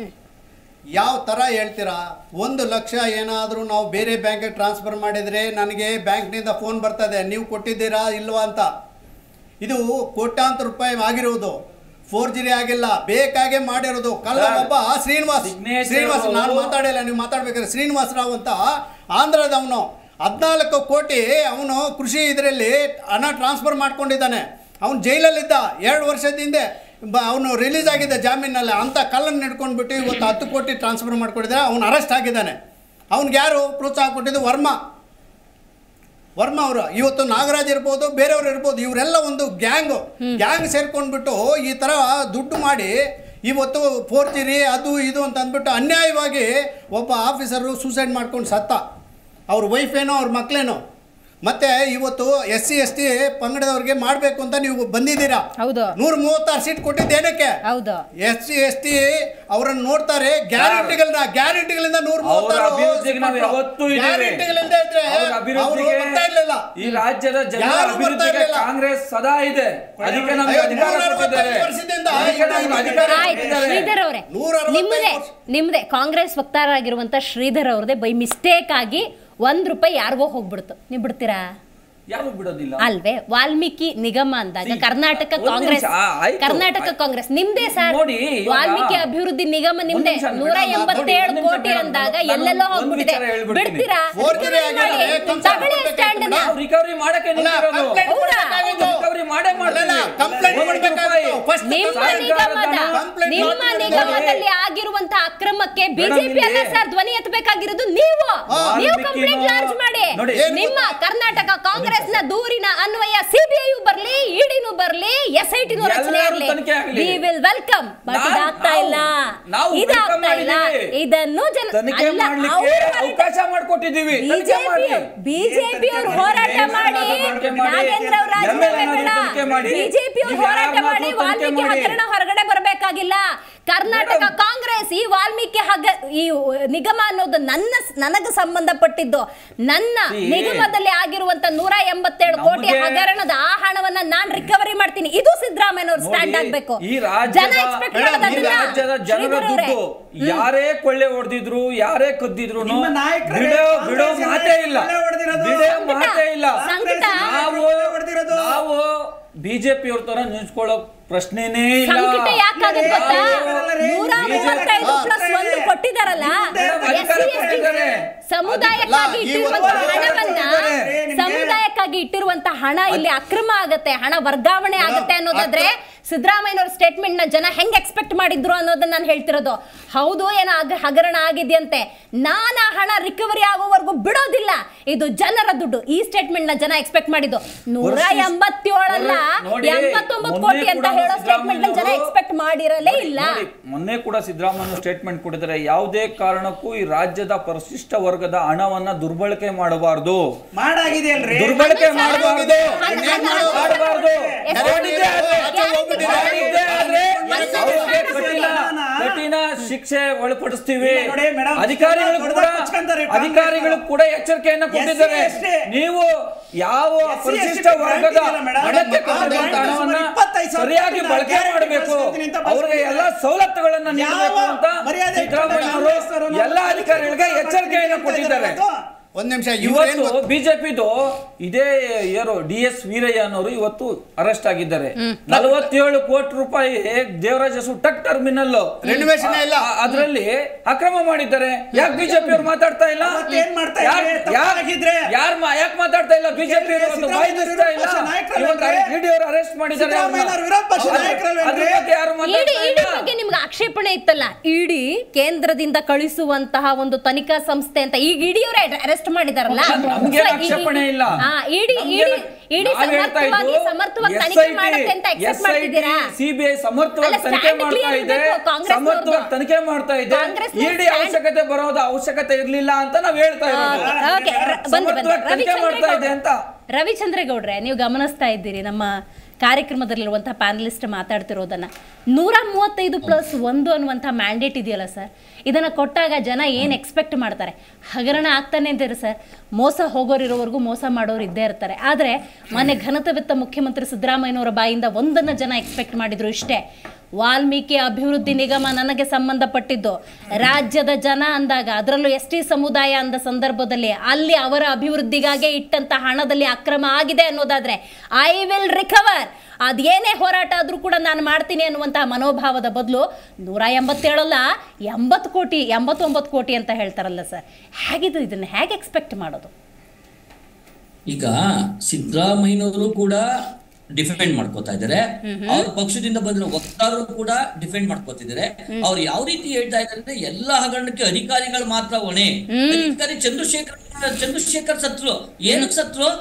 ಯಾವ ಥರ ಹೇಳ್ತೀರಾ ಒಂದು ಲಕ್ಷ ಏನಾದರೂ ನಾವು ಬೇರೆ ಬ್ಯಾಂಕಿಗೆ ಟ್ರಾನ್ಸ್ಫರ್ ಮಾಡಿದರೆ ನನಗೆ ಬ್ಯಾಂಕ್ನಿಂದ ಫೋನ್ ಬರ್ತದೆ ನೀವು ಕೊಟ್ಟಿದ್ದೀರಾ ಇಲ್ವಾ ಅಂತ ಇದು ಕೋಟ್ಯಾಂತರ ರೂಪಾಯಿ ಆಗಿರುವುದು ಫೋರ್ಜರಿ ಆಗಿಲ್ಲ ಬೇಕಾಗೆ ಮಾಡಿರೋದು ಕಳ್ಳ ಒಬ್ಬ ಶ್ರೀನಿವಾಸ್ Signature ಶ್ರೀನಿವಾಸ್ ನಾನು ಅವರು- ಮಾತಾಡಿಲ್ಲ ನೀವು ಮಾತಾಡ್ಬೇಕಾದ್ರೆ ಶ್ರೀನಿವಾಸ್ ರಾವ್ ಅಂತ ಆಂಧ್ರದವನು ಹದಿನಾಲ್ಕು ಕೋಟಿ ಅವನು ಕೃಷಿ ಇದರಲ್ಲಿ ಹಣ ಟ್ರಾನ್ಸ್ಫರ್ ಮಾಡ್ಕೊಂಡಿದ್ದಾನೆ ಅವನು ಜೈಲಲ್ಲಿದ್ದ ಎರಡು ವರ್ಷದ ಹಿಂದೆ ಬ ಅವನು ರಿಲೀಸ್ ಆಗಿದ್ದ ಜಾಮೀನಲ್ಲಿ ಅಂಥ ಕಲ್ಲನ್ನು ಹಿಡ್ಕೊಂಡ್ಬಿಟ್ಟು ಇವತ್ತು ಹತ್ತು ಕೋಟಿ ಟ್ರಾನ್ಸ್ಫರ್ ಮಾಡ್ಕೊಂಡಿದ್ದಾರೆ ಅವನು ಅರೆಸ್ಟ್ ಆಗಿದ್ದಾನೆ ಅವ್ನಿಗೆ ಯಾರು ಪ್ರೋತ್ಸಾಹ ಕೊಟ್ಟಿದ್ದು ವರ್ಮಾ ವರ್ಮಾ ಅವರು ಇವತ್ತು ನಾಗರಾಜ್ ಇರ್ಬೋದು ಬೇರೆಯವ್ರು ಇರ್ಬೋದು ಇವರೆಲ್ಲ ಒಂದು ಗ್ಯಾಂಗು ಗ್ಯಾಂಗ್ ಸೇರ್ಕೊಂಡ್ಬಿಟ್ಟು ಈ ಥರ ದುಡ್ಡು ಮಾಡಿ ಇವತ್ತು ಫೋರ್ಜರಿ ಅದು ಇದು ಅಂತ ಅಂದ್ಬಿಟ್ಟು ಅನ್ಯಾಯವಾಗಿ ಒಬ್ಬ ಆಫೀಸರು ಸೂಸೈಡ್ ಮಾಡ್ಕೊಂಡು ಸತ್ತ ಅವ್ರ ವೈಫ್ ಏನೋ ಅವ್ರ ಮಕ್ಕಳೇನೋ ಮತ್ತೆ ಇವತ್ತು ಎಸ್ ಸಿ ಎಸ್ ಟಿ ಪಂಗಡದವ್ರಿಗೆ ಮಾಡಬೇಕು ಅಂತ ನೀವು ಬಂದಿದ್ದೀರಾ ಹೌದು ನೂರ ಮೂವತ್ತಾರು ಸೀಟ್ ಕೊಟ್ಟಿದ್ದೇನಕ್ಕೆ ಹೌದು ಎಸ್ ಸಿ ಎಸ್ ಟಿ ಅವರನ್ನು ನೋಡ್ತಾರೆ ಗ್ಯಾರಂಟಿಗಳನ್ನ ಗ್ಯಾರಂಟಿಗಳಿಂದ ನೂರ ಅವರ ಅಭಿವೃದ್ಧಿಗೆ ನಾವು ಯಾವತ್ತೂ ಇದ್ದೇವೆ ಗ್ಯಾರಂಟಿಗಳಿಂದ ಇದ್ರೆ ಅವರ ಅವರು ಅಭಿವೃದ್ಧಿಗೆ ಬರ್ತಾ ಇರ್ಲಿಲ್ಲ ಈ ರಾಜ್ಯದ ಜನರ ಯಾರು ಬರ್ತಾ ಅಭಿವೃದ್ಧಿಗೆ ಇರ್ಲಿಲ್ಲ. ಕಾಂಗ್ರೆಸ್ ಸದಾ ಇದೆ ಅದಕ್ಕೆ ನಮಗೆ ಅಯ್ಯೋ, ಅಧಿಕಾರ ನೂರ ಕೊಟ್ಟಿದ್ದಾರೆ ಅರವತ್ತೈದು ವರ್ಷದಿಂದ ಅದಕ್ಕೆ ನಮಗೆ ಇದು ಅಧಿಕಾರ ಆಯ್ತು ಕೊಟ್ಟಿದ್ದಾರೆ. ಶ್ರೀಧರ್ ಅವರೇ ನೂರ ಅರವತ್ತೈದು ನಿಮ್ಮದೇ ವರ್ಷ. ನಿಮ್ಮದೇ ಕಾಂಗ್ರೆಸ್ ವಕ್ತಾರ ಆಗಿರುವಂತ ಶ್ರೀಧರ್ ಅವ್ರದೇ ಬೈ ಮಿಸ್ಟೇಕ್ ಆಗಿ ಒಂದ್ ರೂಪಾಯಿ ಯಾರಿಗೋ ಹೋಗ್ಬಿಡ್ತು ನೀವು ಬಿಡ್ತೀರಾ ಯಾರು ಬಿಡೋದಿಲ್ಲ ಅಲ್ವೇ ವಾಲ್ಮೀಕಿ ನಿಗಮ ಅಂದಾಗ See, ಕರ್ನಾಟಕ ಒಂದ್ ಕಾಂಗ್ರೆಸ್ ನಿಮಿಷ, ಆ, ಆಯ್ತು. ಕರ್ನಾಟಕ ಆಯ್ತು. ಕಾಂಗ್ರೆಸ್ ನಿಮ್ದೇ ಸರ್ ನೋಡಿ, ಇವಾಗ- ವಾಲ್ಮೀಕಿ ಅಭಿವೃದ್ಧಿ ನಿಗಮ ನಿಮ್ದೇ ನಿಮಿಷ, ನೂರ ಮೇಡಮ್, ಎಂಬತ್ತೇಳು ನೋಡಿ, ಒಂದ್ ಕೋಟಿ ನಿಮಿಷ ಅಂದಾಗ ಮೇಡಮ್, ಎಲ್ಲೆಲ್ಲೋ ನಾನು ಒಂದ್ ಹೋಗ್ಬಿಟ್ಟಿದೆ ವಿಚಾರ ಹೇಳ್ಬಿಡ್ತೀನಿ. ಬಿಡ್ತೀರಾ ಫೋರ್ಜರಿ ಆಗಿದ್ರೆ ಕಂಪ್ಲೇಂಟ್ ತಗೊಳ್ಳಿ ಕೊಡ್ಬೇಕಾಗಿತ್ತು stand ನ. ಮೇಡಮ್. ರಿಕವರಿ ಮಾಡಕ್ಕೆ ಅಲ್ಲ, ನಿಂತಿರೋದು ಕಂಪ್ಲೇಂಟ್ ಹೌದಾ? ಕೊಡ್ಬೇಕಾಗಿತ್ತು. ರಿಕವರಿ ಮಾಡೇ ಮಾಡ್ತೀವಿ. ಅಲ್ಲಲ್ಲ, ಕಂಪ್ಲೇಂಟ್ ಒಂದು ಕೊಡ್ಬೇಕಾಗಿತ್ತು. ರೂಪಾಯಿ. First ನಿಮ್ಮ ಸರ್ಕಾರದ ನಿಗಮದ ಕಂಪ್ಲೇಂಟ್ ನಿಮ್ಮ ಮಾಡ್ತಿದ್ದಾರೆ. ನಿಗಮದಲ್ಲಿ ಆಗಿರುವಂತ ಅಕ್ರಮಕ್ಕೆ ಮೇಡಮ್, ಬಿಜೆಪಿ ಅಲ್ಲ ಇಲ್ಲಿ- ಸರ್ ಧ್ವನಿ ಎತ್ತಬೇಕಾಗಿರೋದು ನೀವು ನೀವು ವಾಲ್ಮೀಕಿನೋ- ಕಂಪ್ಲೇಂಟ್ ಲಾರ್ಜ್ ಮಾಡಿ ನೋಡಿ. ನಿಮ್ಮ ಕರ್ನಾಟಕ ಕಾಂಗ್ರೆಸ್ ನ ದೂರಿನ ಅನ್ವಯ ಸಿಬಿಐ ಬರ್ಲಿ ಇಡಿನೂ ಬರ್ಲಿ ಎಸ್ ಐ ಟಿನೂ ರಚನೆ ಎಲ್ಲರೂ ಆಗ್ಲಿ ತನಿಖೆ ಆಗ್ಲಿ. ವಿ ವಿಲ್ ವೆಲ್ಕಮ್ ಬಟ್ ನಾನ್- ಇದಾಗ್ತಾ ನಾವು- ಇಲ್ಲ ನಾವು ಇದಾಗ್ತಾ welcome ಇಲ್ಲ ಮಾಡಿದ್ದೀವಿ. ಇದನ್ನು ಜನ ತನಿಖೆ ಅಲ್ಲ, ಮಾಡ್ಲಿಕ್ಕೆ ಅವ್ರು ಮಾಡಿದ- ಅವಕಾಶ ಮಾಡಿಕೊಟ್ಟಿದ್ದೀವಿ ತನಿಖೆ ಬಿಜೆಪಿ ಮಾಡಿ ಬಿಜೆಪಿ ಅವರು ಹೋರಾಟ ಮಾಡಿ ತನಿಖೆ ಮಾಡಿ. ನಾಗೇಂದ್ರ ಅವ್ರ ರಾಜೀನಾಮೆ MLA ಬೇಡ ತನಿಖೆ ಮಾಡಿ. ಬಿಜೆಪಿ ಅವರು ನೀವು ಹೋರಾಟ ಯಾರನ್ನಾದ್ರೂ ಮಾಡಿ ತನಿಖೆ ವಾಲ್ಮೀಕಿ ಮಾಡಿ. ಹಗರಣ ಹೊರಗಡೆ ಬರಬೇಕಾಗಿಲ್ಲ ಕರ್ನಾಟಕ ಮೇಡಮ್. ಕಾಂಗ್ರೆಸ್ ಈ ವಾಲ್ಮೀಕಿ ಹಗ ಈ ನಿಗಮ ಅನ್ನೋದು ನನ್ನ ನನಗೆ ಸಂಬಂಧಪಟ್ಟಿದ್ದು ನನ್ನ See, ನಿಗಮದಲ್ಲಿ ಆಗಿರುವಂತ ನೂರ ಎಂಬತ್ತೇಳು ಕೋಟಿ ನಮ್ಗೆ- ಹಗರಣದ ಆ ಹಣವನ್ನ ನಾನ್ ರಿಕವರಿ ಮಾಡ್ತೀನಿ ಇದು ಸಿದ್ದರಾಮಯ್ಯ ಅವ್ರು ಸ್ಟ್ಯಾಂಡ್ ನೋಡಿ, ಆಗ್ಬೇಕು ಈ ರಾಜ್ಯದ ಜನ ಎಕ್ಸ್ಪೆಕ್ಟ್ ಮೇಡಮ್, ಈ ರಾಜ್ಯದ ಜನರ ದುಡ್ಡು ಯಾರೇ ಕೊಳ್ಳೆ ಹೊಡೆದಿದ್ರು ಯಾರೇ ಕದ್ದಿದ್ರು ನಿಮ್ಮ ನಾಯಕರೇ ಬಿಡೋ ಬಿಡೋ ಕಾಂಗ್ರೆಸ್ ಮಾತೇ ಇಲ್ಲ ಕೊಳ್ಳೆ ಹೊಡ್ದಿರೋದು. ಬಿಡೋ ಸಂಕಟ, ಮಾತೇ ಇಲ್ಲ ಸಂಕಟ. ನಾವು ಕೊಳ್ಳೆ ಹೊಡ್ದಿರೋದು. ನಾವು ಬಿಜೆಪಿ ಅವ್ರ ತರ ನಿಲ್ಸ್ಕೊಳ್ಳೋ ಪ್ರಶ್ನೆನೇ ಇಲ್ಲ ಸಂಕಟ ಯಾಕಾಗುತ್ತೆ ಗೊತ್ತಾ ನಾವು ನೂರ ಮೂವತ್ತೈದು ಪ್ಲಸ್ ಒಂದು ಕೊಟ್ಟಿದಾರಲ್ಲ ಮೇಡಮ್, ಅಧಿಕಾರ SC, ST ಕೊಟ್ಟಿದ್ದಾರೆ. ಸಮುದಾಯಕ್ಕಾಗಿ ಅಲ್ಲ, ಈ ಇಟ್ಟಿರುವಂತ ಒಂದು ಹಣವನ್ನ ನಿಮ್ಗೆ- ಸಮುದಾಯಕ್ಕಾಗಿ ಇಟ್ಟಿರುವಂತ ಹಣ ಇಲ್ಲಿ ಅಕ್ರಮ ಆಗತ್ತೆ ಹಣ ವರ್ಗಾವಣೆ ಆಗತ್ತೆ ಅನ್ನೋದಾದ್ರೆ ಸಿದ್ದರಾಮಯ್ಯನವ್ರ ಸ್ಟೇಟ್ಮೆಂಟ್ ನ ಜನ ಹೆಂಗ್ ಎಕ್ಸ್ಪೆಕ್ಟ್ ಮಾಡಿದ್ರು ಅನ್ನೋದನ್ನ ನಾನು ಹೇಳ್ತಿರೋದು ಹೌದು ಏನೋ ಆಗ ಹಗರಣ ಆಗಿದೆಯಂತೆ ನಾನು ಆ ಹಣ ರಿಕವರಿ ಆಗೋವರೆಗೂ ಬಿಡೋದಿಲ್ಲ ಇದು ಜನರ ದುಡ್ಡು ಈ ಸ್ಟೇಟ್ಮೆಂಟ್ ನ ಜನ ಎಕ್ಸ್ಪೆಕ್ಟ್ ಮಾಡಿದ್ದು ನೂರ ವರ್ಷ- ಎಂಬತ್ತೇಳಲ್ಲ ನೋಡಿ, ಎಂಬತ್ತೊಂಬತ್ತು ಮೊನ್ನೆ ಕೋಟಿ ಅಂತ ಕೂಡ ಹೇಳೋ ಸ್ಟೇಟ್ಮೆಂಟ್ ಜನ ಸಿದ್ದರಾಮಯ್ಯನವರು- ಎಕ್ಸ್ಪೆಕ್ಟ್ ಮಾಡಿರಲೇ ಇಲ್ಲ ನೋಡಿ, ಮೊನ್ನೆ ಕೂಡ ಸಿದ್ದರಾಮಯ್ಯ ಸ್ಟೇಟ್ಮೆಂಟ್ ಕೊಟ್ಟಿದ್ದಾರೆ ಯಾವುದೇ ಕಾರಣಕ್ಕೂ ಈ ರಾಜ್ಯದ ಪರಿಶಿಷ್ಟ ವರ್ಗದ ಹಣವನ್ನ ದುರ್ಬಳಕೆ ಮಾಡಬಾರದು ಮಾಡಾಗಿದೆ ಅಲ್ರಿ ದುರ್ಬಳಕೆ ಹಂಗ ಮಾಡಬಾರದು ಹಂಗ ಮಾಡಬಾರದು ಎಷ್ಟು ಮಾಡಿದ್ದೇ ಆದ್ರೆ- ಆಚೆ ಹೋಗ್ಬಿಟ್ಟಿದೆ. ಮಾಡಿದ್ದೇ ಆದ್ರೆ ಎಷ್ಟು ಅವ್ರಿಗೆ ಎಷ್ಟು ಕಠಿಣ ಹಣ? ಕಠಿಣ ಶಿಕ್ಷೆ ಒಳಪಡಿಸ್ತೀವಿ ಇಲ್ಲ ನೋಡಿ ಮೇಡಮ್, ಅಧಿಕಾರಿಗಳು ಕೂಡ ದೊಡ್ಡದಾಗಿ ಮುಚ್ಕೊಂತಾರೆ ಕಾಂಗ್ರೆಸ್ ಅಧಿಕಾರಿಗಳು ಕೂಡ ಎಚ್ಚರಿಕೆಯನ್ನ ಕೊಟ್ಟಿದ್ದಾರೆ SC, ನೀವು ಯಾವ SC, ಪರಿಶಿಷ್ಟ ST ವರ್ಗದ ಇದೆಯಲ್ಲ ಮೇಡಮ್, ಹಣಕ್ಕೆ ಆ ಕೊಟ್ಟಿರುವಂತ ಬ್ಯಾಂಕ್ ಹಣವನ್ನ ಇಪ್ಪತ್ತೈದು ಸಾವಿರ ಸರಿಯಾಗಿ ಕೋಟಿನ ಬಳಕೆ ಗ್ಯಾರಂಟಿ ಮಾಡಬೇಕು ಬಳಸ್ಕೊಳ್ತೀನಿ ಅಂತ ಅವ್ರಿಗೆ ಎಲ್ಲ ಸವಲತ್ತುಗಳನ್ನ ನೀಡಬೇಕು ಯಾವ ಅಂತ ಮರ್ಯಾದೆ ಸಿದ್ದರಾಮಯ್ಯ ಅವರು ಕಾಂಗ್ರೆಸ್ ಅವರು ಎಲ್ಲ ಅಧಿಕಾರಿಗಳಿಗೆ ಎಚ್ಚರಿಕೆಯನ್ನು ಕೊಟ್ಟಿದ್ದಾರೆ ಒಂದ್ ನಿಮಿಷ ಇವ್ರೇನ್ ಇವತ್ತು ಬಿಜೆಪಿದು ಇದೇ ಯಾರು ಡಿ ಎಸ್ ವೀರಯ್ಯ ಅನ್ನೋರು ಇವತ್ತು ಅರೆಸ್ಟ್ ಆಗಿದ್ದಾರೆ ನಲವತ್ತೇಳು ಕೋಟಿ ರೂಪಾಯಿ ದೇವರಾಜ ಅರಸು ಟಕ್ ಟರ್ಮಿನಲ್ Renovation ಏ ಇಲ್ಲ. ಅದರಲ್ಲಿ ಅಕ್ರಮ ಮಾಡಿದ್ದಾರೆ ಯಾಕೆ ಬಿಜೆಪಿ ಅವ್ರು ಮಾತಾಡ್ತಾ ಇಲ್ಲ ಅವತ್ತೇನ್ ಮಾಡ್ತಾ ಇದ್ರೆ? ತಪ್ಪಾಗಿದ್ರೆ? ಯಾರು ಯಾಕೆ ಮಾತಾಡ್ತಾ ಇಲ್ಲ ಬಿಜೆಪಿ ಅವರು ಬಾಯಿ ಬಿಡ್ತಾ ಇಲ್ಲ ವಿರೋಧ ಪಕ್ಷ ನಾಯಕರಲ್ವೇ? ಇವತ್ತು ಇಡಿ ಅವರು ಅರೆಸ್ಟ್ ಮಾಡಿದ್ದಾರೆ ಸಿದ್ದರಾಮಯ್ಯ ಅವರು ವಿರೋಧ ಪಕ್ಷ ಅವ್ರನ್ನ. ನಾಯಕರಲ್ವೇ? ಅದ್ರ ಬಗ್ಗೆ ಯಾರು ಇಡಿ ಮಾತಾಡ್ತಾ ಇಡಿ ಇಲ್ಲ ಬಗ್ಗೆ ನಿಮ್ಗೆ ಆಕ್ಷೇಪಣೆ ಇತ್ತಲ್ಲ ಇಡಿ ಕೇಂದ್ರದಿಂದ ಕಳಿಸುವಂತಹ ಒಂದು ತನಿಖಾ ಸಂಸ್ಥೆ ಅಂತ ಈಗ ಇಡಿಯವರೇ ಅರೆಸ್ಟ್ ಮಾಡಿದಾರಲ್ಲ ನಮ್ಗೆ So, ಈ- ಆಕ್ಷೇಪಣೆ ಇಲ್ಲ ಆ, ಇಡಿ ನಮ್ಗೆ ಇಡಿ ಇಡಿ ನಾವ್ ಹೇಳ್ತಾ ಸಮರ್ಥವಾಗಿ ಇದ್ದು ಸಮರ್ಥವಾಗಿ SIT, ತನಿಖೆ ಮಾಡುತ್ತೆ ಅಂತ ಎಕ್ಸೆಪ್ಟ್ SIT, ಮಾಡ್ತಿದ್ದೀರಾ ಸಿಬಿಐ ಸಮರ್ಥವಾಗಿ ಅಲ್ಲ, ತನಿಖೆ stand ಮಾಡ್ತಾ clear ಇದೆ ಇರ್ಬೇಕು, ಕಾಂಗ್ರೆಸ್ನವ್ರದ್ದು. ಸಮರ್ಥವಾಗಿ ತನಿಖೆ ಮಾಡ್ತಾ ಇದೆ ಕಾಂಗ್ರೆಸ್ನವ್ರು ಇಡಿ stand- ಅವಶ್ಯಕತೆ ಬರೋದು ಅವಶ್ಯಕತೆ ಇರ್ಲಿಲ್ಲ ಅಂತ ನಾವ್ ಹೇಳ್ತಾ ಇರೋದು ಓಕೆ ಬಂದು ಬಂದು ಸಮರ್ಥವಾಗಿ ತನಿಖೆ ಮಾಡ್ತಾ ಇದೆ ಅಂತ ರವಿಚಂದ್ರೇಗೌಡ್ರೆ ನೀವು ಗಮನಿಸ್ತಾ ಇದ್ದೀರಿ ನಮ್ಮ ಕಾರ್ಯಕ್ರಮದಲ್ಲಿರುವಂತಹ ಪ್ಯಾನಲಿಸ್ಟ್ ಮಾತಾಡ್ತಿರೋದನ್ನ ನೂರ ಮೂವತ್ತೈದು ಪ್ಲಸ್ ಒಂದು ಅನ್ನುವಂಥ ಮ್ಯಾಂಡೇಟ್ ಇದೆಯಲ್ಲ ಸರ್ ಇದನ್ನ ಕೊಟ್ಟಾಗ ಜನ ಏನು ಎಕ್ಸ್ಪೆಕ್ಟ್ ಮಾಡ್ತಾರೆ ಹಗರಣ ಆಗ್ತಾನೆ ಇದ್ದಾರೆ ಸರ್ ಮೋಸ ಹೋಗೋರಿರೋವರೆಗೂ ಮೋಸ ಮಾಡೋರು ಇದ್ದೇ ಇರ್ತಾರೆ ಆದರೆ ಮೊನ್ನೆ ಘನತವಿತ್ತ ಮುಖ್ಯಮಂತ್ರಿ ಸಿದ್ದರಾಮಯ್ಯನವರ ಬಾಯಿಂದ ಒಂದನ್ನು ಜನ ಎಕ್ಸ್ಪೆಕ್ಟ್ ಮಾಡಿದ್ರು ಇಷ್ಟೇ ವಾಲ್ಮೀಕಿ ಅಭಿವೃದ್ಧಿ ನಿಗಮ ನನಗೆ ಸಂಬಂಧಪಟ್ಟಿದ್ದು ರಾಜ್ಯದ ಜನ ಅಂದಾಗ ಅದರಲ್ಲೂ ಎಸ್ ಟಿ ಸಮುದಾಯ ಅಂದ ಸಂದರ್ಭದಲ್ಲಿ ಅಲ್ಲಿ ಅವರ ಅಭಿವೃದ್ಧಿಗಾಗೆ ಇಟ್ಟಂತ ಹಣದಲ್ಲಿ ಅಕ್ರಮ ಆಗಿದೆ ಅನ್ನೋದಾದ್ರೆ ಐ ವಿಲ್ ರಿಕವರ್ ಅದೇನೇ ಹೋರಾಟ ಆದ್ರೂ ಕೂಡ ನಾನು ಮಾಡ್ತೀನಿ ಅನ್ನುವಂತಹ ಮನೋಭಾವದ ಬದಲು ನೂರ ಎಂಬತ್ತೇಳಲ್ಲ ಎಂಬತ್ತು ಕೋಟಿ ಎಂಬತ್ತೊಂಬತ್ತು ಕೋಟಿ ಅಂತ ಹೇಳ್ತಾರಲ್ಲ ಸರ್ ಹೇಗಿದು ಇದನ್ನ ಹೇಗೆ ಎಕ್ಸ್ಪೆಕ್ಟ್ ಮಾಡೋದು ಈಗ ಸಿದ್ದರಾಮಯ್ಯನವರು ಕೂಡ ಡಿಫೆಂಡ್ ಮಾಡ್ಕೋತಾ ಇದ್ದಾರೆ ಅವ್ರ ಪಕ್ಷದಿಂದ ಬಂದಿರೋ ವಕ್ತಾರರು ಕೂಡ ಡಿಫೆಂಡ್ ಮಾಡ್ಕೋತಿದ್ದಾರೆ ಅವ್ರು ಯಾವ ರೀತಿ ಹೇಳ್ತಾ ಇದ್ದಾರೆ ಅಂದ್ರೆ ಎಲ್ಲಾ ಹಗರಣಕ್ಕೆ ಅಧಿಕಾರಿಗಳು ಮಾತ್ರ ಹೊಣೆ ಅಧಿಕಾರಿ ಚಂದ್ರಶೇಖರ್ ಚಂದ್ರಶೇಖರ್ ಸತ್ರು ಏನಕ್ಕೆ ಸತ್ರು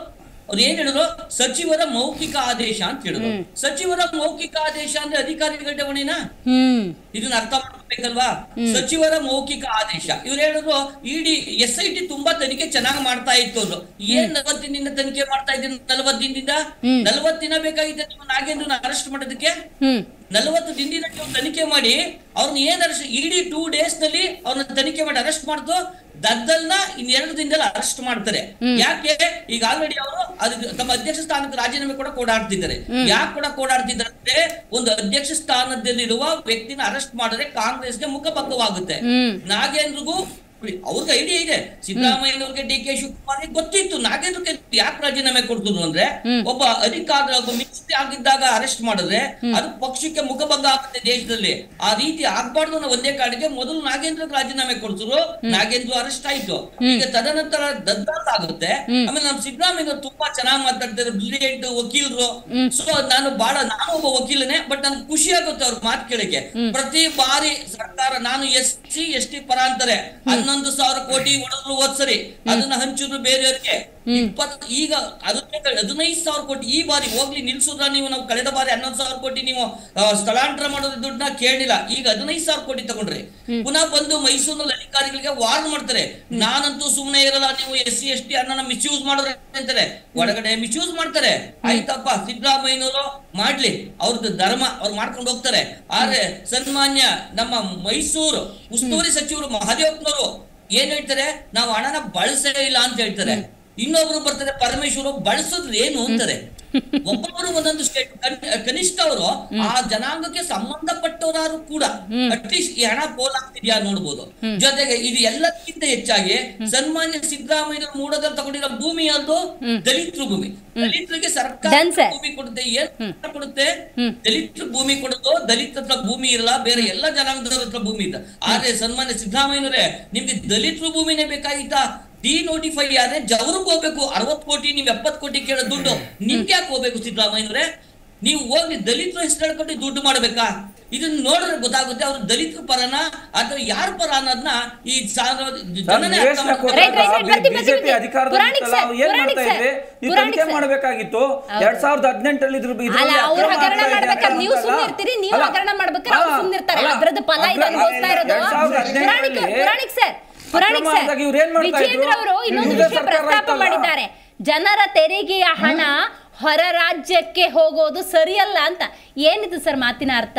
ಅವ್ರು ಏನ್ ಹೇಳಿದ್ರು ಸಚಿವರ ಮೌಖಿಕ ಆದೇಶ ಅಂತ ಹೇಳಿದ್ರು ಸಚಿವರ ಮೌಖಿಕ ಆದೇಶ ಅಂದ್ರೆ ಅಧಿಕಾರಿಗಳ ಹೊಣೆನಾ ಹ್ಮ್ ಇದನ್ನ ಅರ್ಥ ಮಾಡ್ಬೇಕಲ್ವಾ ಸಚಿವರ ಮೌಖಿಕ ಆದೇಶ ಇವ್ರು ಹೇಳಿದ್ರು ಇಡಿ ಎಸ್ ಐ ಟಿ ತುಂಬಾ ತನಿಖೆ ಚೆನ್ನಾಗಿ ಮಾಡ್ತಾ ಇತ್ತು ಅಂದ್ರು ಏನ್ ನಲವತ್ತು ದಿನದಿಂದ ತನಿಖೆ ಮಾಡ್ತಾ ಇದ್ದೀನಿ ನಲವತ್ತು ದಿನದಿಂದ ನಲವತ್ತು ದಿನ ಬೇಕಾಗಿದೆ ನೀವು ನಾಗೇಂದ್ರನ ಅರೆಸ್ಟ್ ಮಾಡೋದಕ್ಕೆ ಹ್ಮ್ ನಲವತ್ತು ದಿನದಿಂದ ನೀವು ತನಿಖೆ ಮಾಡಿ ಅವ್ರನ್ನ ಏನ್ ಅರೆಸ್ಟ್ ಇಡೀ ಟೂ ಡೇಸ್ ನಲ್ಲಿ ಅವ್ರನ್ನ ತನಿಖೆ ಮಾಡಿ ಅರೆಸ್ಟ್ ಮಾಡ್ತು ದದ್ದಲ್ನ ಇನ್ನೆರಡು ದಿನದಲ್ಲಿ ಅರೆಸ್ಟ್ ಮಾಡ್ತಾರೆ ಯಾಕೆ ಈಗ ಆಲ್ರೆಡಿ ಅವರು ಅದು ತಮ್ಮ ಅಧ್ಯಕ್ಷ ಸ್ಥಾನಕ್ಕೆ ರಾಜೀನಾಮೆ ಕೂಡ ಕೋಡಾಡ್ತಿದ್ದಾರೆ ಯಾಕೆ ಕೂಡ ಕೋಡಾಡ್ತಿದ್ದಾರೆ ಅಂದ್ರೆ ಒಂದು ಅಧ್ಯಕ್ಷ ಸ್ಥಾನದಲ್ಲಿರುವ ವ್ಯಕ್ತಿನ ಅರೆಸ್ಟ್ ಮಾಡಿದ್ರೆ ಕಾಂಗ್ರೆಸ್ಗೆ ಮುಖಭಂಗವಾಗುತ್ತೆ ನಾಗೇಂದ್ರಿಗೂ ಅವ್ರಿಗೆ ಐಡಿಯಾ ಇದೆ ಸಿದ್ದರಾಮಯ್ಯನವ್ರಿಗೆ ಡಿ ಕೆ ಶಿವಕುಮಾರ್ ಗೊತ್ತಿತ್ತು ನಾಗೇಂದ್ರಕ್ಕೆ ಯಾಕೆ ರಾಜೀನಾಮೆ ಕೊಡ್ತಿದ್ರು ಅಂದ್ರೆ ಒಬ್ಬ ಅಧಿಕಾರ ಮಿನಿಸ್ಟ್ರಿ ಆಗಿದ್ದಾಗ ಅರೆಸ್ಟ್ ಮಾಡಿದ್ರೆ ಅದು ಪಕ್ಷಕ್ಕೆ ಮುಖಭಂಗ ಆಗುತ್ತೆ ದೇಶದಲ್ಲಿ ಆ ರೀತಿ ಆಗ್ಬಾರ್ದು ಅನ್ನೋ ಒಂದೇ ಕಾರಣಕ್ಕೆ ಮೊದಲು ನಾಗೇಂದ್ರ ರಾಜೀನಾಮೆ ಕೊಡ್ತಿದ್ರು ನಾಗೇಂದ್ರ ಅರೆಸ್ಟ್ ಆಯ್ತು ಈಗ ತದನಂತರ ದದ್ದಾಲ್ ಆಗುತ್ತೆ ಆಮೇಲೆ ನಮ್ಮ ಸಿದ್ದರಾಮಯ್ಯ ತುಂಬಾ ಚೆನ್ನಾಗಿ ಮಾತಾಡ್ತಾರೆ ಬ್ರಿಲಿಯಂಟ್ ವಕೀಲರು ಸೊ ನಾನು ಬಹಳ ನಾನು ಒಬ್ಬ ವಕೀಲನೇ ಬಟ್ ನನ್ಗೆ ಖುಷಿ ಆಗುತ್ತೆ ಅವ್ರ ಮಾತು ಕೇಳಕ್ಕೆ ಪ್ರತಿ ಬಾರಿ ಸರ್ಕಾರ ನಾನು ಎಸ್ ಸಿ ಎಸ್ ಟಿ ಪರ ಅಂತಾರೆ ಹನ್ನೊಂದು ಸಾವಿರ ಕೋಟಿ ಹೊಡೆದ್ರು ಓದ್ಸರಿ ಅದನ್ನ ಹಂಚಿದ್ರು ಬೇರೆಯವ್ರಿಗೆ ಇಪ್ಪತ್ ಈಗ ಅದಕ್ಕೆ ಹದಿನೈದು ಸಾವಿರ ಕೋಟಿ ಈ ಬಾರಿ ಹೋಗ್ಲಿ ನಿಲ್ಸುದ್ರ ನೀವು ನಾವು ಕಳೆದ ಬಾರಿ ಹನ್ನೊಂದು ಸಾವಿರ ಕೋಟಿ ನೀವು ಆ, ಸ್ಥಳಾಂತರ ಮಾಡೋದ್ರ ದುಡ್ಡನ್ನ ಕೇಳಿಲ್ಲ ಈಗ ಹದಿನೈದು ಸಾವಿರ ಕೋಟಿ ತಗೊಂಡ್ರಿ ಪುನಃ ಬಂದು ಮೈಸೂರಿನಲ್ಲಿ ಅಧಿಕಾರಿಗಳಿಗೆ ವಾರ್ನ್ ಮಾಡ್ತಾರೆ ನಾನಂತೂ ಸುಮ್ಮನೆ ಇರಲ್ಲ ನೀವು ಎಸ್ ಸಿ ಎಸ್ ಟಿ ಅನ್ನ ಮಿಸ್ಯೂಸ್ ಮಾಡಿದ್ರೆ ಅಂತಾರೆ ಒಳಗಡೆ ಮಿಸ್ಯೂಸ್ ಮಾಡ್ತಾರೆ ಆಯ್ತಪ್ಪ ಸಿದ್ದರಾಮಯ್ಯನವರು ಮಾಡ್ಲಿ ಅವ್ರದ್ದು ಧರ್ಮ ಅವ್ರು ಮಾಡ್ಕೊಂಡು ಹೋಗ್ತಾರೆ ಆದ್ರೆ ಸನ್ಮಾನ್ಯ ನಮ್ಮ ಮೈಸೂರು ಉಸ್ತುವಾರಿ ಸಚಿವರು ಮಹದೇವಪ್ಪನವರು ಏನ್ ಹೇಳ್ತಾರೆ ನಾವು ಹಣನ ಬಳಸೇ ಇಲ್ಲ ಅಂತ ಹೇಳ್ತಾರೆ ಇನ್ನೊಬ್ರು ಬರ್ತಾರೆ ಪರಮೇಶ್ವರು ಬಳಸಿದ್ರೆ ಏನು ಅಂತಾರೆ ಒಬ್ಬೊಬ್ಬರು ಒಂದೊಂದು ಸ್ಟೇಟ್ ಕನಿಷ್ಠ ಅವರು ಆ ಜನಾಂಗಕ್ಕೆ ಸಂಬಂಧಪಟ್ಟವರಾರು ಕೂಡ ಅಟ್ಲೀಸ್ಟ್ ಈ ಹಣ ಪೋಲ್ ಆಗ್ತಿದ್ಯಾ ನೋಡ್ಬೋದು ಜೊತೆಗೆ ಇದು ಎಲ್ಲಕ್ಕಿಂತ ಹೆಚ್ಚಾಗಿ ಸನ್ಮಾನ್ಯ ಸಿದ್ದರಾಮಯ್ಯ ಮೂಡದಲ್ಲಿ ತಗೊಂಡಿರೋ ಭೂಮಿ ಅದು ದಲಿತರ ಭೂಮಿ ದಲಿತರಿಗೆ ಸರ್ಕಾರ Done, sir. ಭೂಮಿ ಕೊಡುತ್ತೆ ಏನ್ ಕೊಡುತ್ತೆ ದಲಿತರ ಭೂಮಿ ಕೊಡುತ್ತೋ ದಲಿತ ಹತ್ರ ಭೂಮಿ ಇರಲ್ಲ ಬೇರೆ ಎಲ್ಲ ಜನಾಂಗದವ್ರ ಹತ್ರ ಭೂಮಿ ಇದೆ ಆದ್ರೆ ಸನ್ಮಾನ್ಯ ಸಿದ್ದರಾಮಯ್ಯನವರೇ ನಿಮ್ಗೆ ದಲಿತರ ಭೂಮಿನೇ ಬೇಕಾಗಿತ್ತಾ ಡಿ ನೋಟಿಫೈ ಆದ್ರೆ ಜವರಿಗೆ ಹೋಗ್ಬೇಕು ಅರವತ್ ಕೋಟಿ ನೀವ್ ಎಪ್ಪತ್ ಕೋಟಿ ಕೇಳೋ ದುಡ್ಡು ನಿಮ್ಗೆ ಯಾಕೆ ಹೋಗ್ಬೇಕು ಸಿದ್ದರಾಮಯ್ಯನವರೇ ನೀವು ಹೋಗಿ ದಲಿತರ ಹೆಸರು ಹೇಳ್ಕೊಂಡು ದುಡ್ಡು ಮಾಡ್ಬೇಕಾ ಇದನ್ನ ನೋಡಿದ್ರೆ ಗೊತ್ತಾಗುತ್ತೆ ಅವ್ರು ದಲಿತರ ಪರನ ಅಥವಾ ಯಾರ ಪರ ಅನ್ನೋದನ್ನ ಈ ಸಾರ್ವ- ಜನನೇ ಅರ್ಥ ನಿವೇಶನ ಮಾಡ್ಕೊತಾರೆ. Right, right, right. ಬರ್ತೀನಿ, ಬಿಜೆಪಿ ಬರ್ತೀನಿ. ಅಧಿಕಾರದಲ್ಲಿ ಪುರಾಣಿಕ್ ಇತ್ತಲ್ಲ, ಸರ್, ಅವ್ರು ಏನ್ ಪುರಾಣಿಕ್ ಮಾಡ್ತಾ ಇದ್ರೆ ಸರ್, ನೀವು ಪುರಾಣಿಕ್ ತನಿಖೆ ಸರ್. ಮಾಡಬೇಕಾಗಿತ್ತು ಹೌದು. ಎರಡ್ ಸಾವಿರದ ಹದಿನೆಂಟರಲ್ಲಿ ಇದ್ರ ಇದ್ರಲ್ಲಿ ಅಲ್ಲ ಅವ್ರ ಅಕ್ರಮ ಹಗರಣ ಆಗ್ತಾ ಇದೆ, ಮಾಡ್ಬೇಕಾದ್ರೆ ನೀವು ಅಕ್ರಮ ಸುಮ್ಮನೆ ಅಂತಲ್ಲ. ಇರ್ತೀರಿ ನೀವು ಅಲ್ಲ, ಹಗರಣ ಮಾಡ್ಬೇಕಾದ್ರೆ ಅವ್ರು ಅಲ್ಲ, ಸುಮ್ಮನಿರ್ತಾರೆ ಅಲ್ಲ, ಅದ್ರದ್ದು ಫಲ ಇದು ಅನುಭವಿಸ್ತಾ ಇರೋದು ಎರಡ್ ಸಾವಿರದ ಪುರಾಣಿಕ್ ಹದಿನೆಂಟರಲ್ಲಿ ಪುರಾಣಿಕ್ ಸರ್ ಪುರಾಣಿಕ್ ಅಕ್ರಮ ಸರ್ ಆದಾಗ ಇವ್ರು ಏನ್ ಮಾಡ್ತಾ ಇದ್ರು? ವಿಜೇಂದ್ರ ಅವರು ಇನ್ನೊಂದು ಇವ್ರದ್ದೇ ವಿಷಯ ಸರ್ಕಾರ ಪ್ರಸ್ತಾಪ ಇತ್ತಲ್ಲ? ಮಾಡಿದ್ದಾರೆ ಜನರ ತೆರಿಗೆಯ ಹಣ ಹೊರ ರಾಜ್ಯಕ್ಕೆ ಹೋಗೋದು ಸರಿಯಲ್ಲ ಅಂತ ಏನಿದು ಸರ್ ಮಾತಿನ ಅರ್ಥ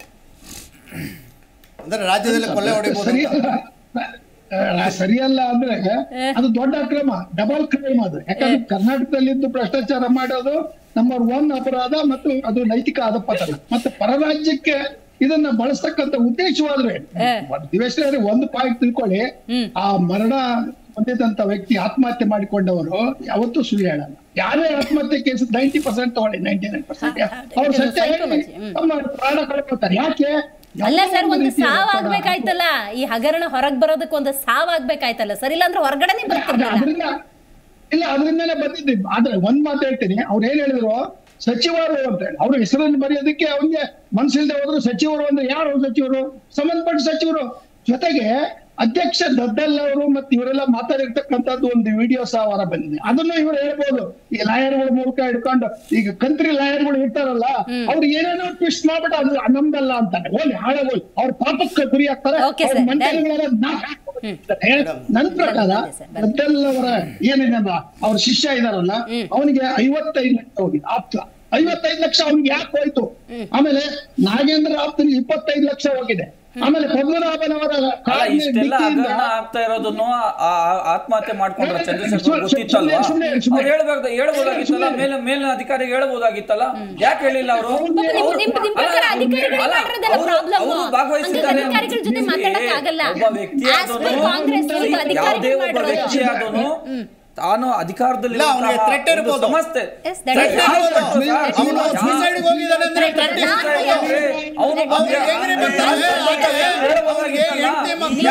ಅಂದ್ರೆ ರಾಜ್ಯದಲ್ಲಿ ಕೊಲ್ಲೆ ಹೊಡಿಬೋದು ಸರಿ ಅಂತ. ಆ, ಸರಿಯಲ್ಲ ಅಂದ್ರೆ ಅದು ದೊಡ್ಡ ಅಕ್ರಮ ಡಬಲ್ ಕ್ರೈಮ್ ಅದು ಯಾಕಂದ್ರೆ ಕರ್ನಾಟಕದಲ್ಲಿದ್ದು ಭ್ರಷ್ಟಾಚಾರ ಮಾಡೋದು ನಂಬರ್ ಒನ್ ಅಪರಾಧ ಮತ್ತು ಅದು ನೈತಿಕ ಅಧಪತನ ಮತ್ತೆ ಪರರಾಜ್ಯಕ್ಕೆ ಇದನ್ನ ಬಳಸ್ತಕ್ಕಂತ ಉದ್ದೇಶವಾದ್ರೆ ದಿವೇಶ್ವರಿ ಒಂದು ಪಾಯಿಂಟ್ ತಿಳ್ಕೊಳ್ಳಿ ಆ ಮರಣ ಹೊಂದಿದಂತ ವ್ಯಕ್ತಿ ಆತ್ಮಹತ್ಯೆ ಮಾಡಿಕೊಂಡವರು ಯಾವತ್ತೂ ಸುಳ್ಳು ಹೇಳಲ್ಲ ಯಾರೇ ಆತ್ಮಹತ್ಯೆ ಕೇಸ್ ನೈಂಟಿ ಪರ್ಸೆಂಟ್ ತಗೊಳ್ಳಿ ನೈಂಟಿ ನೈನ್ ಪರ್ಸೆಂಟ್ ಅವ್ರು ಇದು ಸತ್ಯ ಹೇಳಿ psychology, ಹ್ಮ್. ತಮ್ಮ ಪ್ರಾಣ ಕಳ್ಕೊತಾರೆ ಯಾಕೆ ಅಲ್ಲ ಸರ್ ಒಂದು ರೀತಿಯ ಸಾವ್ ಒತ್ತಡ, ಆಗ್ಬೇಕಾಯ್ತಲ್ಲ ಈ ಹಗರಣ ಹೊರಗ್ ಬರೋದಕ್ಕೆ ಒಂದು ಸಾವ್ ಆಗ್ಬೇಕಾಯ್ತಲ್ಲ ಸರಿ ಇಲ್ಲ ಅಂದ್ರೆ ಹೊರಗಡೆನೆ ಅದ್- ಬರ್ತಿರ್ಲಿಲ್ಲ ಅದ್ರಿಂದ ಇಲ್ಲ ಅದರಿಂದನೇ ಬಂದಿದ್ದು ಆದ್ರೆ ಒಂದ್ ಮಾತು ಹೇಳ್ತೀನಿ ಅವ್ರು ಏನ್ ಹೇಳಿದ್ರು ಸಚಿವರು ಅಂತ ಹೇಳಿ ಅವ್ರ ಹೆಸರನ್ನು ಬರೆಯೋದಕ್ಕೆ ಅವ್ನಿಗೆ ಮನ್ಸಿಲ್ದೆ ಹೋದ್ರು ಸಚಿವರು ಅಂದ್ರೆ ಯಾರು ಅವ್ರು ಸಚಿವರು ಸಂಬಂಧಪಟ್ಟ ಸಚಿವರು ಜೊತೆಗೆ ಅಧ್ಯಕ್ಷ ದದ್ದಲ್ ಅವರು ಮತ್ತೆ ಇವರೆಲ್ಲ ಮಾತಾಡಿರ್ತಕ್ಕಂಥದ್ದು ಒಂದು ವಿಡಿಯೋ ಸಹ ಹೊರ ಬಂದಿದೆ ಅದನ್ನು ಇವರು ಹೇಳ್ಬೋದು ಈ ಲಾಯರ್ಗಳ ಮೂಲಕ ಹಿಡ್ಕೊಂಡು ಈಗ ಕಂತ್ರಿ ಲಾಯರ್ಗಳು ಇರ್ತಾರಲ್ಲ ಅವ್ರು ಏನೇನೋ ಟ್ವಿಸ್ಟ್ ಮಾಡ್ಬಿಟ್ಟು ಅದು ನಮ್ದಲ್ಲ ಅಂತಾರೆ ಹೋಗಿ ಹಾಳಾಗೋಲ್ ಅವ್ರ ಪಾಪಕ್ಕೆ ಗುರಿ ಆಗ್ತಾರೆ Okay, ಅವ್ರ sir. ಮಂತ್ರಿಗಳೆಲ್ಲ ನಾಶ ಆಗ್ಬಿಡ್ತಾರೆ. ನನ್ ಪ್ರಕಾರ ಬಂದಿದೆ, sir, ಬಂದಿದೆ. ದದ್ದಲ್ ಅವರ ಏನಿದೆ ಅಲ್ಲ, ಅವ್ರ ಶಿಷ್ಯ ಇದಾರಲ್ಲ ಅವನಿಗೆ ಐವತ್ತೈದು ಲಕ್ಷ ಹೋಗಿದೆ ಆಪ್ತ ಐವತ್ತೈದು ಲಕ್ಷ ಅವ್ನಿಗೆ ಯಾಕೆ ಹೋಯ್ತು ಆಮೇಲೆ ನಾಗೇಂದ್ರ ಆಪ್ತನಿಗೆ ಇಪ್ಪತ್ತೈದು ಲಕ್ಷ ಹೋಗಿದೆ ಆಮೇಲೆ ಪದ್ಮನಾಭನವರ ಅಲ್ಲ ಕಾರಿನ ಇಷ್ಟೆಲ್ಲ ಡಿಕ್ಕಿಯಿಂದ ಹಗರಣ ಆಗ್ತಾ ಇರೋದನ್ನು ಆ- ಆ- ಆತ್ಮಹತ್ಯೆ ಮಾಡ್ಕೊಂಡ್ರ ಸುಮ್ನೆ- ಚಂದ್ರಶೇಖರ್ ಗೊತ್ತಿತ್ತಲ್ವಾ ಸುಮ್ನೆ- ಸುಮ್ನೆ- ಅವ್ರು ಹೇಳ್ಬೇಕು ಹೇಳ್ಬೋದಾಗಿತ್ತಲ್ಲ ಮೇಲೆ ಮೇಲಿನ ಅಧಿಕಾರಿಗೆ ಹೇಳ್ಬೋದಾಗಿತ್ತಲ್ಲ ಯಾಕೆ ಹೇಳಿಲ್ಲ ಅವರು ಪಾಪ ನಿಮ್- ನಿಮ್- ನಿಮ್ ಪ್ರಕಾರ ಅಧಿಕಾರಿಗಳೇ ಮಾಡಿರೋದಲ್ಲ problem. ಭಾಗವಹಿಸಿದ್ದಾರೆ ಹಂಗಾಗಿ ಅಧಿಕಾರಿಗಳ ಜೊತೆ ಇಲ್ಲಿ ಮಾತಾಡಕ್ಕಾಗಲ್ಲ. ಒಬ್ಬ ವ್ಯಕ್ತಿ As per ಆದವನು Congress, ಇವತ್ತು ಅಧಿಕಾರಿಗಳು ಯಾವುದೇ ಒಬ್ಬ ಮಾಡಿರೋದು. ವ್ಯಕ್ತಿ ಆದವನು ತಾನು ಅಧಿಕಾರದಲ್ಲಿ ಇಲ್ಲ, ಅವ್ನಿಗೆ threat ಇರ್ಬೋದು. ಸಂಸ್ಥೆ Yes, that Threat is ಯಾರು right. ಕೊಟ್ರು ಸರ್? ಅವನು ಯಾವ- suicide ಗೆ ಹೋಗಿದ್ದಾನೆ ಅಂದ್ರೆ Right, right, ಅವನು ಅವ್ರಿಗೆ ಹೆಂಗ್ರಿ ಬರ್ತಾರೆ? ಅವ್ರಿಗೆ ಹೆಂಡ್ತಿ ಮಕ್ಳು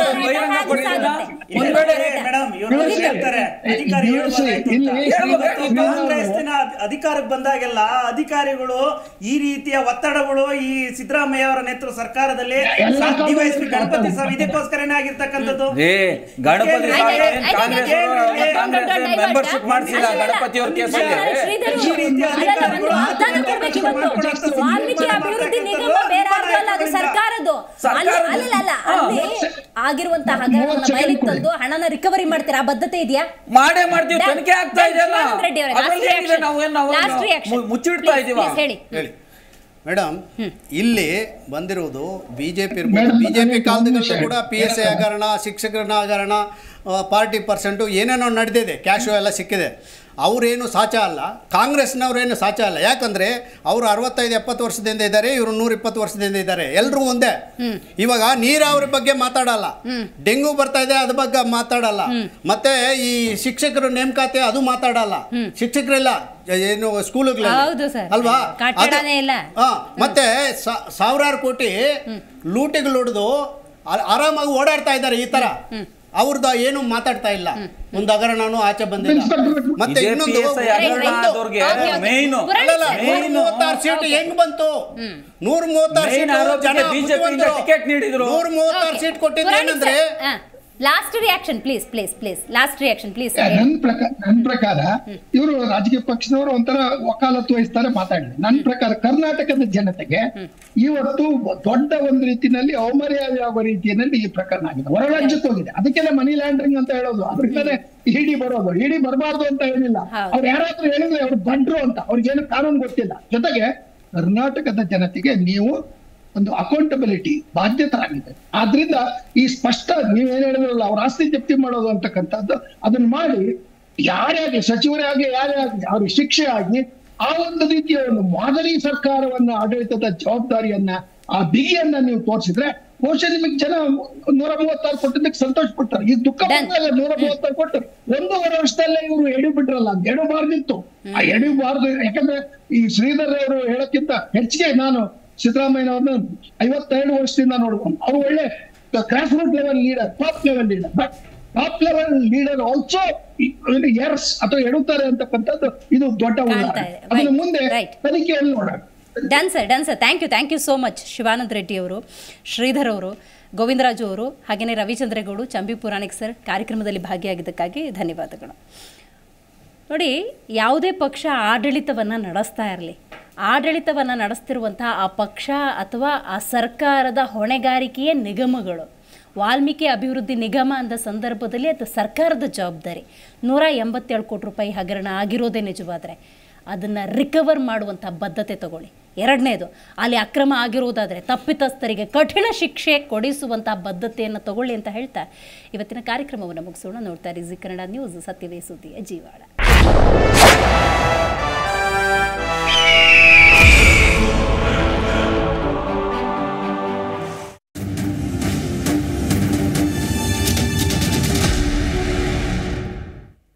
ಒಂದ್ ವೇಳೆ ಮೇಡಮ್ ಇವರು ಹೇಳ್ತಾರೆ ಅಧಿಕಾರಿ ಹೇಳ್ಬೋದಾಯ್ತು ಅಂತ. ಇಲ್ಲಿ ಇವತ್ತು ಇಲ್ಲಿ ಕಾಂಗ್ರೆಸ್ಸಿನ ಅಧಿಕಾರಕ್ಕೆ ಬಂದಾಗೆಲ್ಲ ಅಧಿಕಾರಿಗಳು ಈ ರೀತಿಯ ಒತ್ತಡಗಳು ಈ ಸಿದ್ದರಾಮಯ್ಯ ಅವರ ನೇತೃತ್ವ ಸರ್ಕಾರದಲ್ಲಿ ಎಲ್ಲ ಡಿವೈಎಸ್ಪಿ ಗಣಪತಿ ಸ್ವಾಮಿ ಇದಕ್ಕೋಸ್ಕರನೇ ಆಗಿರ್ತಕ್ಕಂಥದ್ದು ಏ ಗಣಪತಿ ಕೇಂದ್ರ- ಸ್ವಾಮಿ ಆಯ್ತು, ಆಯ್ತು, ಕಾಂಗ್ರೆಸ್ ಆಯ್ತು, ಅವರು ಆಯ್ತು, ಕಾಂಗ್ರೆಸ್ ಆಯ್ತು, ಆಯ್ತು, ಮೆಂಬರ್ಶಿಪ್ ಮಾಡಿಸಿಲ್ಲ ಅಲ್ಲ, ಗಣಪತಿ ಅವ್ರ ಕೇಸಲ್ಲಿ ಶ್ರೀಧರ್ ಈ ರೀತಿಯ ಅಲ್ಲ, ಅಲ್ಲ, ಒಂದು ಅಧಿಕಾರಿಗಳು ಅರ್ಥನ ಕೊಡ್ಬೇಕು ಇವತ್ತು. ವಾಲ್ಮೀಕಿ ಅಭಿವೃದ್ಧಿ ನಿಗಮ ಬೇರೆ ಅಲ್ಲ ಅದು ಸರ್ಕಾರದ್ದು ಅಲ್ಲಿ ಅಲ್ಲ ಅಲ್ಲ ಅಲ್ಲಿ ಆಗಿರುವಂತಹ ಹಗರಣವನ್ನ ಬಯಲಿಗೆ ತಂದು ಹಣನ ರಿಕವರಿ ಮಾಡ್ತೀರಾ ಆ ಬದ್ಧತೆ ಇದೆಯಾ ಮಾಡೇ ಮಾಡ್ತೀವಿ Dan- ತನಿಖೆ ಆಗ್ತಾ Dan ಇದೆಯಲ್ಲ ಶಿವಾನಂದ ರೆಡ್ಡಿ ಅವರೇ, last ಅದ್ರಲ್ಲಿ ಏನಿದೆ reaction. ನಾವು ಏನು ನಾವು Last reaction. ಮು- ಮುಚ್ಚಿಡ್ತಾ Please, ಇದೀವ please ಹೇಳಿ ಹೇಳಿ ಮೇಡಮ್ ಇಲ್ಲಿ ಬಂದಿರುವುದು ಬಿ ಜೆ ಪಿ ಇರ್ಬೋದು ಬಿ ಜೆ ಪಿ ಕಾಲದಲ್ಲೂ ಕೂಡ ಪಿ ಎಸ್ ಐ ಹಗರಣ ಶಿಕ್ಷಕರ ಹಗರಣ ಪಾರ್ಟಿ ಪರ್ಸೆಂಟು ಏನೇನೋ ನಡೆದಿದೆ ಕ್ಯಾಶು ಎಲ್ಲ ಸಿಕ್ಕಿದೆ ಅವರೇನು ಸಾಚ ಅಲ್ಲ ಕಾಂಗ್ರೆಸ್ನವ್ರೇನು ಸಾಚ ಅಲ್ಲ ಯಾಕಂದರೆ ಅವರು ಅರವತ್ತೈದು ಎಪ್ಪತ್ತು ವರ್ಷದಿಂದ ಇದ್ದಾರೆ ಇವರು ನೂರ ಇಪ್ಪತ್ತು ವರ್ಷದಿಂದ ಇದ್ದಾರೆ ಎಲ್ಲರೂ ಒಂದೇ ಇವಾಗ ನೀರಾವರಿ ಬಗ್ಗೆ ಮಾತಾಡಲ್ಲ ಡೆಂಗು ಬರ್ತಾ ಇದೆ ಅದ್ರ ಬಗ್ಗೆ ಮಾತಾಡಲ್ಲ ಮತ್ತೆ ಈ ಶಿಕ್ಷಕರು ನೇಮಕಾತಿ ಅದು ಮಾತಾಡಲ್ಲ ಶಿಕ್ಷಕರಿಲ್ಲ ಏನು ಸ್ಕೂಲುಗಳಲ್ಲಿ ಹೌದು sir. ಅಲ್ವಾ ಕಟ್ಟಡನೇ ಇಲ್ಲ. ಹಾ ಮತ್ತೆ ಸಾ- ಸಾವಿರಾರು ಕೋಟಿ ಲೂಟಿಗಳು ಹೊಡೆದು ಆರಾಮಾಗಿ ಓಡಾಡ್ತಾ ಇದ್ದಾರೆ ಈ ತರ ಅವ್ರದ್ದು ಏನು ಮಾತಾಡ್ತಾ ಇಲ್ಲ ಒಂದು ಹಗರಣನೂ ಆಚೆ ಬಂದಿಲ್ಲ ಮತ್ತೆ ಇದೇ ಇನ್ನೊಂದು PSI ಹಗರಣ ಒಂದು- ಆದವ್ರಿಗೆ Okay, okay. ಮೇಯ್ನು ಪುರಾಣ ಅಲ್ಲಲ್ಲ, ಸರ್. ನೂರ ಮೂವತ್ತಾರು ಸೀಟ್ ಹೆಂಗ್ ಬಂತು ನೂರ ಮೂವತ್ತಾರು Main ಸೀಟ್ ಆರೋಪಿಗೆ ಜನ BJP ಯಿಂದ ಬುದ್ಧಿವಂತರು. ಟಿಕೆಟ್ ನೀಡಿದ್ರು. ನೂರ ಮೂವತ್ತಾರು ಸೀಟ್ ಕೊಟ್ಟಿದ್ದು ಏನಂದ್ರೆ last reaction please please please last reaction please ನನ್ ಪ್ರಕಾರ ನನ್ ಪ್ರಕಾರ ಇವರು ರಾಜಕೀಯ ಪಕ್ಷದವರು ಒಂಥರ ವಕಾಲತ್ತು ವಹಿಸ್ತಾರೆ ಮಾತಾಡಿದ್ರು ನನ್ ಪ್ರಕಾರ ಕರ್ನಾಟಕದ ಜನತೆಗೆ ಇವತ್ತು ದೊಡ್ಡ ಒಂದು ರೀತಿಯಲ್ಲಿ ಅವಮರ್ಯಾದೆ ಆಗೋ ರೀತಿಯಲ್ಲಿ ಈ ಪ್ರಕರಣ ಆಗಿದೆ ಹೊರ ರಾಜ್ಯಕ್ಕೆ ಹೋಗಿದೆ ಅದಕ್ಕೆಲ್ಲ ಮನಿ ಲ್ಯಾಂಡ್ರಿಂಗ್ ಅಂತ ಹೇಳೋದು ಅದರಿಂದಲೇ ಇಡಿ ಬರೋದು ಇಡಿ ಬರಬಾರ್ದು ಅಂತ ಹೇಳಿಲ್ಲ ಹೌದು. ಅವ್ರು ಯಾರಾದ್ರೂ ಹೇಳಿದ್ರೆ ಅವ್ರು ಬಂಡ್ರು ಅಂತ ಅವ್ರಿಗೇನು ಕಾನೂನು ಗೊತ್ತಿಲ್ಲ ಜೊತೆಗೆ ಕರ್ನಾಟಕದ ಜನತೆಗೆ ನೀವು ಒಂದು ಅಕೌಂಟಬಿಲಿಟಿ ಬಾಧ್ಯತರಾಗಿದೆ ಆದ್ರಿಂದ ಈ ಸ್ಪಷ್ಟ ನೀವೇನ್ ಹೇಳಿದ್ರಲ್ಲ ಅವ್ರ ಆಸ್ತಿ ಜಪ್ತಿ ಮಾಡೋದು ಅಂತಕ್ಕಂಥದ್ದು ಅದನ್ನ ಮಾಡಿ ಯಾರೇ ಆಗಲಿ ಸಚಿವರೇ ಆಗಲಿ ಯಾರೇ ಆಗಲಿ ಅವ್ರಿಗೆ ಶಿಕ್ಷೆ ಆಗಿ ಆ ಒಂದು ರೀತಿಯ ಒಂದು ಮಾದರಿ ಸರ್ಕಾರವನ್ನ ಆಡಳಿತದ ಜವಾಬ್ದಾರಿಯನ್ನ ಆ ಬಿಗಿಯನ್ನ ನೀವು ತೋರಿಸಿದ್ರೆ ಬಹುಶಃ ನಿಮಗೆ ಜನ ನೂರ ಮೂವತ್ತಾರು ಕೊಟ್ಟಿದ್ದಕ್ಕೆ ಸಂತೋಷ ಪಡ್ತಾರೆ ಈ ದುಃಖ Done. ಬಂದಾಗ ನೂರ ಮೂವತ್ತಾರು ಕೊಟ್ಟು ಒಂದೂವರೆ ವರ್ಷದಲ್ಲೇ ಇವರು ಎಡಿ ಬಿಟ್ರಲ್ಲ ಅಂತ ಎಡಬಾರ್ದಿತ್ತು ಆ ಎಡಿಬಾರ್ದು ಯಾಕಂದ್ರೆ ಈ ಶ್ರೀಧರ್ ಅವರು ಹೇಳಕ್ಕಿಂತ ಹೆಚ್ಚಿಗೆ ನಾನು ಸಿದ್ದರಾಮಯ್ಯನವ್ರನ್ನ ಐವತ್ತೆರಡು ವರ್ಷದಿಂದ ನೋಡ್ಕೊಂಡು ಅವ್ರು ಒಳ್ಳೆ grass root level leader top level leader but top level leader also ಎರ್ಸ್ ಅಥವಾ ಎಡುತ್ತಾರೆ ಅಂತಕ್ಕಂಥದ್ದು ಇದು ದೊಡ್ಡ ಕಾಣ್ತಾ ಉದಾಹರಣೆ ಇದೆ. ಅದನ್ನ Right. ಮುಂದೆ Right. ತನಿಖೆಯಲ್ಲಿ ನೋಡೋಣ done sir done sir thank you thank you so much Shivanand Reddy ಅವರು ಶ್ರೀಧರ್ ಅವರು ಗೋವಿಂದರಾಜು ಅವರು ಹಾಗೆಯೇ ರವಿಚಂದ್ರೇಗೌಡು ಚಂಬಿ ಪುರಾಣಿಕ್ ಸರ್ ಕಾರ್ಯಕ್ರಮದಲ್ಲಿ ಭಾಗಿಯಾಗಿದ್ದಕ್ಕಾಗಿ ಧನ್ಯವಾದಗಳು ನೋಡಿ ಯಾವುದೇ ಪಕ್ಷ ಆಡಳಿತವನ್ನು ನಡೆಸ್ತಾ ಇರಲಿ ಆಡಳಿತವನ್ನು ನಡೆಸ್ತಿರುವಂತಹ ಆ ಪಕ್ಷ ಅಥವಾ ಆ ಸರ್ಕಾರದ ಹೊಣೆಗಾರಿಕೆಯೇ ನಿಗಮಗಳು ವಾಲ್ಮೀಕಿ ಅಭಿವೃದ್ಧಿ ನಿಗಮ ಅಂದ ಸಂದರ್ಭದಲ್ಲಿ ಅದು ಸರ್ಕಾರದ ಜವಾಬ್ದಾರಿ ನೂರ ಎಂಬತ್ತೇಳು ಕೋಟಿ ರೂಪಾಯಿ ಹಗರಣ ಆಗಿರೋದೇ ನಿಜವಾದರೆ ಅದನ್ನು ರಿಕವರ್ ಮಾಡುವಂಥ ಬದ್ಧತೆ ತಗೊಳ್ಳಿ ಎರಡನೇದು ಅಲ್ಲಿ ಅಕ್ರಮ ಆಗಿರುವುದಾದರೆ ತಪ್ಪಿತಸ್ಥರಿಗೆ ಕಠಿಣ ಶಿಕ್ಷೆ ಕೊಡಿಸುವಂಥ ಬದ್ಧತೆಯನ್ನು ತಗೊಳ್ಳಿ ಅಂತ ಹೇಳ್ತಾ ಇವತ್ತಿನ ಕಾರ್ಯಕ್ರಮವನ್ನು ಮುಗಿಸೋಣ ನೋಡ್ತಾ ಇರಿ ಜಿ ಕನ್ನಡ ನ್ಯೂಸ್ ಸತ್ಯವೇ ಸುದ್ದಿಯ ಜೀವಾಳ